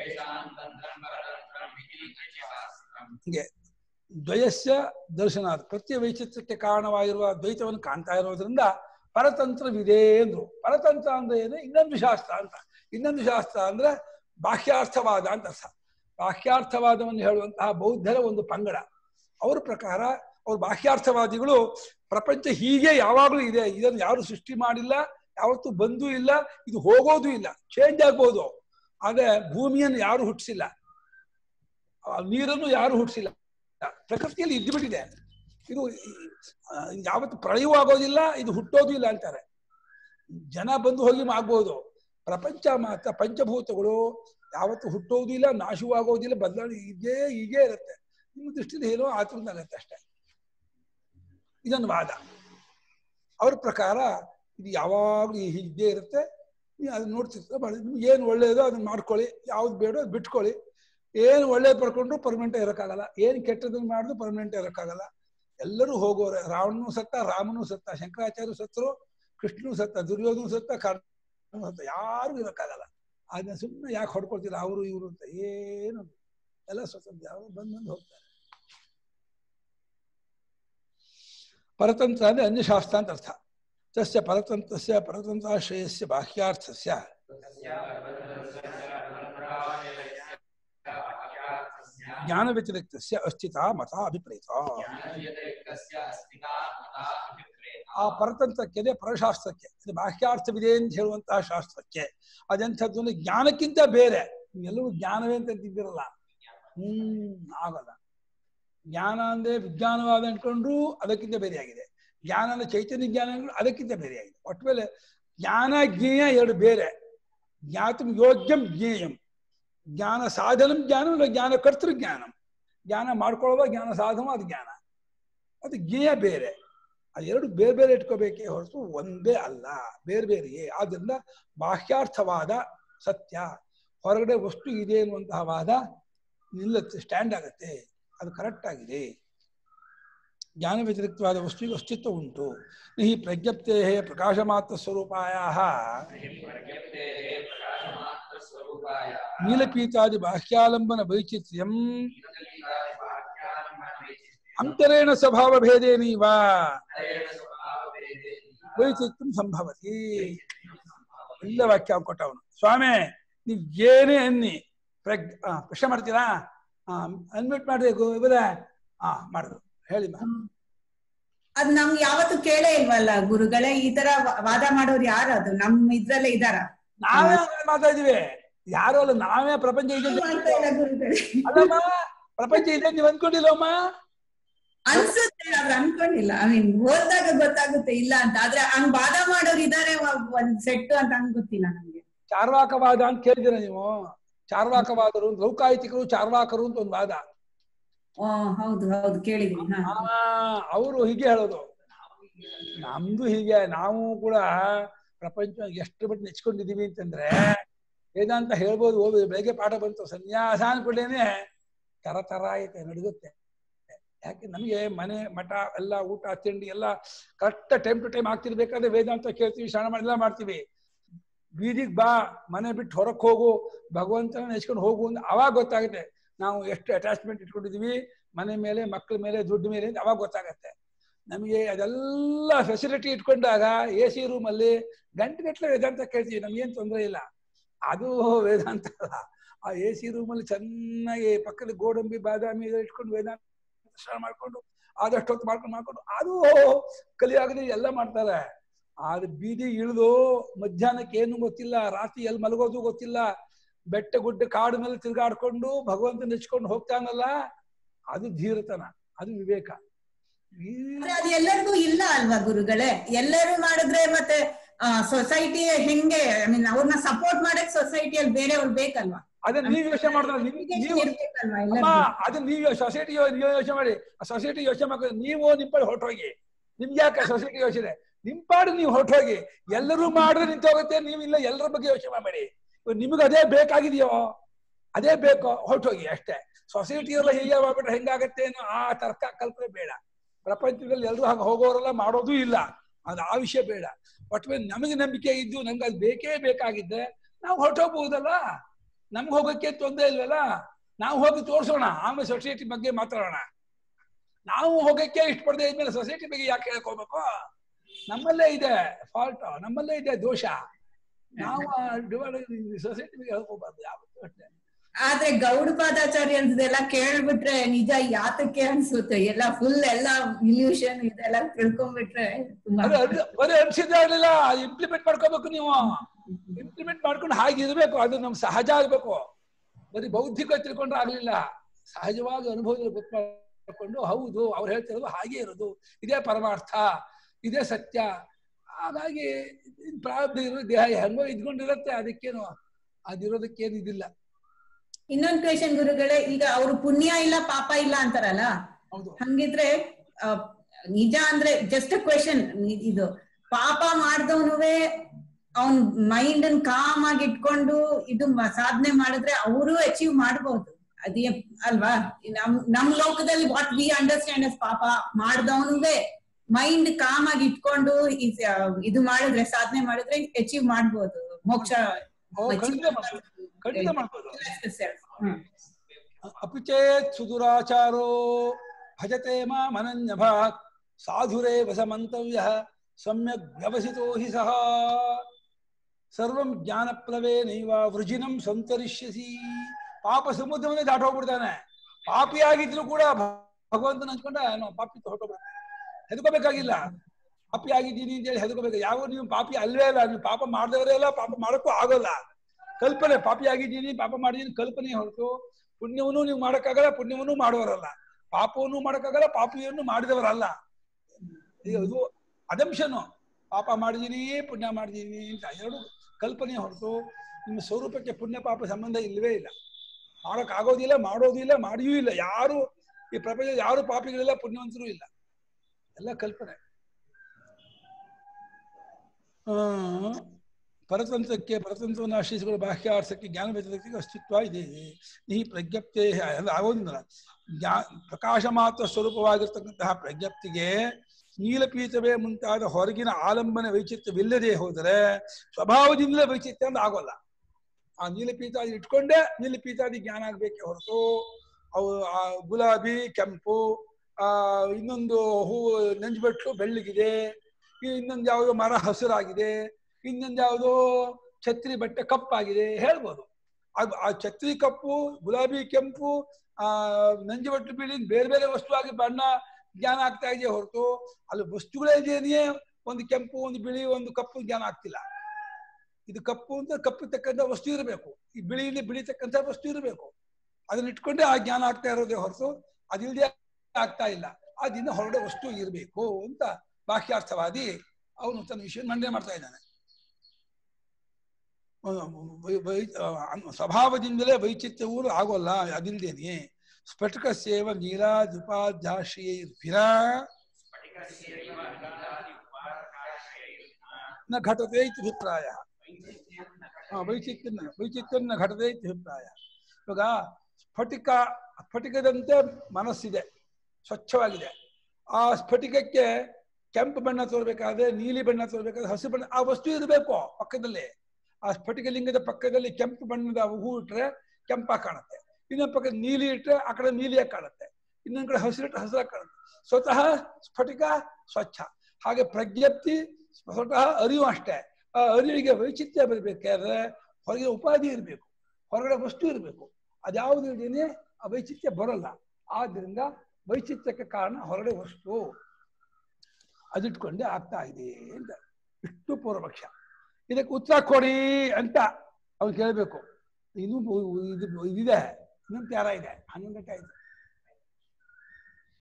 ಹೀಗೆ ದ್ವಯಸ್ಯ ದರ್ಶನ ಪ್ರತ್ಯವೈಚಿತ್ಯಕ್ಕೆ ಕಾರಣವಾಗಿರುವ ದ್ವೈತವನ್ನು ಕಾಣ್ತಾ ಇರೋದ್ರಿಂದ ಪರತಂತ್ರವಿದೆ ಅಂದ್ರು ಪರತಂತ್ರ ಅಂದ್ರೆ ಏನು ಇನ್ನೊಂದು ಶಾಸ್ತ್ರ ಅಂತ ಇನ್ನೊಂದು ಶಾಸ್ತ್ರ ಅಂದ್ರೆ ಬಾಹ್ಯಾರ್ಥವಾದ ಅಂತ ಅರ್ಥ ಬಾಹ್ಯಾರ್ಥವಾದವನ್ನು ಹೇಳುವಂತಹ ಬೌದ್ಧರ ಒಂದು ಪಂಗಡ ಅವ್ರ ಪ್ರಕಾರ ಅವ್ರ ಬಾಹ್ಯಾರ್ಥವಾದಿಗಳು ಪ್ರಪಂಚ ಹೀಗೆ ಯಾವಾಗಲೂ ಇದೆ ಇದನ್ನು ಯಾರು ಸೃಷ್ಟಿ ಮಾಡಿಲ್ಲ ಯಾವತ್ತೂ ಬಂದೂ ಇಲ್ಲ ಇದು ಹೋಗೋದು ಇಲ್ಲ ಚೇಂಜ್ ಆಗ್ಬೋದು ಆದ್ರೆ ಭೂಮಿಯನ್ನು ಯಾರು ಹುಟ್ಟಿಸಿಲ್ಲ ಆ ನೀರನ್ನು ಯಾರು ಹುಟ್ಟಿಸಿಲ್ಲ ಪ್ರಕೃತಿಯಲ್ಲಿ ಇದ್ದು ಬಿಟ್ಟಿದೆ ಇದು ಆ, ಯಾವತ್ತು ಪ್ರಳಯವೂ ಆಗೋದಿಲ್ಲ ಇದು ಹುಟ್ಟೋದು ಇಲ್ಲ ಅಂತಾರೆ ಜನ ಬಂದು ಹೋಗಿ ಆಗ್ಬೋದು ಪ್ರಪಂಚ ಮಾತ್ರ ಪಂಚಭೂತಗಳು ಯಾವತ್ತು ಹುಟ್ಟೋದು ಇಲ್ಲ ನಾಶವೂ ಆಗೋದಿಲ್ಲ ಬದಲಾವಣೆ ಹೀಗೆ ಹೀಗೆ ಇರುತ್ತೆ ನಿಮ್ಮ ದೃಷ್ಟಿಯಲ್ಲಿ ಏನೋ ಆತುರದಾಗತ್ತೆ ಅಷ್ಟೇ ಇದೊಂದು ವಾದ ಅವ್ರ ಪ್ರಕಾರ ಇದು ಯಾವಾಗಲೂ ಹೀಗೆ ಇರುತ್ತೆ ನೀವು ಅದನ್ನ ನೋಡ್ತಿರ್ತೀರ ಮಾಡಿ ನಿಮ್ಗೆ ಏನು ಒಳ್ಳೆಯದೋ ಅದನ್ನ ಮಾಡ್ಕೊಳ್ಳಿ ಯಾವ್ದು ಬೇಡೋ ಅದು ಬಿಟ್ಕೊಳ್ಳಿ ಏನು ಒಳ್ಳೇದು ಪಡ್ಕೊಂಡ್ರು ಪರ್ಮನೆಂಟ್ ಇರೋಕ್ಕಾಗಲ್ಲ ಏನು ಕೆಟ್ಟದನ್ನ ಮಾಡಿದ್ರು ಪರ್ಮನೆಂಟ್ ಇರೋಕ್ಕಾಗಲ್ಲ ಎಲ್ಲರೂ ಹೋಗೋರೆ ರಾವಣನು ಸತ್ತ ರಾಮನು ಸತ್ತ ಶಂಕರಾಚಾರ್ಯ ಸತ್ತರು ಕೃಷ್ಣನು ಸತ್ತ ದುರ್ಯೋಧನ ಸತ್ತ ಕರ್ಣ ಸತ್ತ ಯಾರು ಇರೋಕ್ಕಾಗಲ್ಲ ಅದನ್ನ ಸುಮ್ಮನೆ ಯಾಕೆ ಹೊಡ್ಕೊಳ್ತೀರ ಅವರು ಇವರು ಅಂತ ಏನು ಎಲ್ಲ ಸ್ವತಂತ್ರ ಯಾರು ಬಂದು ಬಂದು ಹೋಗ್ತಾರೆ ಪರತಂತ್ರ ಅಂದ್ರೆ ಅನ್ಯಶಾಸ್ತ್ರ ಅಂತ ಅರ್ಥ ತಸ್ಯ ಪರತಂತ್ರಸ್ಯ ಪರತಂತ್ರಾಶ್ರಯಸ್ಯ ಬಾಹ್ಯಾರ್ಥಸ್ಯ ಜ್ಞಾನ ವ್ಯತಿರಿಕ್ತಸ್ಯ ಅಸ್ಥಿತ ಮತ ಅಭಿಪ್ರೇತ ಆ ಪರತಂತ್ರಕ್ಕೆ ಪರಶಾಸ್ತ್ರಕ್ಕೆ ಇದು ಬಾಹ್ಯಾರ್ಥವಿದೆ ಅಂತ ಹೇಳುವಂತಹ ಶಾಸ್ತ್ರಕ್ಕೆ ಅದೆಂಥದ್ದು ಅಂದ್ರೆ ಜ್ಞಾನಕ್ಕಿಂತ ಬೇರೆ ಎಲ್ಲವೂ ಜ್ಞಾನವೇ ಅಂತ ಅಂತಿದ್ದೀರಲ್ಲ ಹ್ಮ್ ಆಗಲ್ಲ ಜ್ಞಾನ ಅಂದ್ರೆ ವಿಜ್ಞಾನವಾದ ಅನ್ಕೊಂಡ್ರು ಅದಕ್ಕಿಂತ ಬೇರೆಯಾಗಿದೆ ಜ್ಞಾನ ಅಂದ್ರೆ ಚೈತನ್ಯ ಜ್ಞಾನ ಅಂದ್ರೂ ಅದಕ್ಕಿಂತ ಬೇರೆಯಾಗಿದೆ ಒಟ್ಟು ಮೇಲೆ ಜ್ಞಾನ ಜ್ಞೇಯ ಎರಡು ಬೇರೆ ಜ್ಞಾತಂ ಯೋಗ್ಯಂ ಜ್ಞೇಯಂ ಜ್ಞಾನ ಸಾಧನಂ ಜ್ಞಾನ ಇಲ್ಲ ಜ್ಞಾನ ಕರ್ತೃ ಜ್ಞಾನಂ ಜ್ಞಾನ ಮಾಡ್ಕೊಳ್ಳುವ ಜ್ಞಾನ ಸಾಧನ ಅದು ಜ್ಞಾನ ಅದು ಜ್ಞೇಯ ಬೇರೆ ಅದೆರಡು ಬೇರೆ ಬೇರೆ ಇಟ್ಕೋಬೇಕೇ ಹೊರತು ಒಂದೇ ಅಲ್ಲ ಬೇರೆ ಬೇರೆಯೇ ಆದ್ರಿಂದ ಬಾಹ್ಯಾರ್ಥವಾದ ಸತ್ಯ ಹೊರಗಡೆ ವಸ್ತು ಇದೆ ಎನ್ನುವಂತಹ ವಾದ ನಿಲ್ಲುತ್ತೆ ಸ್ಟ್ಯಾಂಡ್ ಆಗತ್ತೆ ಅದು ಕರೆಕ್ಟ್ ಆಗಿದೆ ಜ್ಞಾನ ವ್ಯತಿರಿಕ್ತವಾದ ವಸ್ತುವಿಗೆ ಅಸ್ತಿತ್ವ ಉಂಟು ಈ ಪ್ರಜ್ಞಪ್ತೇ ಪ್ರಕಾಶ ಮಾತ್ರ ಸ್ವರೂಪಾಯ ನೀಲಪೀತಾದಿ ಬಾಹ್ಯಾಲಂಬನ ವೈಚಿತ್ರ್ಯಂ ಅಂತರೇಣ ಸ್ವಭಾವ ಭೇದೇನೀವ ವೈಚಿತ್ರ್ಯಂ ಸಂಭವತಿ ಇಲ್ಲ ವಾಕ್ಯ ಅವ್ನು ಕೊಟ್ಟ ಅವನು ಸ್ವಾಮಿ ನೀವ್ ಏನೇ ಅನ್ನಿ ಪ್ರಗ್ ಆ, ಪ್ರಶ್ನೆ ಮಾಡ್ತೀರಾ ಅನ್ಮಿಟ್ ಮಾಡ್ಬೇಕು ಇವರ ಹಾ ಮಾಡುದು ಹೇಳಿ ಮಾ ಅದ್ ನಮ್ಗೆ ಯಾವತ್ತು ಕೇಳೇ ಇಲ್ವಲ್ಲ ಗುರುಗಳೇ ಈ ತರ ವ- ವಾದ ಮಾಡೋರು ಯಾರು ಅದು ನಮ್ ಇದ್ರಲ್ಲೇ ಇದಾರ ನಾವೇ ಹಂಗ್ ಮಾತಾಡಿದ್ವಿ ಯಾರು ಅಲ್ಲ ನಾವೇ ಪ್ರಪಂಚ ಇದೆ ಅಂತ ಮಾಡ್ತಾ ಇಲ್ಲ ಗುರುಗಳೇ ಅಲ್ಲಮ್ಮ ಪ್ರಪಂಚ ಇದೆ ಅಂತ ನೀವ್ ಅಂದ್ಕೊಂಡಿಲ್ಲಮ್ಮ ಅನ್ಸುತ್ತೆ ಆದ್ರೆ ಅನ್ಕೊಂಡಿಲ್ಲ ಐ ಮೀನ್ ಓದ್ದಾಗ ಗೊತ್ತಾಗುತ್ತೆ ಇಲ್ಲ ಅಂತ ಆದ್ರೆ ಹಂಗ್ ವಾದ ಮಾಡೋರು ಇದಾರೆ ಒ- ಒಂದ್ ಸೆಟ್ ಅಂತ ಹಂಗ್ ಗೊತ್ತಿಲ್ಲ ನಮ್ಗೆ ಚಾರ್ವಾಕವಾದ ಅಂತ ಕೇಳಿದಿರ ನೀವು ಚಾರ್ವಾಕವಾದರು ಲೌಕಾಯಿತಿಕರು ಚಾರ್ವಾಕರು ಅಂತ ಒಂದು ವಾದ ಓ ಹೌದು ಹೌದು ಕೇಳಿದೀನಿ ಹಾ ಅವರು ಹೀಗೆ ಹೇಳೋದು ನಮ್ದು ಹೀಗೆ ನಾವು ಕೂಡ ಪ್ರಪಂಚ ಎಷ್ಟು ಬಿಟ್ಟು ನೆಚ್ಕೊಂಡಿದೀವಿ ಅಂತಂದ್ರೆ ವೇದಾಂತ ಹೇಳ್ಬೋದು ಓದು ಬೆಳಗ್ಗೆ ಪಾಠ ಬಂತು ಸನ್ಯಾಸ ಅನ್ಕೊಂಡೇನೆ ತರ ತರ ಐತೆ ನಡುಗುತ್ತೆ ಯಾಕೆ ನಮಗೆ ಮನೆ ಮಠ ಎಲ್ಲ ಊಟ ತಿಂಡಿ ಎಲ್ಲ ಕರೆಕ್ಟ್ ಟೈಮ್ ಟು ಟೈಮ್ ಆಗ್ತಿರ್ಬೇಕಾದ್ರೆ ವೇದಾಂತ ಕೇಳ್ತೀವಿ ಶ್ರವಣ ಮಾಡಿ ಎಲ್ಲ ಮಾಡ್ತೀವಿ ಬೀದಿಗೆ ಬಾ ಮನೆ ಬಿಟ್ಟು ಹೊರಕ್ಕೆ ಹೋಗು ಭಗವಂತನ ನೆಚ್ಕೊಂಡು ಹೋಗು ಅಂತ ಅವಾಗ ಗೊತ್ತಾಗುತ್ತೆ ನಾವು ಎಷ್ಟು ಅಟ್ಯಾಚ್ಮೆಂಟ್ ಇಟ್ಕೊಂಡಿದೀವಿ ಮನೆ ಮೇಲೆ ಮಕ್ಕಳ ಮೇಲೆ ದುಡ್ಡು ಮೇಲೆ ಅಂತ ಅವಾಗ ಗೊತ್ತಾಗತ್ತೆ ನಮಗೆ ಅದೆಲ್ಲ ಫೆಸಿಲಿಟಿ ಇಟ್ಕೊಂಡಾಗ ಎ ಸಿ ರೂಮಲ್ಲಿ ಗಂಟೆ ಗಟ್ಟಲೆ ವೇದಾಂತ ಕೇಳ್ತೀವಿ ನಮ್ಗೇನು ತೊಂದರೆ ಇಲ್ಲ ಅದು ವೇದಾಂತ ಅಲ್ಲ ಆ ಎ ಸಿ ರೂಮಲ್ಲಿ ಚೆನ್ನಾಗಿ ಪಕ್ಕದ ಗೋಡಂಬಿ ಬಾದಾಮಿ ಇದೆಲ್ಲ ಇಟ್ಕೊಂಡು ವೇದಾಂತ ಶ್ರವಣ ಮಾಡ್ಕೊಂಡು ಆದಷ್ಟು ಹೊತ್ತು ಮಾಡ್ಕೊಂಡು ಮಾಡ್ಕೊಂಡು ಅದು ಕಲಿಯಾಗದೆ ಎಲ್ಲ ಮಾಡ್ತಾರೆ ಆದ್ರೆ ಬೀದಿ ಇಳಿದು ಮಧ್ಯಾಹ್ನಕ್ಕೆ ಏನು ಗೊತ್ತಿಲ್ಲ ರಾತ್ರಿ ಎಲ್ಲಿ ಮಲಗೋದು ಗೊತ್ತಿಲ್ಲ ಬೆಟ್ಟ ಗುಡ್ಡ ಕಾಡು ಮೇಲೆ ತಿರುಗಾಡ್ಕೊಂಡು ಭಗವಂತ ನೆಚ್ಕೊಂಡು ಹೋಗ್ತಾನಲ್ಲ ಅದು ಧೀರತನ ಅದು ವಿವೇಕ ಈ ಆದ್ರೆ ಅದು ಎಲ್ಲರಿಗೂ ಇಲ್ಲ ಅಲ್ವಾ ಗುರುಗಳೇ ಎಲ್ಲರೂ ಮಾಡಿದ್ರೆ ಮತ್ತೆ ಸೊಸೈಟಿ ಹೆಂಗೆ ಐ ಮೀನ್ ಅವ್ರನ್ನ ಸಪೋರ್ಟ್ ಮಾಡಕ್ ಸೊಸೈಟಿಯಲ್ಲಿ ಬೇರೆಯವ್ರು ಬೇಕಲ್ವಾ ಅದನ್ನ ನೀವ್ ಯೋಚನೆ ಮಾಡಿದ್ರೆ ನಿಮ್ ನೀವು ಇರ್ಬೇಕಲ್ವಾ ಅಮ್ಮ ಎಲ್ಲರಿಗೂ ಅದನ್ನ ನೀವು ಸೊಸೈಟಿ ಯೋಚನೆ ಮಾಡಿ ಆ ಸೊಸೈಟಿ ಯೋಚನೆ ಮಾಡಿ ನೀವು ನಿಂಪಾಡಿ ಹೊರಟೋಗಿ ನಿಮ್ಗೆ ಯಾಕೆ ಸೊಸೈಟಿ ಯೋಚನೆ ನಿಂಪಾಡಿ ನೀವು ಹೊರಟೋಗಿ ಎಲ್ಲರೂ ಮಾಡಿದ್ರೆ ನಿಂತೋಗುತ್ತೆ ನೀವು ಇಲ್ಲ ಎಲ್ಲರ ಬಗ್ಗೆ ಯೋಚನೆ ಮಾಡಿ ನಿಮ್ಗೆ ಅದೇ ಬೇಕಾಗಿದೆಯೋ ಅದೇ ಬೇಕು ಹೊರಟೋಗಿ ಅಷ್ಟೇ ಸೊಸೈಟಿ ಎಲ್ಲ ಹೀಗೆ ಮಾಡ್ಬಿಟ್ರೆ ಹೆಂಗಾಗತ್ತೆ ಅನ್ನೋ ಆ ತರ್ಕ ಕಲ್ಪನೆ ಬೇಡ ಪ್ರಪಂಚದಲ್ಲಿ ಎಲ್ಲರೂ ಹಾಗೆ ಹೋಗೋರೆಲ್ಲ ಮಾಡೋದು ಇಲ್ಲ ಅದು ಆ ವಿಷಯ ಬೇಡ ಒಟ್ಟು ನಮಗೆ ನಂಬಿಕೆ ಇದ್ದು ನಮ್ಗೆ ಅದು ಬೇಕೇ ಬೇಕಾಗಿದ್ದೆ ನಾವು ಹೊರಟೋಗ್ಬಹುದಲ್ಲ ನಮ್ಗೆ ಹೋಗಕ್ಕೆ ತೊಂದರೆ ಇಲ್ವಲ್ಲ ನಾವು ಹೋಗಿ ತೋರ್ಸೋಣ ಆಮೇಲೆ ಸೊಸೈಟಿ ಬಗ್ಗೆ ಮಾತಾಡೋಣ ನಾವು ಹೋಗಕ್ಕೆ ಇಷ್ಟಪಡದೆ ಇದ್ಮೇಲೆ ಸೊಸೈಟಿ ಬಗ್ಗೆ ಯಾಕೆ ಹೇಳ್ಕೋಬೇಕು ನಮ್ಮಲ್ಲೇ ಇದೆ ಫಾಲ್ಟ್ ನಮ್ಮಲ್ಲೇ ಇದೆ ದೋಷ ನಾವು ಸೊಸೈಟಿ ಬಗ್ಗೆ ಹೇಳ್ಕೋಬಾರ್ದು ಯಾವತ್ತೂ ಅಷ್ಟೇ ಆದ್ರೆ ಗೌಡಪಾದಾಚಾರ್ಯದೆಲ್ಲ ಕೇಳ್ಬಿಟ್ರೆ ನಿಜ ಯಾತಕ್ಕೆ ಅನ್ಸುತ್ತೆ ಎಲ್ಲ ಫುಲ್ ಎಲ್ಲ ಇಲ್ಯೂಷನ್ ಇದೆಲ್ಲ ತಿಳ್ಕೊಂಡ್ಬಿಟ್ರೆ ತುಂಬಾ ಅದು ಅದು ಬರೀ ಅನ್ಸಿದ್ರೆ ಆಗ್ಲಿಲ್ಲ ಇಂಪ್ಲಿಮೆಂಟ್ ಮಾಡ್ಕೋಬೇಕು ನೀವು ಇಂಪ್ಲಿಮೆಂಟ್ ಮಾಡ್ಕೊಂಡು ಹಾಗೆ ಇರ್ಬೇಕು ಅದು ನಮ್ ಸಹಜ ಆಗ್ಬೇಕು ಬರೀ ಬೌದ್ಧಿಕ ತಿಳ್ಕೊಂಡ್ರೆ ಆಗ್ಲಿಲ್ಲ ಸಹಜವಾಗಿ ಅನುಭವದಲ್ಲಿ ಗೊತ್ತು ಮಾಡ್ಕೊಂಡು ಹೌದು ಅವ್ರು ಹೇಳ್ತಿರೋದು ಹಾಗೆ ಇರೋದು ಇದೇ ಪರಮಾರ್ಥ ಇದೇ ಸತ್ಯ ಹಾಗಾಗಿ ಇನ್ ಪ್ರಾರಬ್ಧ ಇರೋ ದೇಹ ಹೆಂಗೋ ಇದ್ಕೊಂಡಿರತ್ತೆ ಅದಕ್ಕೇನು ಅದಿರೋದಕ್ಕೇನು ಇದಿಲ್ಲ ಇನ್ನೊಂದ್ ಕ್ವೆಶನ್ ಗುರುಗಳೇ ಈಗ ಅವ್ರು ಪುಣ್ಯ ಇಲ್ಲ ಪಾಪ ಇಲ್ಲ ಅಂತಾರಲ್ಲ ಹೌದು ಹಂಗಿದ್ರೆ ಆ, ನಿಜ ಅಂದ್ರೆ ಜಸ್ಟ್ ಕ್ವೆಶನ್ ಇದು ಪಾಪ ಮಾಡ್ದವನುವೆ ಅವನ್ ಮೈಂಡ್ ಅನ್ ಕಾಮ್ ಆಗಿ ಇಟ್ಕೊಂಡು ಇದು ಮ- ಸಾಧನೆ ಮಾಡಿದ್ರೆ ಅವರು ಅಚೀವ್ ಮಾಡಬಹುದು ಅದೇ ಅಲ್ವಾ ನಮ್ ನಮ್ ಲೋಕದಲ್ಲಿ ವಾಟ್ ವಿ ಅಂಡರ್ಸ್ಟ್ಯಾಂಡ್ ಅಸ್ ಪಾಪ ಮಾಡ್ದವನುವೆ ಮೈಂಡ್ ಕಾಮ್ ಆಗಿ ಇಟ್ಕೊಂಡು ಇದ್- ಆ, ಇದು ಮಾಡಿದ್ರೆ ಸಾಧನೆ ಮಾಡಿದ್ರೆ ಅಚೀವ್ ಮಾಡ್ಬೋದು ಮೋಕ್ಷ ಓ, ಖಂಡಿತ ಮಾಡ್ಬೋದು. ಖಂಡಿತ ಮಾಡ್ಬೋದು ಹ್ಮ್ अपि चेत् सुदुराचारो भजते मामनन्यभाक् साधुरेव समन्तव्यः सम्यक् व्यवसितो हि सः ಸರ್ವಂ ಜ್ಞಾನಪ್ಲವೇನೈವ ವೃಜಿನಂ ಸಂತರಿಷ್ಯಸಿ ಪಾಪ ಸಮುದ್ರವನ್ನೇ ದಾಟೋಗ್ಬಿಡ್ತಾನೆ ಪಾಪಿಯಾಗಿದ್ರು ಕೂಡ ಭ- ಭಗವಂತನ ಹಂಚ್ಕೊಂಡ ನಾವು ಪಾಪಿ ಹೊರಟೋಗ್ಬಿಡ್ತಾನೆ ಹೆದಕೋಬೇಕಾಗಿಲ್ಲ ಪಾಪಿ ಆಗಿದ್ದೀನಿ ಅಂತ ಹೇಳಿ ಹೆದಕೋಬೇಕು ಯಾವ ನೀವು ಪಾಪಿ ಅಲ್ವೇ ಅಲ್ಲ ನೀವು ಪಾಪ ಮಾಡಿದವರೇ ಅಲ್ಲ ಪಾಪ ಮಾಡೋಕ್ಕೂ ಆಗೋಲ್ಲ ಕಲ್ಪನೆ ಪಾಪಿ ಆಗಿದ್ದೀನಿ ಪಾಪ ಮಾಡಿದ್ದೀನಿ ಕಲ್ಪನೆ ಹೊರತು ಪುಣ್ಯವನ್ನು ನೀವು ಮಾಡಕ್ಕಾಗಲ್ಲ ಪುಣ್ಯವನ್ನು ಮಾಡೋರಲ್ಲ ಪಾಪವನ್ನು ಮಾಡಕ್ಕಾಗಲ್ಲ ಪಾಪಿಯನ್ನು ಮಾಡಿದವರಲ್ಲ ಈಗ ಇದು ಅದಂಶನು ಪಾಪ ಮಾಡಿದೀನಿ ಪುಣ್ಯ ಮಾಡಿದೀನಿ ಅಂತ ಎರಡು ಕಲ್ಪನೆ ಹೊರತು ನಿಮ್ಮ ಸ್ವರೂಪಕ್ಕೆ ಪುಣ್ಯ ಪಾಪ ಸಂಬಂಧ ಇಲ್ಲವೇ ಇಲ್ಲ ಮಾಡಕ್ ಆಗೋದಿಲ್ಲ ಮಾಡೋದಿಲ್ಲ ಮಾಡಿಯೂ ಇಲ್ಲ ಯಾರು ಈ ಪ್ರಪಂಚ ಯಾರು ಪಾಪಿಗಳಿಲ್ಲ ಪುಣ್ಯವಂತರು ಇಲ್ಲ ಎಲ್ಲ ಕಲ್ಪನೆ ಆ, ಪರತಂತ್ರಕ್ಕೆ ಪರತಂತ್ರವನ್ನು ಆಶ್ರಯಿಸಿಕೊಳ್ಳೋ ಬಾಹ್ಯಾರ್ಥಕ್ಕೆ ಜ್ಞಾನ ವ್ಯತಿರಿಕ್ತಕ್ಕೆ ಅಸ್ತಿತ್ವ ಇದೆ ಈ ಪ್ರಜ್ಞಪ್ತಿ ಎಲ್ಲ ಆಗೋದಿಲ್ಲ ಜ್ಞಾ ಪ್ರಕಾಶ ಮಾತ್ರ ಸ್ವರೂಪವಾಗಿರ್ತಕ್ಕಂತಹ ಪ್ರಜ್ಞಪ್ತಿಗೆ ನೀಲಪೀತವೇ ಮುಂತಾದ ಹೊರಗಿನ ಆಲಂಬನೆ ವೈಚಿತ್ಯವಿಲ್ಲದೆ ಹೋದರೆ ಸ್ವಭಾವದಿಂದಲೇ ವೈಚಿತ್ಯ ಅಂತ ಆಗೋಲ್ಲ ಆ ನೀಲಪೀತಾದಿ ಇಟ್ಕೊಂಡೇ ನೀಲಪೀತಾದಿ ಜ್ಞಾನ ಆಗ್ಬೇಕೆ ಹೊರತು ಅವು ಆ ಗುಲಾಬಿ ಕೆಂಪು ಆ ಇನ್ನೊಂದು ಹೂವು ನಂಜುಬೆಟ್ಲು ಬೆಳ್ಳಗಿದೆ ಈ ಇನ್ನೊಂದು ಯಾವುದೋ ಮರ ಹಸಿರಾಗಿದೆ ಇನ್ನೊಂದು ಯಾವುದೋ ಛತ್ರಿ ಬಟ್ಟೆ ಕಪ್ಪಾಗಿದೆ ಹೇಳ್ಬೋದು ಅದು ಆ ಛತ್ರಿ ಕಪ್ಪು ಗುಲಾಬಿ ಕೆಂಪು ಆ ನಂಜುಬೆಟ್ಲು ಬಿಳಿ ಬೇರೆ ಬೇರೆ ವಸ್ತುವಾಗಿ ಬಣ್ಣ ಜ್ಞಾನ ಆಗ್ತಾ ಇದೆಯೇ ಹೊರತು ಅಲ್ಲಿ ವಸ್ತುಗಳೇ ಇದೆಯೇ ಒಂದು ಕೆಂಪು ಒಂದು ಬಿಳಿ ಒಂದು ಕಪ್ಪು ಜ್ಞಾನ ಆಗ್ತಿಲ್ಲ ಇದು ಕಪ್ಪು ಅಂತ ಕಪ್ಪು ತಕ್ಕಂತ ವಸ್ತು ಇರಬೇಕು ಈ ಬಿಳಿಯಲ್ಲಿ ಬಿಳಿ ತಕ್ಕಂತ ವಸ್ತು ಇರಬೇಕು ಅದನ್ನ ಇಟ್ಕೊಂಡೆ ಆ ಜ್ಞಾನ ಆಗ್ತಾ ಇರೋದೇ ಹೊರತು ಅದಿಲ್ಲದೆ ಆಗ್ತಾ ಇಲ್ಲ ಅದಿಂದ ಹೊರಗಡೆ ವಸ್ತು ಇರಬೇಕು ಅಂತ ಬಾಹ್ಯಾರ್ಥವಾದಿ ಅವನು ತನ್ನ ವಿಷಯ ಮಂಡನೆ ಮಾಡ್ತಾ ಇದ್ದಾನೆ ವೈ- ವೈ- ಆ, ಸ್ವಭಾವದಿಂದಲೇ ವೈಚಿತ್ಯವೂ ಆಗೋಲ್ಲ ಅದಿಲ್ದೇನೆ ಸ್ಫಟಿಕ ಸೇವ ನೀಲಾದುಪಾಧ್ಯಾಶ್ರಯೈರ್ಭಿರ ನ ಘಟತೆ ಇತಿ ಅಭಿಪ್ರಾಯ ಆ, ವೈಚಿತ್ಯ ವೈಚಿತ್ಯ ನ ಘಟತೆ ಇತಿ ಅಭಿಪ್ರಾಯ ಇವಾಗ ಸ್ಫಟಿಕ ಸ್ಫಟಿಕದಂತೆ ಮನಸ್ಸಿದೆ ಸ್ವಚ್ಛವಾಗಿದೆ ಆ ಸ್ಫಟಿಕಕ್ಕೆ ಕೆಂಪು ಬಣ್ಣ ತೋರ್ಬೇಕಾದ್ರೆ ನೀಲಿ ಬಣ್ಣ ತೋರ್ಬೇಕಾದ್ರೆ ಹಸಿರು ಬಣ್ಣ ಆ ವಸ್ತು ಇರಬೇಕು ಪಕ್ಕದಲ್ಲಿ ಆ ಸ್ಫಟಿಕ ಲಿಂಗದ ಪಕ್ಕದಲ್ಲಿ ಕೆಂಪು ಬಣ್ಣದ ಹೂ ಇಟ್ರೆ ಕೆಂಪಾಗಿ ಕಾಣುತ್ತೆ ಇನ್ನೊಂದು ಪಕ್ಕ ನೀಲಿ ಇಟ್ರೆ ಆ ಕಡೆ ನೀಲಿಯಾಗಿ ಕಾಣುತ್ತೆ ಇನ್ನೊಂದ್ ಕಡೆ ಹಸಿರಿಟ್ರೆ ಹಸಿರಾಗಿ ಕಾಣುತ್ತೆ ಸ್ವತಃ ಸ್ಫಟಿಕ ಸ್ವಚ್ಛ ಹಾಗೆ ಪ್ರಜ್ಞಪ್ತಿ ಸ್ವತಃ ಅರಿವು ಅಷ್ಟೇ ಆ ಅರಿವಿಗೆ ವೈಚಿತ್ಯ ಬರಬೇಕಾದ್ರೆ ಹೊರಗೆ ಉಪಾಧಿ ಇರಬೇಕು ಹೊರಗಡೆ ವಸ್ತು ಇರಬೇಕು ಅದ್ಯಾವುದು ಇಲ್ದೇನೆ ಆ ವೈಚಿತ್ಯ ಬರಲ್ಲ ಆದ್ರಿಂದ ವೈಚಿತ್ಯಕ್ಕೆ ಕಾರಣ ಹೊರಗಡೆ ವಸ್ತು ಅದಿಟ್ಕೊಂಡೆ ಆಗ್ತಾ ಇದೆ ಅಂತ ಇಷ್ಟು ಪೂರ್ವಪಕ್ಷ ಇದಕ್ಕೆ ಉತ್ತರ ಕೊಡಿ ಅಂತ ಅವ್ನು ಕೇಳಬೇಕು ಇನ್ನೂ ಇದು ಇದಿದೆ ಇನ್ನೊಂದು ಪ್ಯಾರ ಇದೆ ಹನ್ನೊಂದು ಗಂಟೆ ಆಯ್ತು